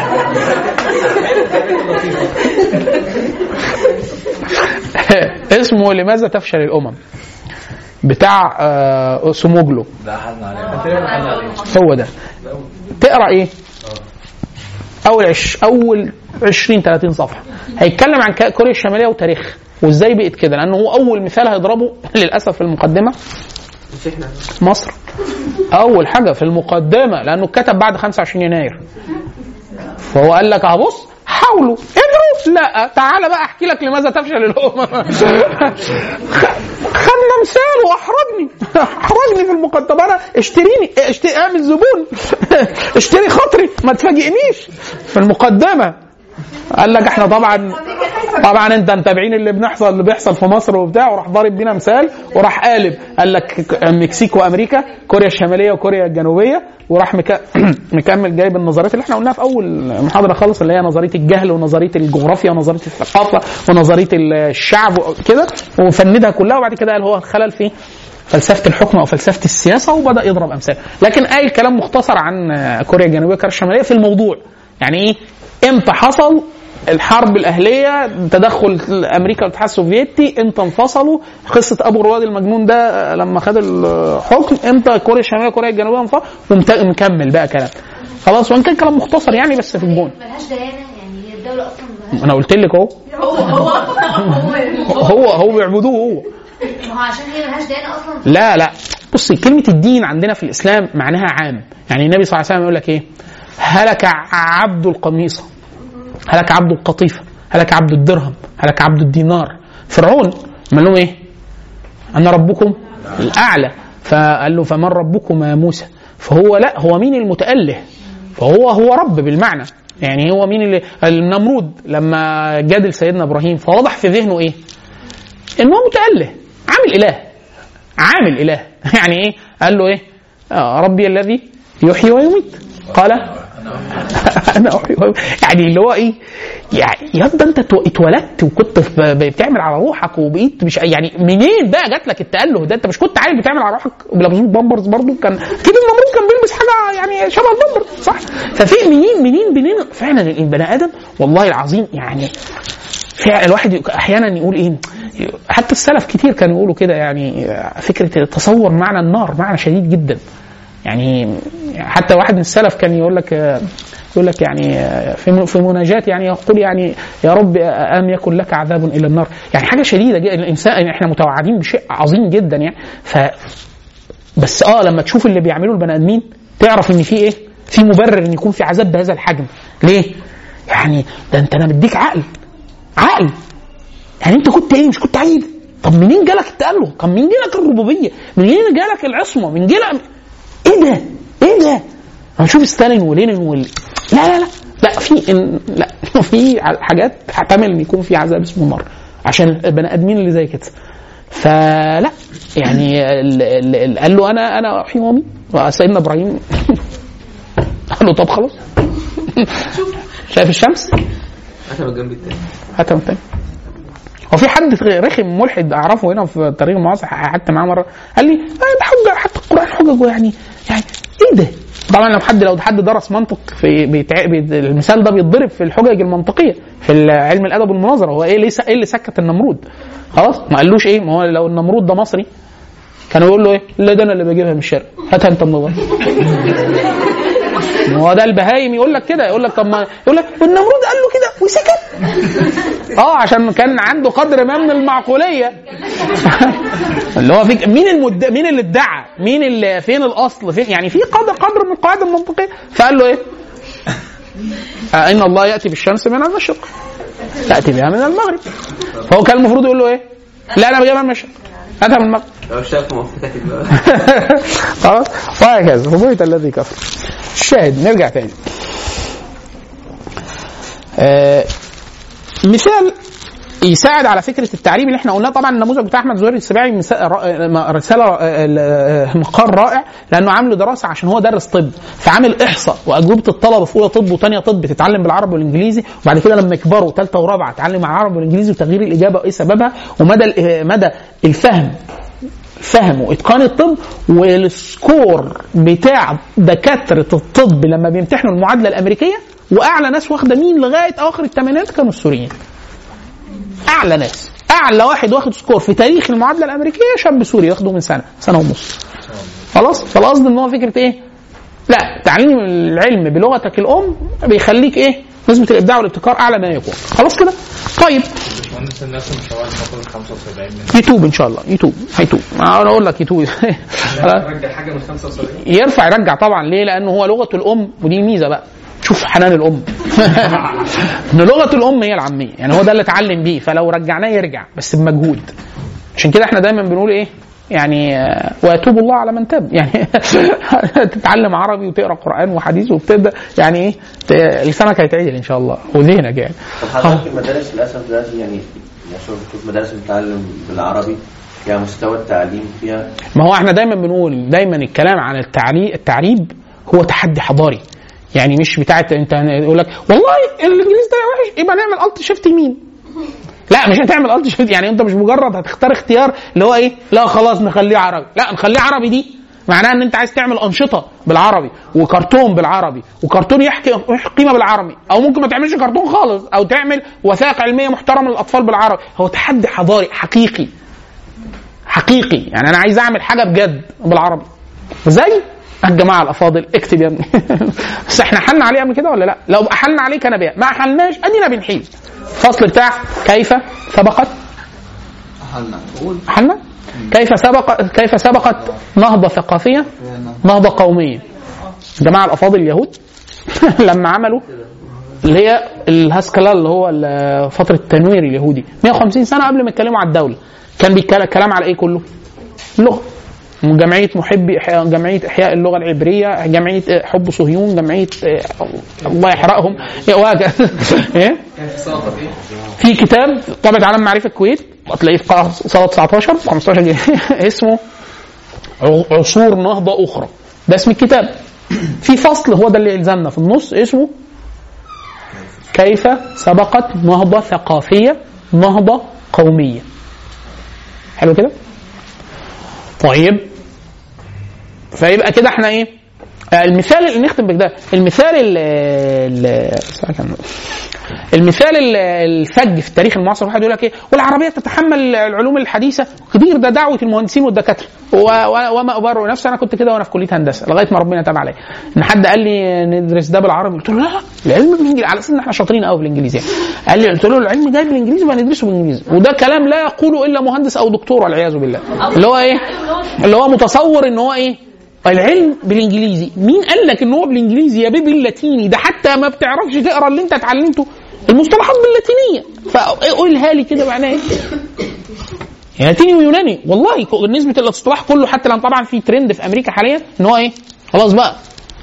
اسمه لماذا تفشل الامم بتاع آه، سوموجلو ده حد عليه هو ده تقرا ايه اول عش اول 20 30 صفحه هيتكلم عن ك- كوريا الشماليه وتاريخها وازاي بقت كده لانه هو اول مثال هيضربه للاسف في المقدمه مش احنا مصر اول حاجه في المقدمه لانه اتكتب بعد 25 يناير فهو قال لك هبص حاولوا ادروا لا تعالى بقى احكي لك لماذا تفشل الامم خ- خدنا مثال واحرجني احرجني في المقدمه طب انا اشتريني اشتري اعمل زبون اشتري خاطري ما تفاجئنيش في المقدمه قال لك احنا طبعا طبعا انت متابعين اللي بنحصل اللي بيحصل في مصر وبتاع وراح ضارب بينا مثال وراح قالب قال لك المكسيك وامريكا كوريا الشماليه وكوريا الجنوبيه وراح مك... مكمل جايب النظريات اللي احنا قلناها في اول محاضره خالص اللي هي نظريه الجهل ونظريه الجغرافيا ونظريه الثقافه ونظريه الشعب وكده وفندها كلها وبعد كده قال هو الخلل في فلسفه الحكم او فلسفه السياسه وبدا يضرب امثال لكن قايل كلام مختصر عن كوريا الجنوبيه وكوريا الشماليه في الموضوع يعني ايه امتى حصل الحرب الاهليه تدخل امريكا والاتحاد السوفيتي امتى انفصلوا قصه ابو رواد المجنون ده لما خد الحكم امتى كوريا الشماليه وكوريا الجنوبيه انفصلوا ومكمل بقى كلام خلاص وان كان كلام مختصر يعني بس في الجون ملهاش ديانة يعني هي الدولة أصلا ملهاش انا قلت لك اهو هو هو هو هو بيعبدوه هو ما هو عشان هي ملهاش ديانة أصلا لا لا بصي كلمة الدين عندنا في الإسلام معناها عام يعني النبي صلى الله عليه وسلم يقول لك إيه هلك عبد القميصة هلك عبد القطيفة هلك عبد الدرهم هلك عبد الدينار فرعون قال لهم إيه أنا ربكم الأعلى فقال له فمن ربكم يا موسى فهو لا هو مين المتأله فهو هو رب بالمعنى يعني هو مين اللي النمرود لما جادل سيدنا ابراهيم فوضح في ذهنه ايه؟ ان هو متأله عامل اله عامل اله يعني ايه قال له ايه آه ربي الذي يحيي ويميت قال انا احيي ويميت يعني اللي هو ايه يعني يا ده انت اتو- اتولدت وكنت في- بتعمل على روحك وبقيت مش يعني منين بقى جات لك التاله ده انت مش كنت عارف بتعمل على روحك وبيلبسوك بامبرز برضو كان كده النمرود كان بيلبس حاجه يعني شبه البامبرز صح ففي منين منين منين فعلا البني ادم والله العظيم يعني في الواحد يق- احيانا يقول ايه حتى السلف كتير كانوا يقولوا كده يعني فكره تصور معنى النار معنى شديد جدا يعني حتى واحد من السلف كان يقول لك يقول لك يعني في في مناجاة يعني يقول يعني يا رب أم يكن لك عذاب إلى النار يعني حاجة شديدة جدا الإنسان إحنا متوعدين بشيء عظيم جدا يعني ف بس اه لما تشوف اللي بيعملوه البني ادمين تعرف ان في ايه؟ في مبرر ان يكون في عذاب بهذا الحجم ليه؟ يعني ده انت انا مديك عقل عقل يعني انت كنت ايه مش كنت عيب طب منين جالك التأله؟ طب منين جالك الربوبيه؟ منين جالك العصمه؟ من جالك ايه ده؟ ايه ده؟ هنشوف ستالين ولينين وال لا لا لا لا في إن- لا في حاجات تحتمل ان يكون في عذاب اسمه النار عشان البني ادمين اللي زي كده فلا يعني ال- ال- ال- قال له انا انا احيي واميت سيدنا ابراهيم قال له طب خلاص شايف الشمس حتى من الجنب التاني هاتها من تاني هو في حد رخم ملحد اعرفه هنا في الطريق المعاصر قعدت معاه مره قال لي آه ده حجه حتى القران حجج يعني يعني ايه ده؟ طبعا لو حد لو حد درس منطق في بيتع... بي... المثال ده بيتضرب في الحجج المنطقيه في علم الادب والمناظره هو ايه ليه س... ايه اللي سكت النمرود؟ خلاص ما قالوش ايه ما هو لو النمرود ده مصري كانوا يقول له ايه؟ لا ده انا اللي بجيبها من الشرق هاتها انت من بره ما هو ده البهايم يقول لك كده يقول لك طب ما يقول لك والنمرود قال له كده وسكت اه عشان كان عنده قدر ما من المعقوليه اللي هو في مين المد... مين اللي ادعى مين اللي فين الاصل فين يعني في قدر قدر من القواعد المنطقيه فقال له ايه آه ان الله ياتي بالشمس من المشرق تاتي بها من المغرب فهو كان المفروض يقول له ايه لا انا بجيبها من المشرق هاتها من المغرب لو شاف موافقتك بقى خلاص وهكذا فبهت الذي كفر الشاهد نرجع تاني آه مثال يساعد على فكره التعريب اللي احنا قلناه طبعا النموذج بتاع احمد زهير السباعي مسا- را- رساله آه، مقال رائع لانه عامل دراسه عشان هو درس طب فعامل احصاء واجوبه الطلبه في اولى طب وثانيه طب تتعلم بالعربي والانجليزي وبعد كده لما يكبروا ثالثه ورابعه تتعلم العربي والانجليزي وتغيير الاجابه وايه سببها ومدى ال- مدى الفهم فهم واتقان الطب والسكور بتاع دكاتره الطب لما بيمتحنوا المعادله الامريكيه واعلى ناس واخده مين لغايه اواخر الثمانينات كانوا السوريين. اعلى ناس اعلى واحد واخد سكور في تاريخ المعادله الامريكيه شاب سوري واخده من سنه سنه ونص. خلاص فالقصد ان هو فكره ايه؟ لا تعليم العلم بلغتك الام بيخليك ايه؟ نسبه الابداع والابتكار اعلى ما يكون. خلاص كده؟ طيب باشمهندس الناس مش هو المفروض 75 من يتوب ان شاء الله يتوب هيتوب انا اقول لك يتوب رجع حاجه من 75 يرفع يرجع طبعا ليه؟ لانه هو لغه الام ودي الميزه بقى شوف حنان الام ان لغه الام هي العاميه يعني هو ده اللي اتعلم بيه فلو رجعناه يرجع بس بمجهود عشان كده احنا دايما بنقول ايه يعني آه، ويتوب الله على من تاب يعني تتعلم عربي وتقرا قران وحديث وبتبدا يعني ايه ت- لسانك هيتعدل ان شاء الله وذهنك يعني طب حضرتك المدارس للاسف دلوقتي يعني يعني شوف شوف مدارس بتتعلم بالعربي فيها مستوى التعليم فيها ما هو احنا دايما بنقول دايما الكلام عن التعليق التعريب هو تحدي حضاري يعني مش بتاعت انت يقول لك والله الانجليزي ده وحش يبقى نعمل الت شيفت يمين لا مش هتعمل الت شيفت يعني انت مش مجرد هتختار اختيار اللي هو ايه لا خلاص نخليه عربي لا نخليه عربي دي معناها ان انت عايز تعمل انشطه بالعربي وكرتون بالعربي وكرتون يحكي يحكي قيمه بالعربي او ممكن ما تعملش كرتون خالص او تعمل وثائق علميه محترمه للاطفال بالعربي هو تحدي حضاري حقيقي حقيقي يعني انا عايز اعمل حاجه بجد بالعربي زي الجماعه الافاضل اكتب يا ابني بس احنا حلنا عليه قبل كده ولا لا؟ لو احلنا عليه كان بيها ما حلناش ادينا بنحيل الفصل بتاع كيف سبقت حلنا كيف سبق كيف سبقت نهضه ثقافيه نهضه قوميه الجماعه الافاضل اليهود لما عملوا اللي هي الهاسكلا اللي هو ال- فتره التنوير اليهودي 150 سنه قبل ما يتكلموا على الدوله كان بيتكلم كلام على ايه كله؟ اللغه جمعيه محبي إحياء جمعيه احياء اللغه العبريه جمعيه حب صهيون جمعيه الله يحرقهم إيه وهكذا ايه في كتاب طبعة علم معرفة الكويت هتلاقيه في قاعة صالة 19 15 جنيه اسمه عصور نهضة أخرى ده اسم الكتاب في فصل هو ده اللي يلزمنا في النص اسمه كيف سبقت نهضة ثقافية نهضة قومية حلو كده طيب فيبقى كده احنا ايه آه، المثال اللي نختم بكده المثال ال ال المثال ال- الفج في التاريخ المعاصر واحد يقول لك ايه والعربيه تتحمل العلوم الحديثه كبير ده دعوه المهندسين والدكاتره و- و- وما ابرر نفسي انا كنت كده وانا في كليه هندسه لغايه ما ربنا تاب عليا ان حد قال لي ندرس ده بالعربي قلت له لا العلم بالانجليزي على اساس ان احنا شاطرين قوي بالانجليزي يعني. قال لي قلت له العلم جاي بالانجليزي يبقى ندرسه بالانجليزي وده كلام لا يقوله الا مهندس او دكتور والعياذ بالله اللي هو ايه اللي هو متصور ان هو ايه العلم بالانجليزي مين قال لك ان هو بالانجليزي يا بيبي اللاتيني ده حتى ما بتعرفش تقرا اللي انت اتعلمته المصطلحات باللاتينيه فقولها لي كده معناها ايه لاتيني ويوناني والله ك- نسبه الاصطلاح كله حتى لان طبعا في ترند في امريكا حاليا ان هو ايه خلاص بقى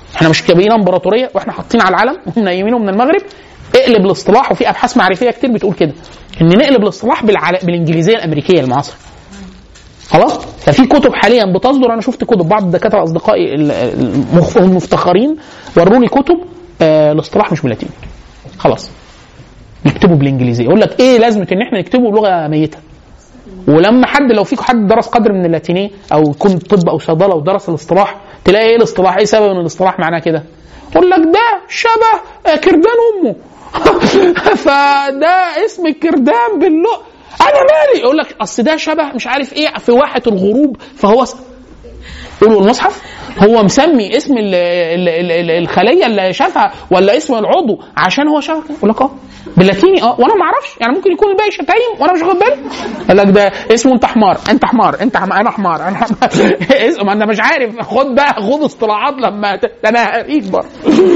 احنا مش كبيرة امبراطوريه واحنا حاطين على العلم ومنيمينه من المغرب اقلب الاصطلاح وفي ابحاث معرفيه كتير بتقول كده ان نقلب الاصطلاح بالعل... بالانجليزيه الامريكيه المعاصره خلاص ففي كتب حاليا بتصدر انا شفت كتب بعض الدكاتره اصدقائي ال- المخ- المفتخرين وروني كتب آه الاصطلاح مش باللاتيني خلاص يكتبوا بالانجليزيه يقول لك ايه لازمه ان احنا نكتبه بلغه ميته ولما حد لو فيك حد درس قدر من اللاتينيه او يكون طب او صيدله ودرس الاصطلاح تلاقي ايه الاصطلاح ايه سبب ان الاصطلاح معناه كده يقول لك ده شبه آه، كردان امه فده اسم الكردان باللغه انا مالي يقول لك اصل ده شبه مش عارف ايه في واحه الغروب فهو س... قولوا المصحف هو مسمي اسم ال ال ال ال الخليه اللي شافها ولا اسم العضو عشان هو شافها يقول لك اه باللاتيني اه وانا ما اعرفش يعني ممكن يكون الباقي شتايم وانا مش واخد بالي يقول لك ده اسمه انت حمار انت حمار انت حمار انا حمار انا حمار اسم ما انا مش عارف خد بقى خد اصطلاحات لما ت- ده انا هريك برضه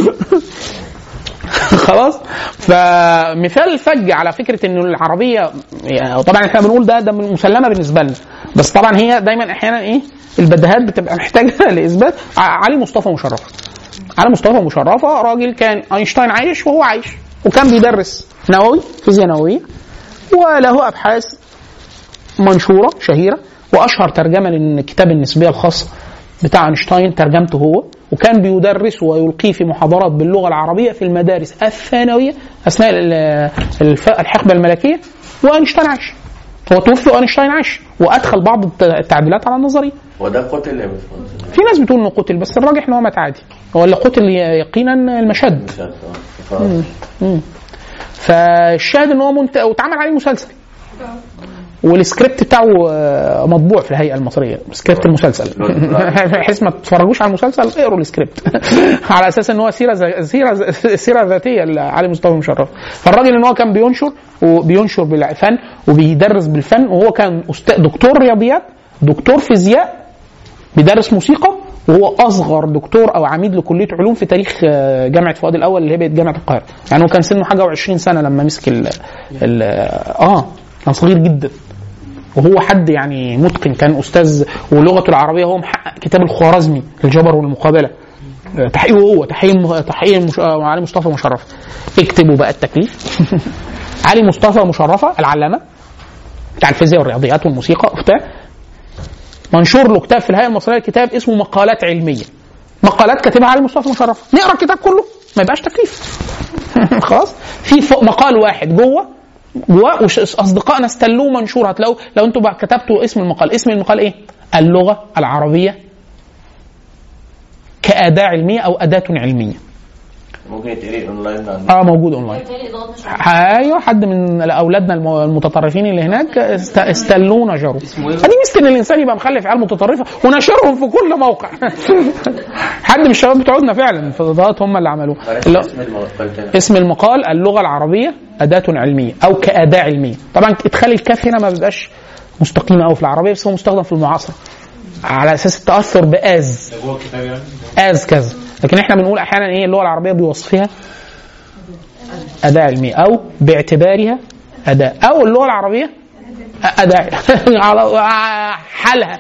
خلاص فمثال فج على فكره انه العربيه يعني طبعا احنا بنقول ده ده من مسلمه بالنسبه لنا بس طبعا هي دايما احيانا ايه البديهات بتبقى محتاجه لاثبات ع- علي مصطفى مشرفه علي مصطفى مشرفه راجل كان اينشتاين عايش وهو عايش وكان بيدرس نووي فيزياء نوويه وله ابحاث منشوره شهيره واشهر ترجمه لكتاب النسبيه الخاص بتاع اينشتاين ترجمته هو وكان بيدرس ويلقيه في محاضرات باللغه العربيه في المدارس الثانويه اثناء ال- الف- الحقبه الملكيه واينشتاين عاش هو توفي واينشتاين عاش وادخل بعض الت- التعديلات على النظريه وده قتل يا باشمهندس في ناس بتقول انه قتل بس الراجح ان هو مات عادي هو اللي قتل يقينا المشد مش عارف، آه. خلاص. مم. فالشاهد ان هو منت... واتعمل عليه مسلسل والسكريبت بتاعه آه، مطبوع في الهيئه المصريه سكريبت المسلسل بحيث ما تتفرجوش على المسلسل اقروا السكريبت على اساس ان هو سيره ز- سيره ز- سيره ذاتيه لعلي مصطفى مشرف فالراجل ان هو كان بينشر وبينشر بالفن وبيدرس بالفن وهو كان أستاذ دكتور رياضيات دكتور فيزياء بيدرس موسيقى وهو اصغر دكتور او عميد لكليه علوم في تاريخ آه، جامعه فؤاد الاول اللي هي بقت جامعه القاهره يعني هو كان سنه حاجه و20 سنه لما مسك ال ال اه كان صغير جدا وهو حد يعني متقن كان استاذ ولغته العربيه هو محقق كتاب الخوارزمي الجبر والمقابله آه، تحقيقه هو تحقيق تحقيق المش... آه، علي مصطفى مشرف اكتبوا بقى التكليف علي مصطفى مشرفه العلامه بتاع الفيزياء والرياضيات والموسيقى وبتاع منشور له كتاب في الهيئه المصريه للكتاب اسمه مقالات علميه مقالات كاتبها علي مصطفى مشرف نقرا الكتاب كله ما يبقاش تكليف خلاص في فوق مقال واحد جوه جواه وش- اصدقائنا استلوه منشور هتلاقوا لو انتوا بقى كتبتوا اسم المقال اسم المقال ايه اللغه العربيه كاداه علميه او اداه علميه ممكن يتقري اونلاين عند اه موجود اونلاين ايوه حد من اولادنا الم- المتطرفين اللي هناك است- استلونا جروا اسمه ايه؟ دي ميزه ان الانسان يبقى مخلف عيال متطرفه ونشرهم في كل موقع حد من الشباب بتوعنا فعلا الفضاءات هم اللي عملوه بلاش اللي- اسم المقال تاني اسم المقال اللغه العربيه اداه علميه او كاداه علميه طبعا ادخال الكاف هنا ما بيبقاش مستقيم قوي في العربيه بس هو مستخدم في المعاصره على اساس التاثر باز ده جوه الكتاب يعني از كذا لكن احنا بنقول احيانا ايه اللغه العربيه بوصفها اداه علميه او باعتبارها اداه او اللغه العربيه اداه على حالها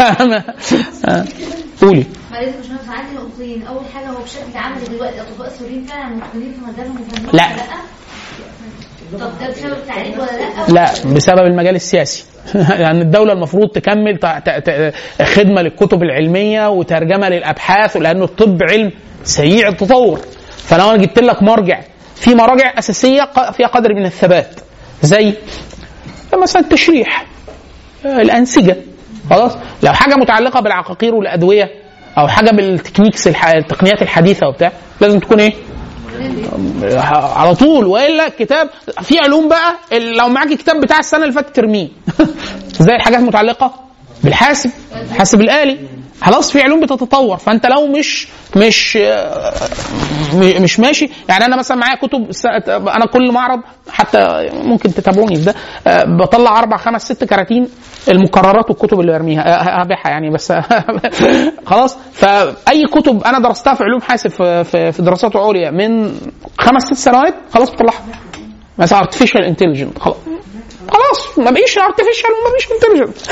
قولي معلش مش نفس عندي نقطتين اول حاجه هو بشكل عام دلوقتي اطباء السوريين فعلا متقنين في مجالهم وفنهم لا. طب ده بسبب التعليم ولا لا؟ لا بسبب المجال السياسي يعني الدولة المفروض تكمل ت- ت- ت- خدمة للكتب العلمية وترجمة للأبحاث لأنه الطب علم سريع التطور فلو أنا جبت لك مرجع في مراجع أساسية ق- فيها قدر من الثبات زي مثلا التشريح آه، الأنسجة خلاص لو حاجة متعلقة بالعقاقير والأدوية أو حاجة بالتكنيكس الح- التقنيات الحديثة وبتاع لازم تكون إيه؟ على طول والا الكتاب في علوم بقى ال- لو معاك الكتاب بتاع السنه اللي فاتت ترميه زي الحاجات المتعلقه بالحاسب الحاسب الالي خلاص في علوم بتتطور فانت لو مش مش آه، م- مش ماشي يعني انا مثلا معايا كتب س- انا كل معرض حتى ممكن تتابعوني في ده آه، بطلع اربع خمس ست كراتين المقررات والكتب اللي برميها آه، هبيعها يعني بس خلاص فاي كتب انا درستها في علوم حاسب في, في, في دراسات عليا من خمس ست سنوات خلاص بطلعها مثلا ارتفيشال انتليجنت خلاص خلاص ما بقيش ارتفيشال وما بقيش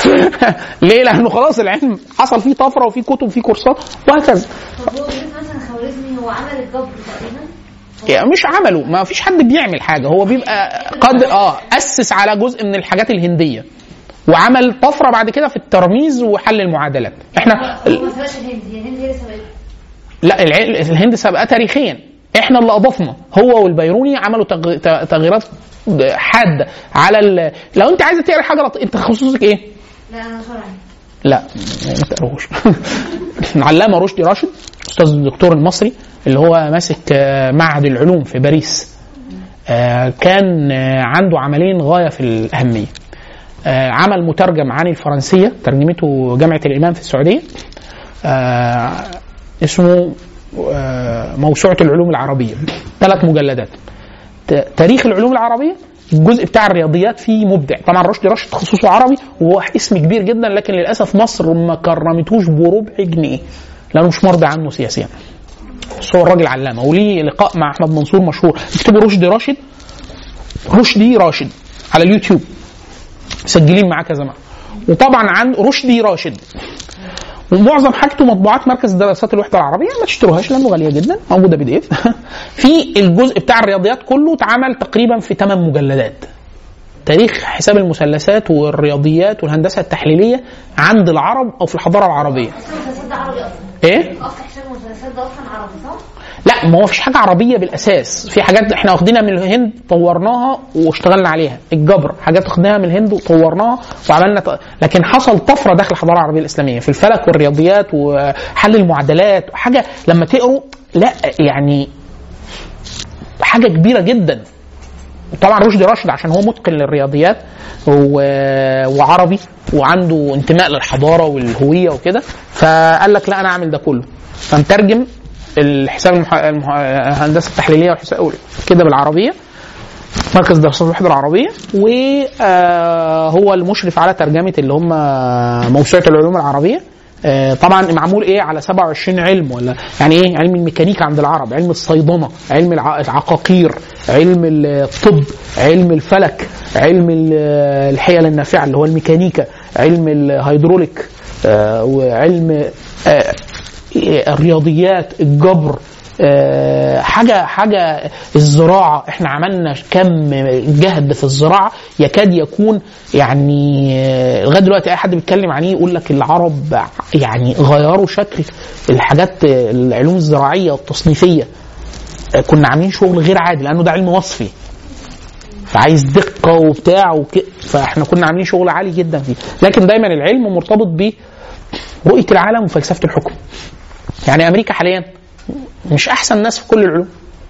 انتليجنت ليه؟ لانه خلاص العلم حصل فيه طفره وفيه كتب وفيه كورسات وهكذا طب هو بالنسبه مثلا الخوارزمي هو عمل الجبر تقريبا يعني مش عمله ما فيش حد بيعمل حاجه هو بيبقى قد اه اسس على جزء من الحاجات الهنديه وعمل طفره بعد كده في الترميز وحل المعادلات احنا هو ما سبقش الهند هي الهند هي اللي سبقته لا الع- الهند سابقه تاريخيا احنا اللي اضفنا هو والبيروني عملوا تغ- ت- تغييرات حاده على ال... لو انت عايزه تقرا حاجه لط... انت تخصصك ايه؟ لا انا شرعي لا ما تقراهوش العلامه رشدي راشد استاذ الدكتور المصري اللي هو ماسك آه، معهد العلوم في باريس آه، كان آه، عنده عملين غايه في الاهميه آه، عمل مترجم عن الفرنسيه ترجمته جامعه الامام في السعوديه آه، اسمه آه، موسوعه العلوم العربيه ثلاث مجلدات ت- تاريخ العلوم العربيه الجزء بتاع الرياضيات فيه مبدع طبعا رشدي راشد تخصصه عربي وهو اسم كبير جدا لكن للاسف مصر ما كرمتوش بربع جنيه لانه مش مرضي عنه سياسيا بس هو الراجل علامه وليه لقاء مع احمد منصور مشهور اكتبوا رشدي راشد رشدي راشد على اليوتيوب مسجلين معاه كذا مره وطبعا عن رشدي راشد ومعظم حاجته مطبوعات مركز دراسات الوحده العربيه ما تشتروهاش لانه غاليه جدا موجوده بي دي اف في الجزء بتاع الرياضيات كله اتعمل تقريبا في 8 مجلدات تاريخ حساب المثلثات والرياضيات والهندسه التحليليه عند العرب او في الحضاره العربيه حساب المثلثات ده عربي اصلا ايه اصل حساب المثلثات ده اصلا عربي صح؟ لا ما هو فيش حاجه عربيه بالاساس في حاجات احنا واخدينها من الهند طورناها واشتغلنا عليها الجبر حاجات واخدينها من الهند وطورناها وعملنا ط... لكن حصل طفره داخل الحضاره العربيه الاسلاميه في الفلك والرياضيات وحل المعادلات حاجه لما تقروا لا يعني حاجه كبيره جدا طبعا رشدي راشد عشان هو متقن للرياضيات و... وعربي وعنده انتماء للحضاره والهويه وكده فقال لك لا انا اعمل ده كله فمترجم الحساب المح... المح... الهندسه التحليليه والحساب كده بالعربيه مركز دراسات الوحده العربيه وهو المشرف على ترجمه اللي هم موسوعه العلوم العربيه آه، طبعا معمول ايه على 27 علم ولا يعني ايه علم الميكانيكا عند العرب علم الصيدنه علم الع- العقاقير علم الطب علم الفلك علم ال- الحيل النافعه اللي هو الميكانيكا علم الهيدروليك آه، وعلم آه، الرياضيات الجبر آه، حاجه حاجه الزراعه احنا عملنا كم جهد في الزراعه يكاد يكون يعني آه، لغايه دلوقتي اي حد بيتكلم عنيه يقول لك العرب يعني غيروا شكل الحاجات آه، العلوم الزراعيه والتصنيفيه آه، كنا عاملين شغل غير عادي لانه ده علم وصفي فعايز دقه وبتاع وك... فاحنا كنا عاملين شغل عالي جدا فيه لكن دايما العلم مرتبط برؤيه العالم وفلسفه الحكم يعني امريكا حاليا مش احسن ناس في كل العلوم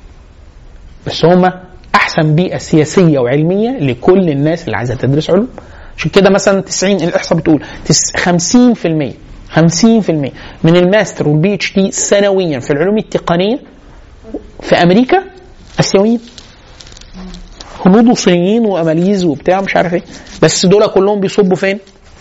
بس هم احسن بيئه سياسيه وعلميه لكل الناس اللي عايزه تدرس علوم عشان كده مثلا 90 الاحصاء بتقول تس- 50% 50% من الماستر والبي اتش دي سنويا في العلوم التقنيه في امريكا اسيويين هنود وصينيين واماليز وبتاع مش عارف ايه بس دول كلهم بيصبوا فين؟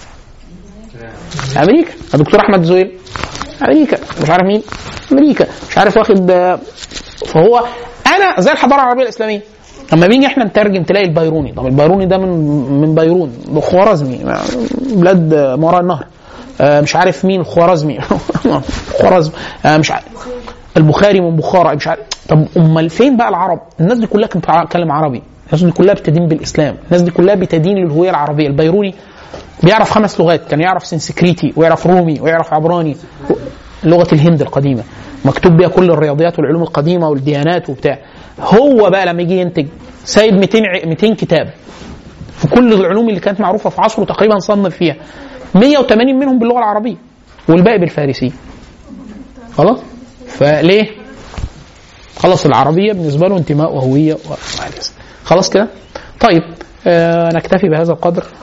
امريكا الدكتور احمد زويل امريكا مش عارف مين امريكا مش عارف واخد آه، فهو انا زي الحضاره العربيه الاسلاميه لما بيجي احنا نترجم تلاقي البيروني طب البيروني ده من من بيرون خوارزمي بلاد آه، ما وراء النهر آه، مش عارف مين الخوارزمي خوارزم آه، مش عارف البخاري من بخارى مش عارف طب امال فين بقى العرب الناس دي كلها كانت بتتكلم عربي الناس دي كلها بتدين بالاسلام الناس دي كلها بتدين للهويه العربيه البيروني بيعرف خمس لغات كان يعرف سنسكريتي ويعرف رومي ويعرف عبراني لغه الهند القديمه مكتوب بيها كل الرياضيات والعلوم القديمه والديانات وبتاع هو بقى لما يجي ينتج سايب 200 ع- 200 كتاب في كل العلوم اللي كانت معروفه في عصره تقريبا صنف فيها 180 منهم باللغه العربيه والباقي بالفارسيه خلاص فليه خلاص العربيه بالنسبه له انتماء وهويه وهكذا خلاص كده طيب آه نكتفي بهذا القدر